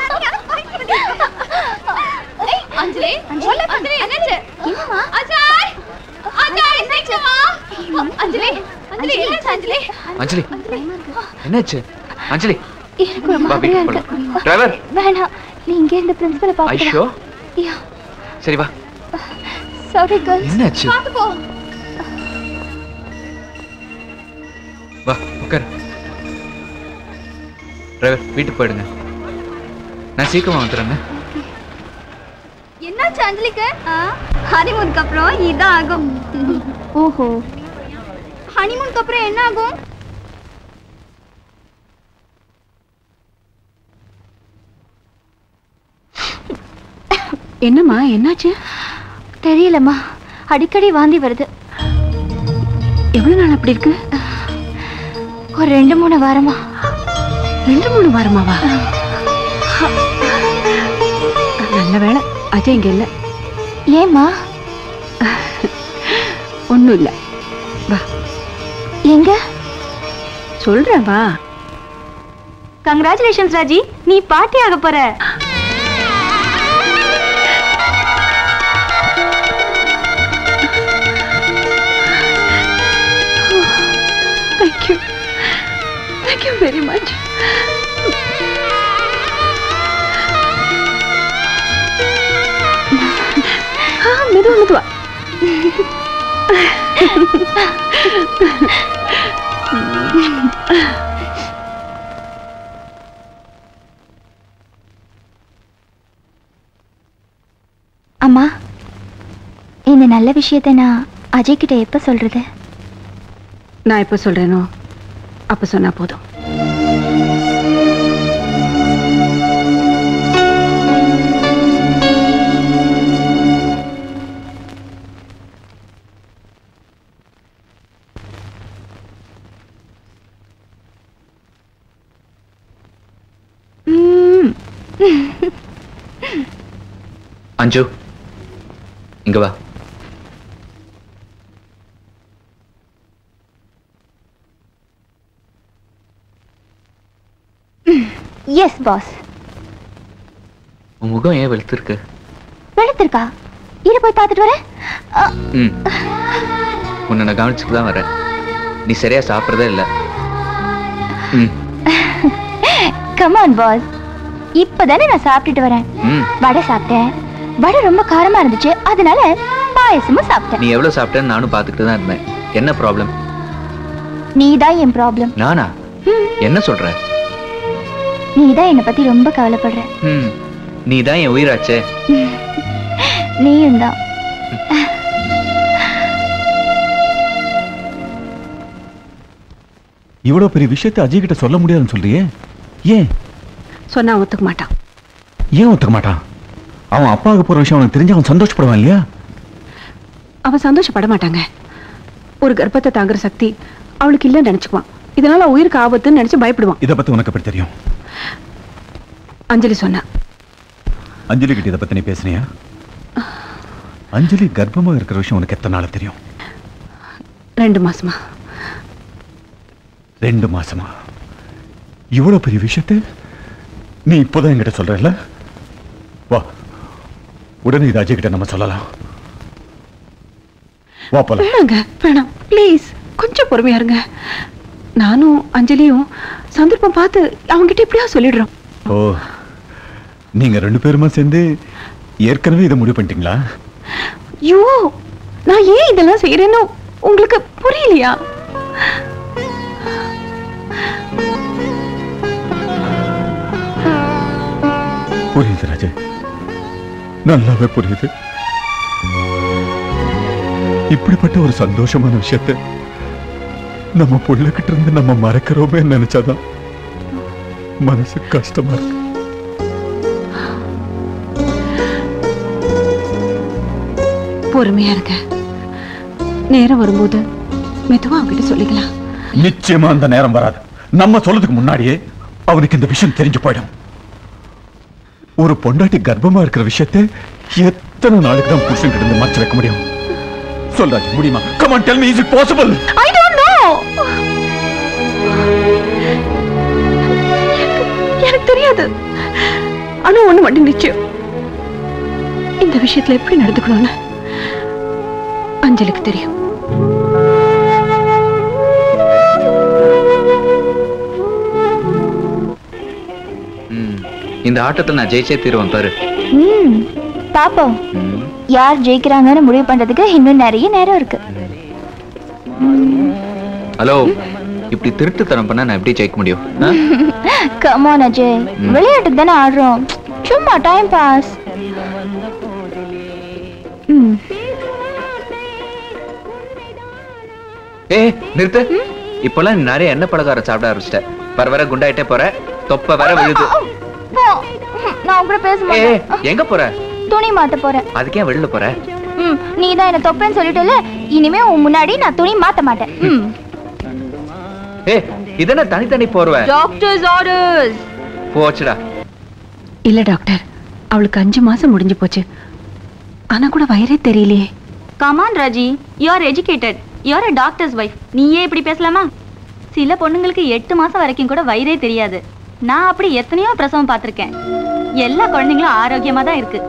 ஏய் அஞ்சலி அஞ்சலி அஞ்சலி என்னாச்சு என்னமா அஜாய் அஜாய் என்னாச்சுமா அஞ்சலி அஞ்சலி என்னாச்சு அஞ்சலி
அஞ்சலி என்னாச்சு அஞ்சலி
எனக்கு ஒரு
வா
மாதிரியா
வீட்டுக்கு
இருக்கு
போலாம் டிரைவர்
வேணாம் நீ இங்கே இந்த பிரின்சிபலை
ஐஷோ
பார்க்கலாம்
சரி வா
சாரி கேர்ள்ஸ்
என்னாச்சு?
பார்த்து போ
வா உட்கார் டிரைவர் வீட்டுக்கு போயிடுங்க நான் சீக்கிரமா வந்துடுறேங்க
என்னாச்சு அஞ்சலிக்கு ஹனிமூனுக்கு அப்புறம் இதான் ஆகும் ஓஹோ ஹனிமூனுக்கு அப்புறம் என்ன ஆகும்
என்னம்மா என்னாச்சு
தெரியலம்மா அடிக்கடி வாந்தி வருது
எவ்வளவு நாள் அப்படி இருக்கு
ஒரு ரெண்டு மூணு வாரமா
ரெண்டு மூணு வாரமாவா நல்ல வேளை அஜய் இங்க இல்ல
ஏம்மா
ஒண்ணும் இல்ல வா
எங்க
சொல்றேன் வா
கங்க்ராச்சுலேஷன்ஸ் ராஜி நீ பாட்டி ஆக போற
தேங்க்யூ தேங்க்யூ வெரி மச் மெதுவா மெதுவா
அம்மா இந்த நல்ல விஷயத்தை நான் அஜய் கிட்ட எப்ப சொல்றது
நான் எப்ப சொல்றேனோ அப்ப சொன்னா போதும்
அஞ்சு இங்க வா
எஸ் பாஸ்
உன் முகம் ஏன் வெளுத்திருக்கு
வெளுத்திருக்கா இரு போய் பார்த்துட்டு வரேன் அ,
ம் உன்னை நான் கவனிச்சுட்டு தான் வரேன் நீ சரியா சாப்பிட்றதே இல்லை ம்
come on பாஸ் இப்பதானே நான் சாப்பிட்டுட்டு வரேன்
ம்
வடை சாப்பிட்டேன் வடை ரொம்ப காரமா இருந்துச்சு அதனால பாயசமும் சாப்பிட்டேன்
நீ எவ்வளவு சாப்பிட்டேன்னு நானும் பார்த்துக்கிட்டு தான் இருந்தேன் என்ன ப்ராப்ளம்
நீ தான் என் ப்ராப்ளம்
நானா என்ன சொல்ற
நீ தான் என்னை பத்தி ரொம்ப கவலைப்படுற
ம் நீ தான் என் உயிராச்சே
நீயும் தான்
இவ்வளவு பெரிய விஷயத்தை அஜய் கிட்ட சொல்ல முடியாதுன்னு சொல்றியே ஏன்
சொன்னா ஒத்துக்க மாட்டான்
ஏன் ஒத்துக்க மாட்டான் அவன் அப்பாவுக்கு போற விஷயம் அவனுக்கு தெரிஞ்சு அவன் சந்தோஷப்படுவான் இல்லையா
அவ சந்தோஷப்பட மாட்டாங்க ஒரு கர்ப்பத்தை தாங்குற சக்தி அவளுக்கு இல்லைன்னு நினைச்சுக்குவான் இதனால அவ உயிருக்கு ஆபத்துன்னு நினைச்சு பயப்படுவான்
இதை பத்தி உனக்கு எப்படி தெரியும்
அஞ்சலி சொன்னா
அஞ்சலி கிட்ட இதை பத்தி நீ பேசுனியா அஞ்சலி கர்ப்பமா இருக்கிற விஷயம் உனக்கு எத்தனை நாள் தெரியும்
ரெண்டு மாசமா
ரெண்டு மாசமா இவ்வளவு பெரிய விஷயத்தை நீ இப்போதான் என்கிட்ட சொல்றல வா உடனே இது அஜய் கிட்ட நம்ம சொல்லலாம் வா போலாம்
வேணாங்க வேணாம் ப்ளீஸ் கொஞ்சம் பொறுமையா இருங்க நானும் அஞ்சலியும் சந்தர்ப்பம் பார்த்து அவங்ககிட்ட இப்படியா சொல்லிடுறோம்
ஓ நீங்க ரெண்டு பேருமா சேர்ந்து ஏற்கனவே இதை முடிவு பண்ணிட்டீங்களா
ஐயோ நான் ஏன் இதெல்லாம் செய்யறேன்னு உங்களுக்கு புரியலையா
புரியுது ராஜே நல்லாவே புரியுது இப்படிப்பட்ட ஒரு சந்தோஷமான விஷயத்தை நம்ம புள்ளகிட்ட இருந்து நம்ம மறக்கிறோமே நினைச்சாதான் மனசு கஷ்டமா இருக்கு
பொறுமையா இருங்க நேரம் வரும்போது மெதுவா அவங்ககிட்ட சொல்லிக்கலாம்
நிச்சயமா அந்த நேரம் வராது நம்ம சொல்றதுக்கு முன்னாடியே அவனுக்கு இந்த விஷயம் தெரிஞ்சு போயிடும் ஒரு பொண்டாட்டி கர்ப்பமா இருக்கிற விஷயத்தை எத்தனை நாளுக்கு தான் புருஷன் கிட்ட இருந்து மறைச்சு வைக்க முடியும் சொல்றாச்சு முடியுமா come on tell me is it possible
I don't know எனக்கு தெரியாது ஆனா ஒண்ணு மட்டும் நிச்சயம் இந்த விஷயத்துல எப்படி நடந்துக்கணும்னு அஞ்சலிக்கு தெரியும்
ம். இந்த ஆட்டத்துல நான் ஜெயிச்சே தீருவேன் பாரு
ம் பாப்போம் யார் ஜெயிக்கிறாங்கன்னு முடிவு பண்றதுக்கு இன்னும் நிறைய நேரம் இருக்கு
ஹலோ இப்படி திருட்டுத்தனம் பண்ணா நான் எப்படி ஜெயிக்க முடியும் ஆ?
கமான் அஜய்
ம்.
விளையாட்டுக்கு தானே ஆடுறோம் சும்மா டைம் பாஸ் ம்
ஏய் நிறுத்து இப்பெல்லாம் நீ நிறைய எண்ணெய் பலகாரம் சாப்பிட ஆரம்பிச்சிட்ட வர வர குண்டாயிட்டே போற தொப்ப வர விழுது
போ. நான் உங்க கூட பேச
ஏய்
மாட்டேன்
எங்க போற
துணி மாத்த போறேன்
அதுக்கு ஏன் வெளில போற
ம் நீ தான் என்ன தொப்பேன்னு சொல்லிட்டல இனிமே உன் முன்னாடி நான் துணி மாத்த மாட்டேன் ம்
ஏய் இதென்ன தனித்தனி போர்வ
டாக்டர்ஸ் ஆர்டர்ஸ்
போச்சுடா
இல்ல டாக்டர் அவளுக்கு அஞ்சு மாசம் முடிஞ்சு போச்சு ஆனா கூட வயிறே தெரியலையே
come on Raji you are educated you are doctor's wife நீயே இப்படி பேசலாமா சில பொண்ணுங்களுக்கு எட்டு மாசம் வரைக்கும் கூட வயிறே தெரியாது நான் அப்படி எத்தனையோ பிரசவம் பார்த்திருக்கேன் எல்லா குழந்தைங்களும் ஆரோக்கியமா தான் இருக்கு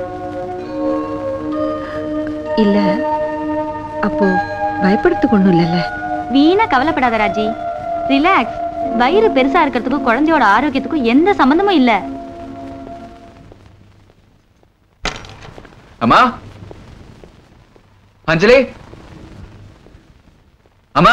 இல்ல அப்போ பயப்படுறதுக்கு ஒண்ணும் இல்லைல்ல
வீணா கவலைப்படாத ராஜி ரிலாக்ஸ் வயிறு பெருசா இருக்கிறதுக்கும் குழந்தையோட ஆரோக்கியத்துக்கும் எந்த சம்பந்தமும் இல்ல
அம்மா அஞ்சலி அம்மா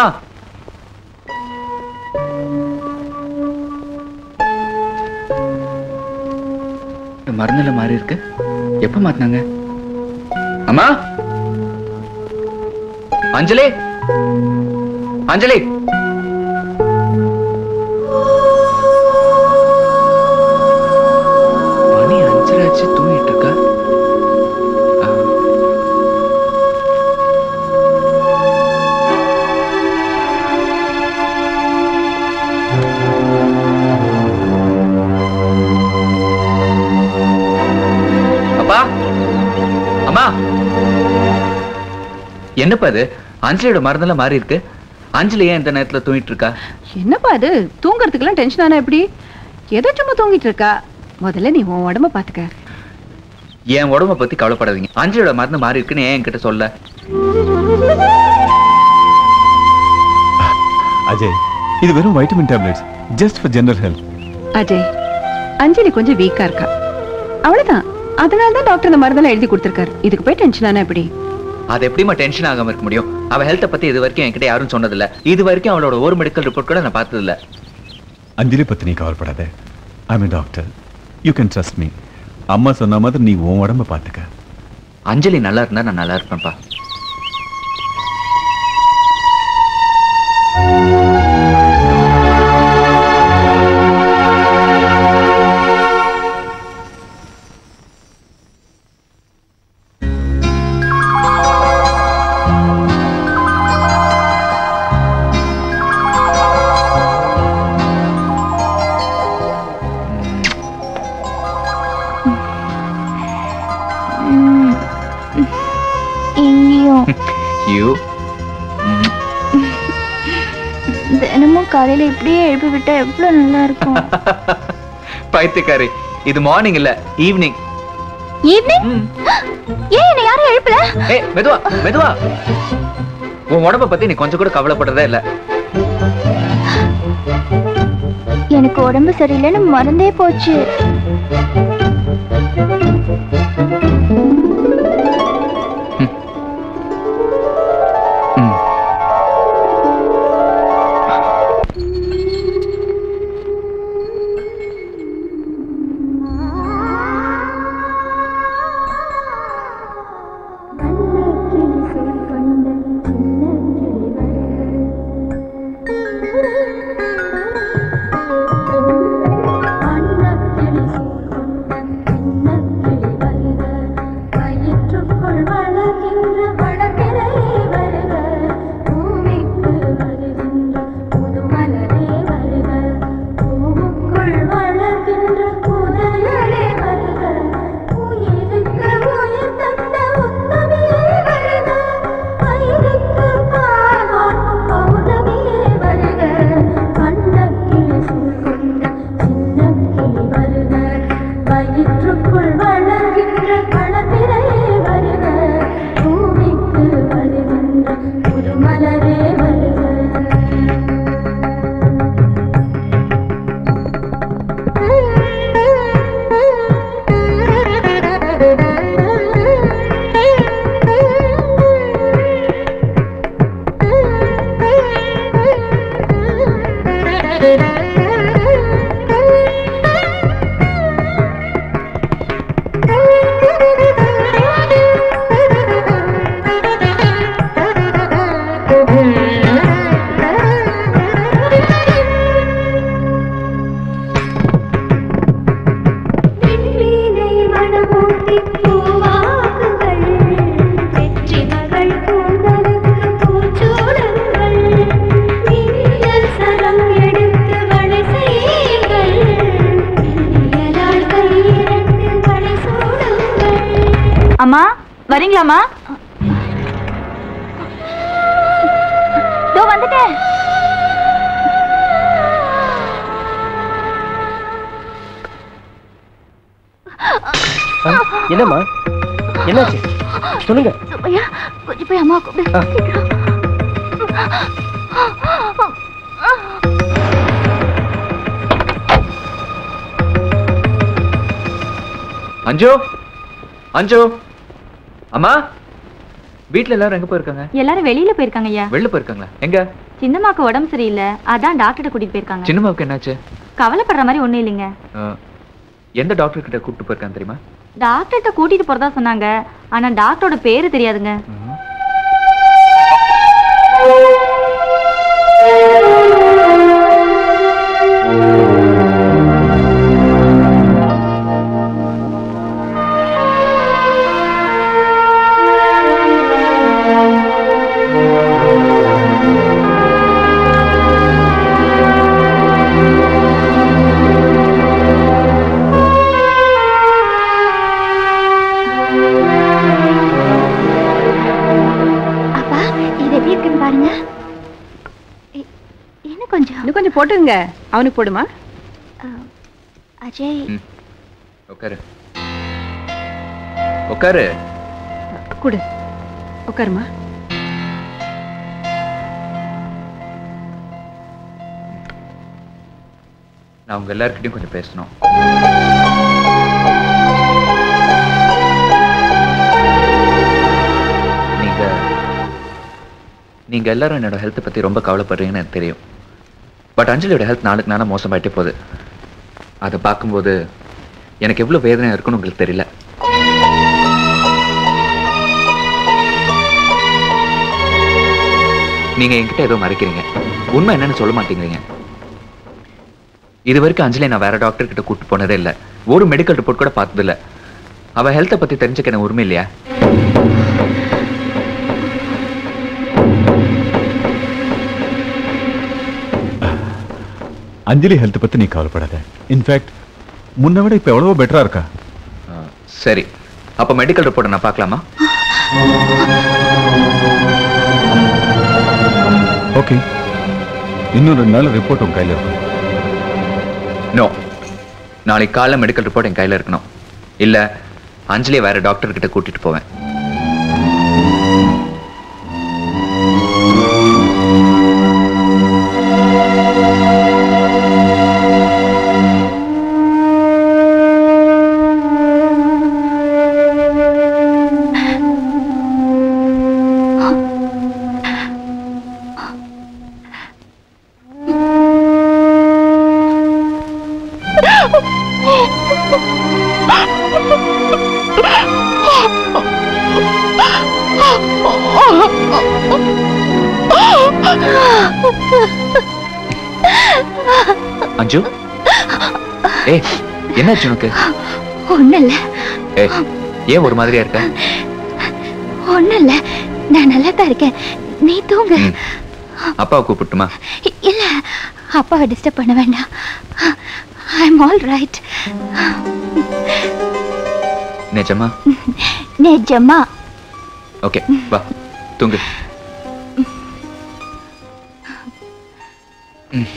இந்த மருந்துல மாறி இருக்கு எப்ப மாத்தினாங்க அம்மா அஞ்சலி அஞ்சலி மணி அஞ்சரை ஆச்சு தூங்கிட்டு இருக்கா ஆ. அப்பா அம்மா என்னப்பா இது அஞ்சலியோட மருந்தெல்லாம் மாறி இருக்கு அஞ்சலி ஏன் இந்த நேரத்துல தூங்கிட்டு இருக்கா
என்னப்பா அது தூங்குறதுக்கெல்லாம் டென்ஷன் ஆனா எப்படி ஏதோ சும்மா தூங்கிட்டு இருக்கா முதல்ல நீ உன் உடம்ப பாத்துக்க
என் உடம்ப பத்தி கவலைப்படாதீங்க அஞ்சலியோட மருந்து மாறி இருக்குன்னு ஏன் என்கிட்ட சொல்ல
அஜய் இது வெறும் vitamin tablets just for general health
Ajay Anjali கொஞ்சம் வீக்கா இருக்கா அவ்வளவுதான் அதனால தான் டாக்டர் இந்த மருந்தெல்லாம் எழுதி கொடுத்துருக்காரு இதுக்கு போய் டென்ஷன் ஆனா எப்படி
அது எப்படிமா டென்ஷன் ஆகாம இருக்க முடியும் அவ ஹெல்த்தை பத்தி இது வரைக்கும் என்கிட்ட யாரும் சொன்னதில்ல இது வரைக்கும் அவளோட ஒரு மெடிக்கல் ரிப்போர்ட் கூட நான் பார்த்ததில்ல
அஞ்சலி பத்தி நீ கவலைப்படாத I mean doctor you can trust me அம்மா சொன்ன மாதிரி நீ உன் உடம்ப பார்த்துக்க
அஞ்சலி நல்லா இருந்தா நான் நல்லா இருப்பேன்ப்பா
தினமும் காலையில இப்படியே எழுப்பி விட்டா எவ்வளவு நல்லா இருக்கும்
பைத்தியக்காரி இது மார்னிங் இல்ல ஈவினிங்
ஈவினிங் ஏன் என்ன யாரும் எழுப்பல
ஏய் மெதுவா மெதுவா உன் உடம்ப பத்தி நீ கொஞ்சம் கூட கவலைப்படுறதே இல்ல
எனக்கு உடம்பு சரியில்லைன்னு மறந்தே போச்சு
வயிற்றுக்குள் வளர்கின்ற களத்திரையே வருக பூமிக்கு வருகின்ற புதுமலரே வருக விண்மீனை மணமூட்டி பூவாக்குங்கள் வெற்றி மகள் கூந்தலுக்கு பூச்சூடுங்கள் மின்னல் சரம் எடுத்து வளை செய்யுங்கள் மின்னலால் கையிரண்டு வளை சூடுங்கள்
அம்மா வரீங்களாம்மா இதோ வந்துட்டேன்
என்னம்மா என்னாச்சு சொல்லுங்க
சுப்பையா கொஞ்சம் போய் அம்மா கூப்பிடு
அஞ்சு அஞ்சு அம்மா வீட்ல எல்லாரும் எங்க போயிருக்காங்க
எல்லாரும் வெளியில போயிருக்காங்க ஐயா
வெளில போயிருக்காங்களா எங்க
சின்னம்மாக்கு உடம்பு சரியில்லை அதான் டாக்டர்கிட்ட கூட்டிட்டு போயிருக்காங்க
சின்னம்மாவுக்கு என்னாச்சு
கவலைப்படுற மாதிரி ஒண்ணும் இல்லைங்க
அஹ், எந்த டாக்டர் கிட்ட கூப்பிட்டு போயிருக்காங்க தெரியுமா
டாக்டர்கிட்ட கூட்டிட்டு போறதா சொன்னாங்க ஆனா டாக்டரோட பேரு தெரியாதுங்க
அப்பா இது எப்படி இருக்குன்னு பாருங்க இ- இன்னும் கொஞ்சம்
இன்னும் கொஞ்சம் போட்டுங்க அவனுக்கு போடுமா
அஜய்
உட்காரு உட்காரு
கொடு உட்காருமா
நான் உங்க எல்லார்கிட்டயும் கொஞ்சம் பேசணும் நீங்க நீங்க எல்லாரும் என்னோட ஹெல்த்தை பத்தி ரொம்ப கவலைப்படுறீங்கன்னு எனக்கு தெரியும் பட் அஞ்சலியோட ஹெல்த் நாளுக்கு நாளாக மோசமாயிட்டே போகுது அதை பார்க்கும்போது எனக்கு எவ்வளவு வேதனையா இருக்குன்னு உங்களுக்கு தெரியல நீங்க என்கிட்ட ஏதோ மறைக்கிறீங்க உண்மை என்னன்னு சொல்ல மாட்டேங்கிறீங்க இது வரைக்கும் அஞ்சலி நான் வேற டாக்டர் கிட்ட கூட்டு போனதே இல்ல ஒரு மெடிக்கல் ரிப்போர்ட் கூட பார்த்தது இல்ல அவ ஹெல்த்தை பத்தி தெரிஞ்சுக்க எனக்கு உரிமை இல்லையா
அஞ்சலி ஹெல்த் பத்தி நீ கவலைப்படாத இன்ஃபேக்ட் முன்ன விட இப்ப எவ்வளவோ பெட்டரா இருக்கா
சரி அப்ப மெடிக்கல் ரிப்போர்ட்டை நான் பார்க்கலாமா
ஓகே இன்னும் ரெண்டு நாள் ரிப்போர்ட் உங்க கையில் இருக்கும்
நோ நாளைக்கு காலைல மெடிக்கல் ரிப்போர்ட் என் கையில் இருக்கணும் இல்ல அஞ்சலியை வேற டாக்டர் கிட்ட கூட்டிட்டு போவேன் அஞ்சு ஏய் என்னாச்சு உனக்கு
ஒண்ணு இல்ல
ஏய் ஏன் ஒரு மாதிரியா இருக்க
ஒண்ணு இல்ல நான் நல்லா தான் இருக்கேன் நீ தூங்கு
அப்பாவை கூப்பிட்டுமா
இல்ல அப்பாவை டிஸ்டர்ப் பண்ண வேண்டாம் ஐ எம் ஆல் ரைட்
நிஜமா
நிஜமா
ஓகே வா தூங்கு ம்.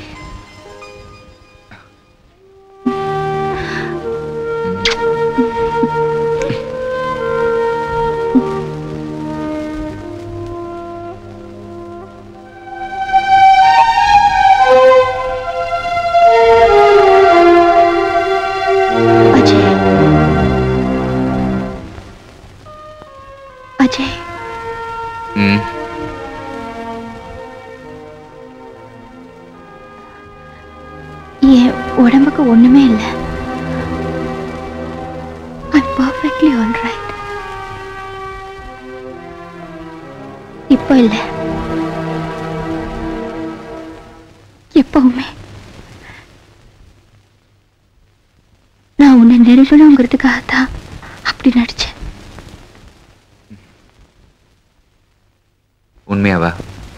அஜய் அஜய்
ம்
என் உடம்புக்கு ஒண்ணுமே இல்ல ஐம் பர்ஃபெக்ட்லி ஆல் ரைட் இப்போ இல்ல எப்பவுமே நான் உன்னை நெருங்கணுங்கிறதுக்காக தான் அப்படி நடிச்சேன்
உண்மையாவா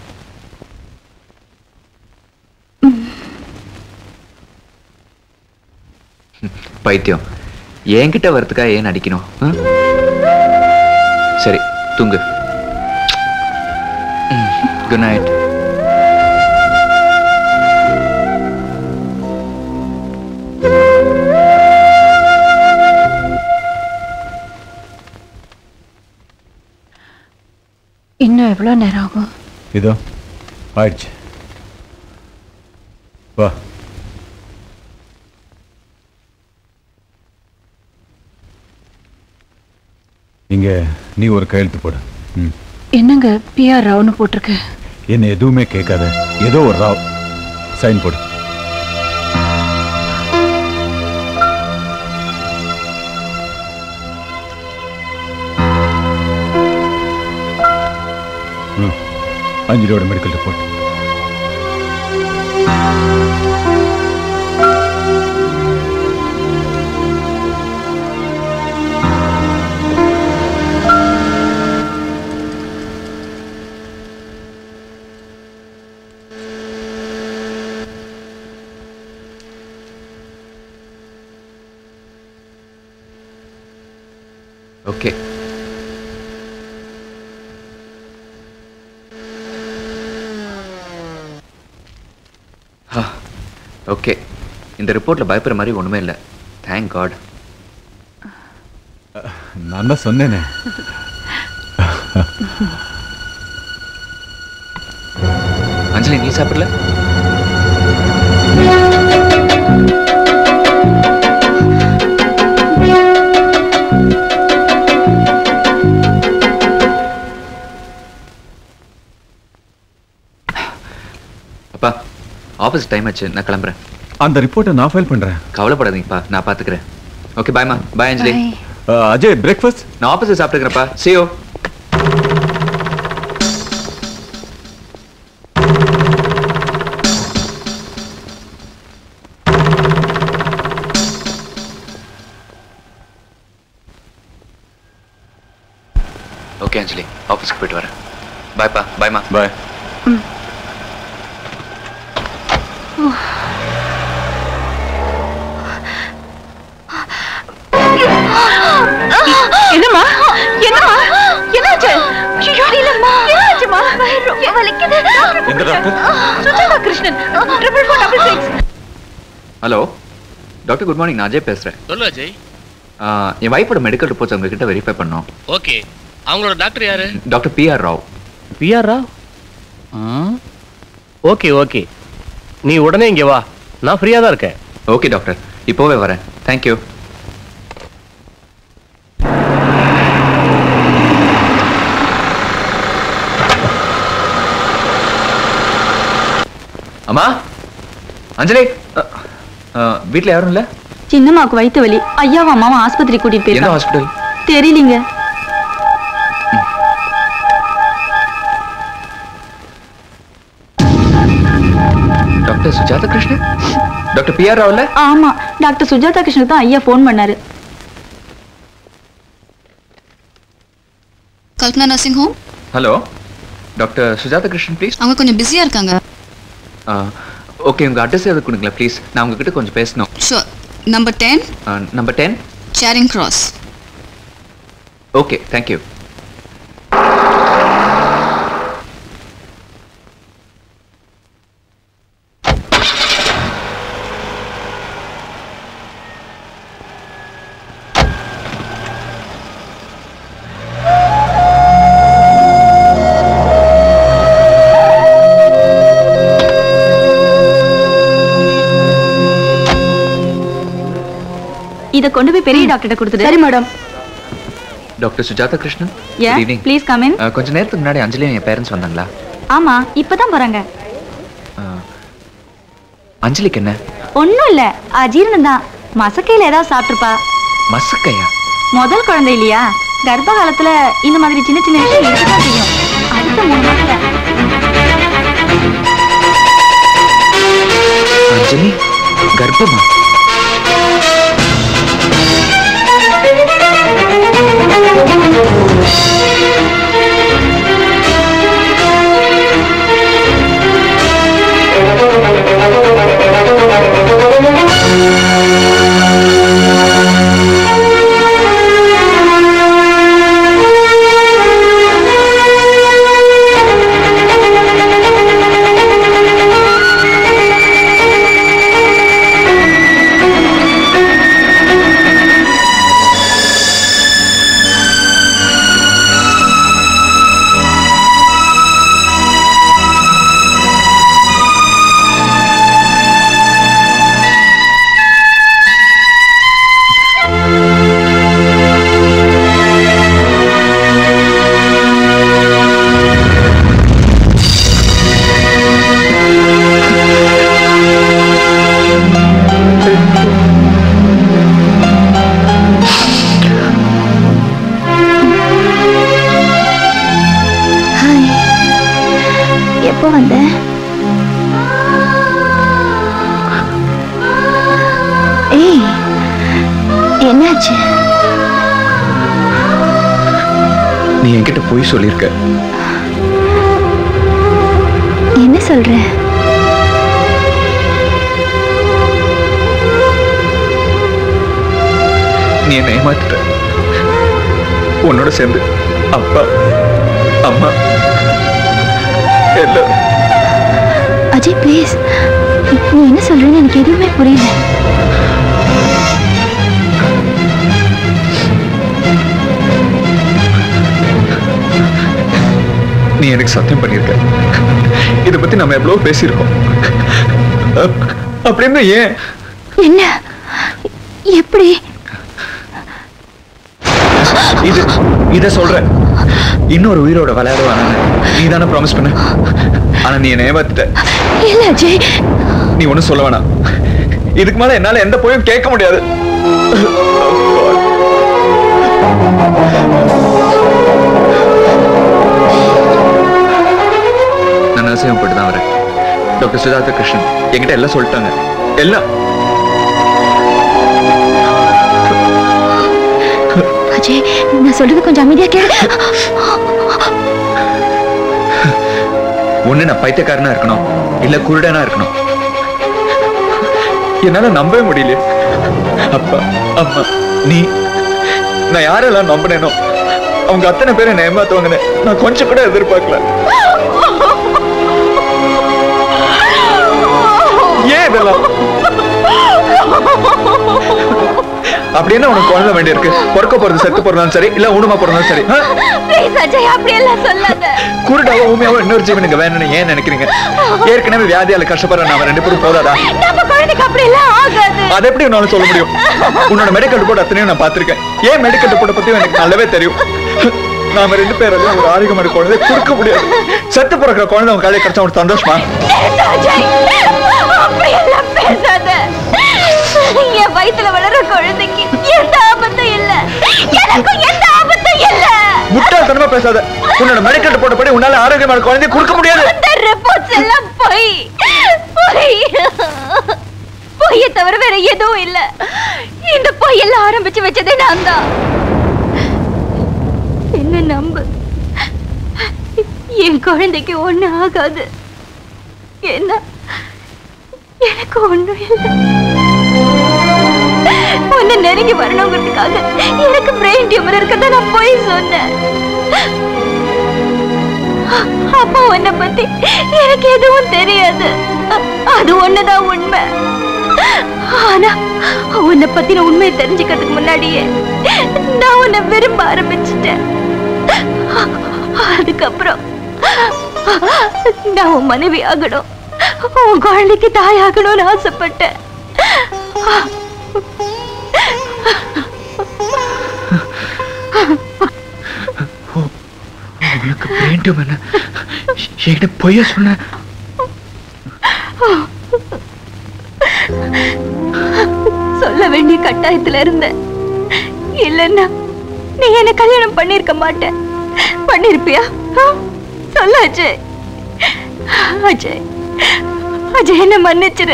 பைத்தியம் என்கிட்ட வரதுக்கா ஏன் நடிக்கணும் ஆ? சரி தூங்கு குட் நைட்
இன்னும் எவ்வளோ நேரம் ஆகும்
இதோ ஆயிடுச்சு வா இங்க நீ ஒரு கையெழுத்து போடு ம்
என்னங்க பிஆர் ராவ்னு போட்டிருக்கு
என்ன எதுவுமே கேட்காத ஏதோ ஒரு ராவ் சைன் போடு ம் அஞ்சலியோட மெடிக்கல் ரிப்போர்ட்
ஓகே ஓகே இந்த ரிப்போர்ட்ல பயப்படுற மாதிரி ஒண்ணுமே இல்லை தேங்க் காட்
நான் தான் சொன்னேனே
அஞ்சலி நீ சாப்பிடல அப்பா ஆஃபீஸ் டைம் ஆச்சு நான் கிளம்புறேன்
அந்த ரிப்போர்ட்டை நான் ஃபைல் பண்றேன்
கவலைப்படாதீங்கப்பா நான் பாத்துக்கிறேன் ஓகே பாய்மா பாய் அஞ்சலி
அஹ், அஜய் பிரேக்ஃபாஸ்ட்
நான் ஆஃபீஸில் சாப்பிட்டுக்கிறேன்ப்பா சியோ ஓகே அஞ்சலி ஆஃபீஸ்க்கு போயிட்டு வரேன் பாய்ப்பா பாய்மா
பாய்
என்னம்மா என்னம்மா என்னாச்சு ஐயோ இல்லம்மா என்னாச்சுமா ரொம்ப வலிக்குது
எந்த doctor
Sujatha Krishnan Krishnan triple four double six
hello doctor good morning நான் அஜய் பேசுறேன்
சொல்லு அஜய்
ஆ, என் வைஃபோட மெடிக்கல் ரிப்போர்ட்ஸ் உங்ககிட்ட வெரிஃபை பண்ணோம்
ஓகே அவங்களோட டாக்டர் யாரு
doctor P R Rao
P R Rao okay okay நீ உடனே இங்க வா நான் ஃப்ரீயா தான் இருக்கேன்
ஓகே டாக்டர் இப்போவே வரேன் தேங்க்யூ அம்மா அஞ்சலி அ, அ, வீட்ல யாரும் இல்ல
சின்னம்மாவுக்கு வயித்து வலி ஐயாவும் அம்மாவும் ஆஸ்பத்திரி கூட்டிட்டு
எந்த
போயிருக்காங்க
ஹாஸ்பிட்டல்
தெரியலீங்க
doctor Sujatha Krishnan doctor P R ராவ்ல
ஆமா டாக்டர் சுஜாதா கிருஷ்ணன் தான் ஐயா ஃபோன் பண்ணாரு
Kalpana nursing home
hello doctor Sujatha Krishnan please
அவங்க கொஞ்சம் பிஸியா இருக்காங்க
ஓகே உங்க அட்ரஸ் எது கொடுங்களேன் ப்ளீஸ் நான் உங்ககிட்ட கொஞ்சம் பேசணும்
sure number ten
number ten
Charing Cross
okay thank you
இத கொண்டு போய் பெரிய டாக்டர்கிட்ட கொடுத்துடு சரி madam
doctor Sujatha Krishnan
Yeah,
good evening
please come in.
கொஞ்ச நேரத்துக்கு முன்னாடி அஞ்சலியும் என் பேரண்ட்ஸ் வந்தாங்களா
ஆமா இப்பதான் போறாங்க
அஹ், அஞ்சலிக்கு என்ன
ஒண்ணும் இல்ல அஜீரணம் தான் மசக்கையில ஏதாவது சாப்பிட்டுருப்பா
மசக்கையா
முதல் குழந்தை இல்லையா கர்ப்ப காலத்துல இந்த மாதிரி சின்ன சின்ன விஷயம் இருக்கதான் செய்யும் அடுத்த மூணு மாசத்துல
அஞ்சலி கர்ப்பமா
ஹாய் எப்போ வந்த ஏய் என்னாச்சு
நீ என்கிட்ட போய் சொல்லியிருக்க
என்ன சொல்ற
நீ என்னை ஏமாத்திட்ட உன்னோட சேர்ந்து அப்பா அம்மா எல்லாம்
அஜய் ப்ளீஸ் நீ என்ன சொல்றேன்னு எனக்கு எதுவுமே புரியல
நீ எனக்கு சத்தியம் பண்ணியிருக்க இதை பத்தி நம்ம எவ்வளவு பேசியிருக்கோம் அப்- அப்படின்னு ஏன்
என்ன எப்படி
இது இத சொல்றேன் இன்னொரு உயிரோட விளையாடுவானு நீ தானே ப்ராமிஸ் பண்ண ஆனா நீ என்ன ஏமாத்திட்ட
இல்ல அஜய்
நீ ஒண்ணும் சொல்ல வேணாம் இதுக்கு மேல என்னால எந்த போயும் கேட்க முடியாது நான் நரசிங்கம் போட்டு தான் வரேன் டாக்டர் சுஜாதா கிருஷ்ணன் என்கிட்ட எல்லாம் சொல்லிட்டாங்க எல்லாம்
அஜய் நான் சொல்றது கொஞ்சம் அமைதியா கேளு
ஒண்ணு நான் பைத்தியக்காரனா இருக்கணும் இல்ல குருடனா இருக்கணும் என்னால நம்பவே முடியல அப்பா அம்மா நீ நான் யாரெல்லாம் நம்பினேனோ அவங்க அத்தனை பேரை என்ன ஏமாத்துவாங்கன்னு நான் கொஞ்சம் கூட எதிர்பார்க்கல அப்படி என்ன உனக்கு குழந்தை வேண்டியிருக்கு பிறக்க போறது செத்து போறதாலும் சரி இல்ல ஊனமா போறதாலும் சரி ஆ?
ப்ளீஸ் அஜய் அப்படி எல்லாம் சொல்லாத
குருடாவோ ஊமையாவோ இன்னொரு ஜீவனுக்கு வேணும்னு ஏன் நினைக்கிறீங்க ஏற்கனவே வியாதியால கஷ்டப்படுற நாம ரெண்டு பேரும் போதாதா
நம்ம குழந்தைக்கு அப்படி எல்லாம் ஆகாது
அதை எப்படி உன்னால சொல்ல முடியும் உன்னோட மெடிக்கல் ரிப்போர்ட் அத்தனையும் நான் பார்த்திருக்கேன் ஏன் மெடிக்கல் ரிப்போர்ட் பத்தியும் எனக்கு நல்லாவே தெரியும் நாம ரெண்டு பேரும் ஒரு ஆரோக்கியமான குழந்தை கொடுக்க முடியாது செத்து பிறக்கிற குழந்தை உங்க கையில கிடைச்சா ஒரு சந்தோஷமா
நிறுத்து அஜய் அப்படி எல்லாம் பேசாத என் வயித்துல வளர குழந்தைக்கு எந்த ஆபத்தும் இல்ல எனக்கும் எந்த ஆபத்தும் இல்ல
முட்டாள்தனமா பேசாத உன்னோட மெடிக்கல் ரிப்போர்ட் படி உன்னால ஆரோக்கியமான குழந்தைய கொடுக்க முடியாது
அந்த ரிப்போர்ட்ஸ் எல்லாம் பொய் பொய் பொய்யை தவிர வேற எதுவும் இல்ல இந்த பொய்யெல்லாம் ஆரம்பிச்சு வச்சதே நான் தான் என்ன நம்பு என் குழந்தைக்கு ஒண்ணு ஆகாது என்ன எனக்கு ஒண்ணும் இல்லை உன்னை நெருங்கி வரணுங்கிறதுக்காக எனக்கு பிரெயின் டியூமர் இருக்கதா நான் போய் சொன்னேன் அப்பா உன்னை பத்தி எனக்கு எதுவும் தெரியாது அ- அது ஒண்ணுதான் உண்மை ஆனா உன்னை பத்தின உண்மையை தெரிஞ்சுக்கிறதுக்கு முன்னாடியே நான் உன்னை விரும்ப ஆரம்பிச்சிட்டேன் அதுக்கப்புறம் நான் உன் மனைவி ஆகணும் உன் குழந்தைக்கு தாய் ஆகணும்னு ஆசைப்பட்டேன்
உனக்கு பிரெயின் டியூமர் என்கிட்ட பொய்ய சொன்ன
சொல்ல வேண்டிய கட்டாயத்துல இருந்தேன் இல்லைன்னா நீ என்ன கல்யாணம் பண்ணிருக்க மாட்ட பண்ணிருப்பியா ஆ? சொல்லு அஜய் அஜய் அஜய் என்ன மன்னிச்சிரு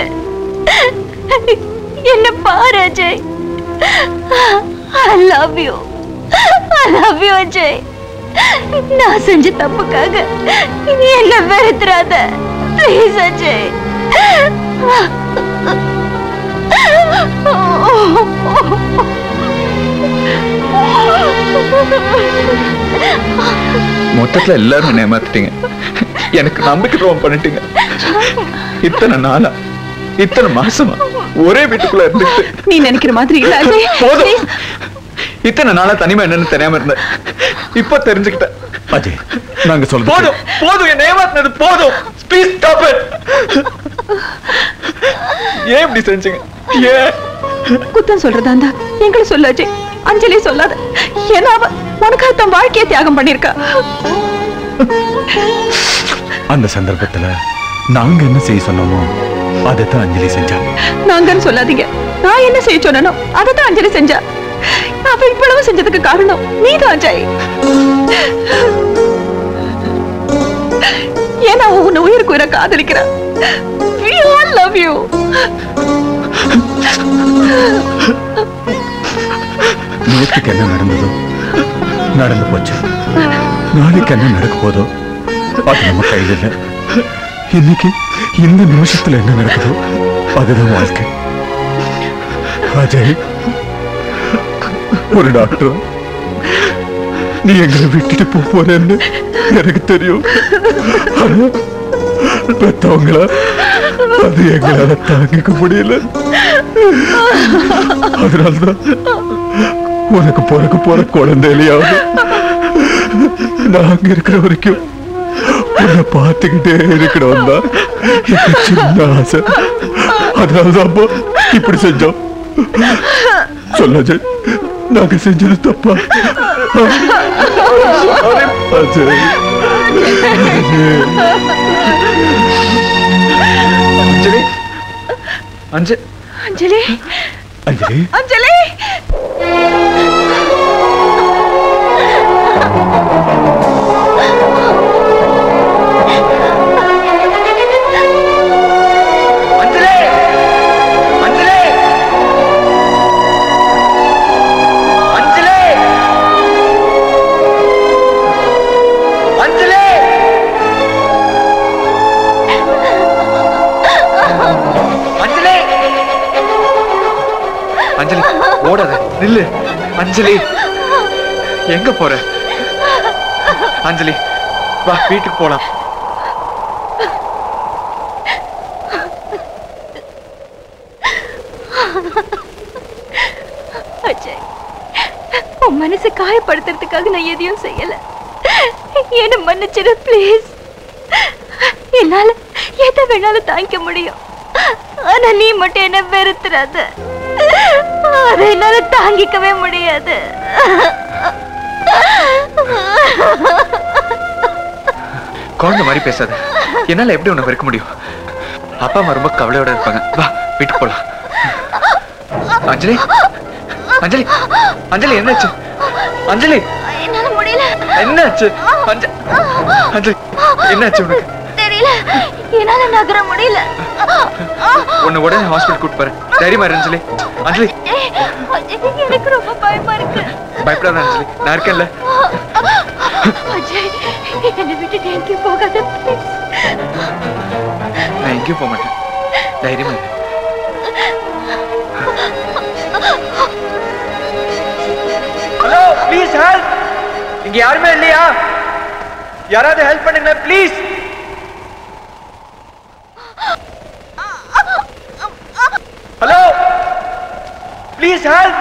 என்ன பாரு Ajay I love you I love you Ajay நான் செஞ்ச தப்புக்காக நீ என்ன வெறுத்துறாத ப்ளீஸ் அஜய்
மொத்தத்துல எல்லாரும் என்ன ஏமாத்திட்டீங்க எனக்கு நம்பிக்கை துரோகம் பண்ணிட்டீங்க இத்தனை நாளா இத்தனை மாசமா ஒரே வீட்டுக்குள்ள இருந்துட்டு
நீ நினைக்கிற மாதிரி இல்ல அஜய்
போதும் இத்தனை நாளா தனிமை என்னன்னு தெரியாம இருந்தேன் இப்ப தெரிஞ்சுக்கிட்டேன்
அஜய் நாங்க சொல்றது
போதும் போதும் என்ன ஏமாத்தினது போதும் ப்ளீஸ் ஸ்டாப் இட் ஏன் இப்படி செஞ்சீங்க ஏன்
குத்தம் சொல்றதா இருந்தா எங்களை சொல்ல அஜய் அஞ்சலி சொல்லாத ஏன்னா அவ உனக்காக தன் வாழ்க்கையை தியாகம் பண்ணிருக்கா
அந்த சந்தர்ப்பத்துல நாங்க என்ன செய்ய சொன்னோமோ அதைத்தான் அஞ்சலி செஞ்சா
நாங்கன்னு சொல்லாதீங்க நான் என்ன செய்ய சொன்னனோ அதை தான் அஞ்சலி செஞ்சா அவ இவ்வளவு செஞ்சதுக்கு காரணம் நீதான் அஜய் ஏன்னா அவ உன்னை உயிருக்கு உயிரை காதலிக்கிறா We all love you
நேற்றுக்கு என்ன நடந்ததோ நடந்து போச்சு நாளைக்கு என்ன நடக்க போதோ அது நம்ம கையில் இல்லை இன்னைக்கு இந்த நிமிஷத்துல என்ன நடக்குதோ அதுதான் வாழ்க்கை அஜய் ஒரு டாக்டர் நீ எங்களை விட்டுட்டு போப் போறேன்னு எனக்கு தெரியும் ஆனா, பெத்தவங்கள அது எங்களால தாங்கிக்க முடியல அதனால்தான் உனக்கு பிறக்க போற குழந்தையிலையாவது நாங்க இருக்கிற வரைக்கும் உன்னை பார்த்துக்கிட்டே இருக்கணும் தான் எங்க சின்ன ஆசை அதனாலதான் அப்போ இப்படி செஞ்சோம் சொல்ல அஜய் நாங்க செஞ்சது தப்பா அஜய்
அஞ்சலி அஞ்சு
அஞ்சலி
அஞ்சலி
அஞ்சலி
அஞ்சலி ஓடாத நில்லு அஞ்சலி எங்க போற அஞ்சலி வா வீட்டுக்கு போலாம்
அஜய்
உன் மனசை காயப்படுத்துறதுக்காக நான் எதையும் செய்யல என்ன மன்னிச்சிடு ப்ளீஸ் என்னால எதை வேணாலும் தாங்கிக்க முடியும் ஆனா நீ மட்டும் என்ன வெறுத்துறாத அதை என்னால தாங்கிக்கவே முடியாது
குழந்தை மாதிரி பேசாத என்னால எப்படி உன்னை வெறுக்க முடியும் அப்பா அம்மா ரொம்ப கவலையோட இருப்பாங்க வா வீட்டுக்கு போலாம் அஞ்சலி அஞ்சலி அஞ்சலி என்னாச்சு அஞ்சலி
என்னால முடியல
என்னாச்சு அஞ்ச- அஞ்சலி என்னாச்சு உனக்கு
தெரியல என்னால நகர முடியல
உன்னை உடனே ஹாஸ்பிட்டல் கூட்டு போறேன் தைரியமா இரு அஞ்சலி அஞ்சலி
ஏய், எனக்கு ரொம்ப பயமா இருக்கு
பயப்படாத அஞ்சலி நான் இருக்கேன்ல
அஜய் என்னை விட்டுட்டு எங்கேயும் போகாத please.
நான் எங்கேயும் போக மாட்டேன் தைரியமா இரு
ஹலோ ப்ளீஸ் ஹெல்ப் இங்க யாருமே இல்லையா யாராவது ஹெல்ப் பண்ணுங்க please hello please help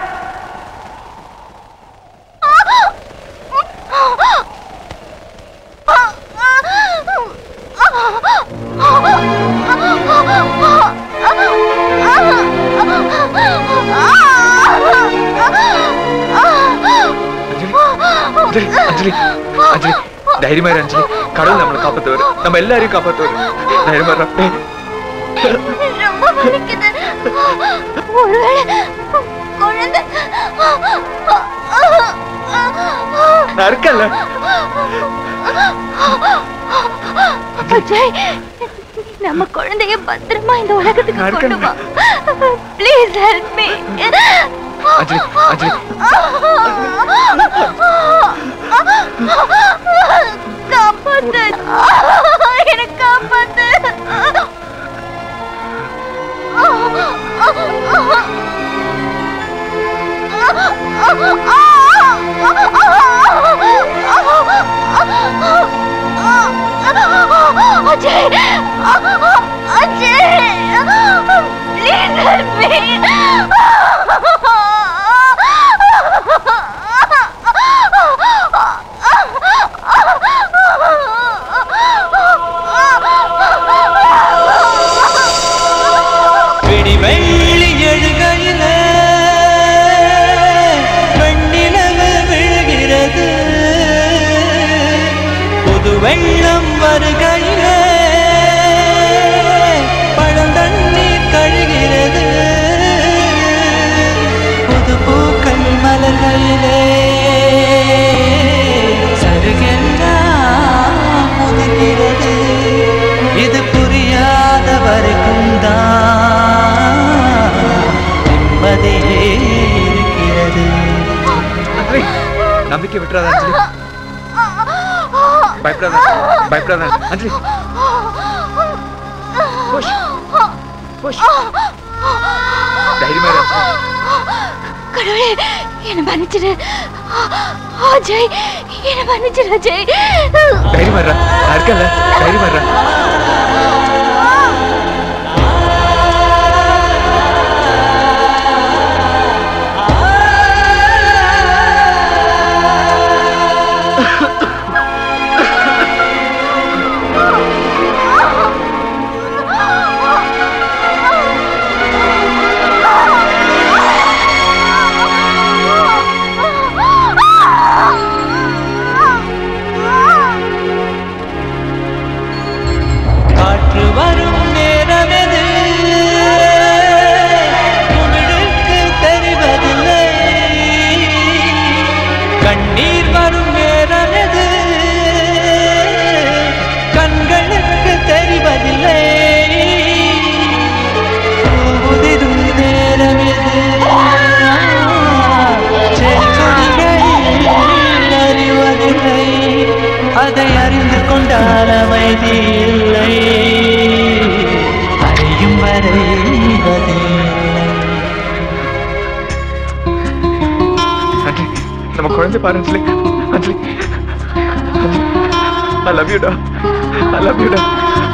Anjali Anjali Anjali தைரியமா இரு அஞ்சலி கடவுள் நம்மளை காப்பாத்துவாரு நம்ம எல்லாரையும் காப்பாத்துவாரு தைரியமா இரு. டேய்,
ரொம்ப வலிக்குது ஒருவேளை குழந்தை
நான் இருக்கேன்ல
அஜய் நம்ம குழந்தைய பத்திரமா இந்த உலகத்துக்கு கொண்டு வா please help me
Anjali Anjali
காப்பாத்து எனக்கு காப்பாத்து Ajay Ajay please help me
வெடி வெள்ளி எழுகையில வெண்ணிலவு விழுகிறது புது வெள்ளம் வருகையில பழந்தண்ணீர் கழுகிறது புது பூக்கள் மலர்களிலே சருகெல்லாம் முதிர்கிறது இது புரியாத வரைக்கும் தான் நிம்மதியே இருக்கிறது
அஞ்சலி நம்பிக்கை விட்டுறாத அஞ்சலி பயப்படாத பயப்படாத அஞ்சலி புஷ் புஷ் தைரியமா இரு அஞ்சலி
கடவுளே என்ன மன்னிச்சிடு அஜய் என்ன மன்னிச்சிடு அஜய்
தைரியமா இருடா. நான் இருக்கேன்ல தைரியமா இருடா.
காற்று வரும் நேரமெது உமிழுக்கு தெரிவதில்லை கண்ணீர் வரும் நேரமெது கண்களுக்கு தெரிவதில்லை உதிரும் நேரமெது செங்கொடிகள் அறிவதில்லை அதை அறிந்து கொண்டால் அமைதி இல்லை அறியும் வரை பதில்லை
அஞ்சலி நம்ம குழந்தை பாரு அஞ்சலி அஞ்சலி ஐ லவ் யூடா ஐ லவ் யூடா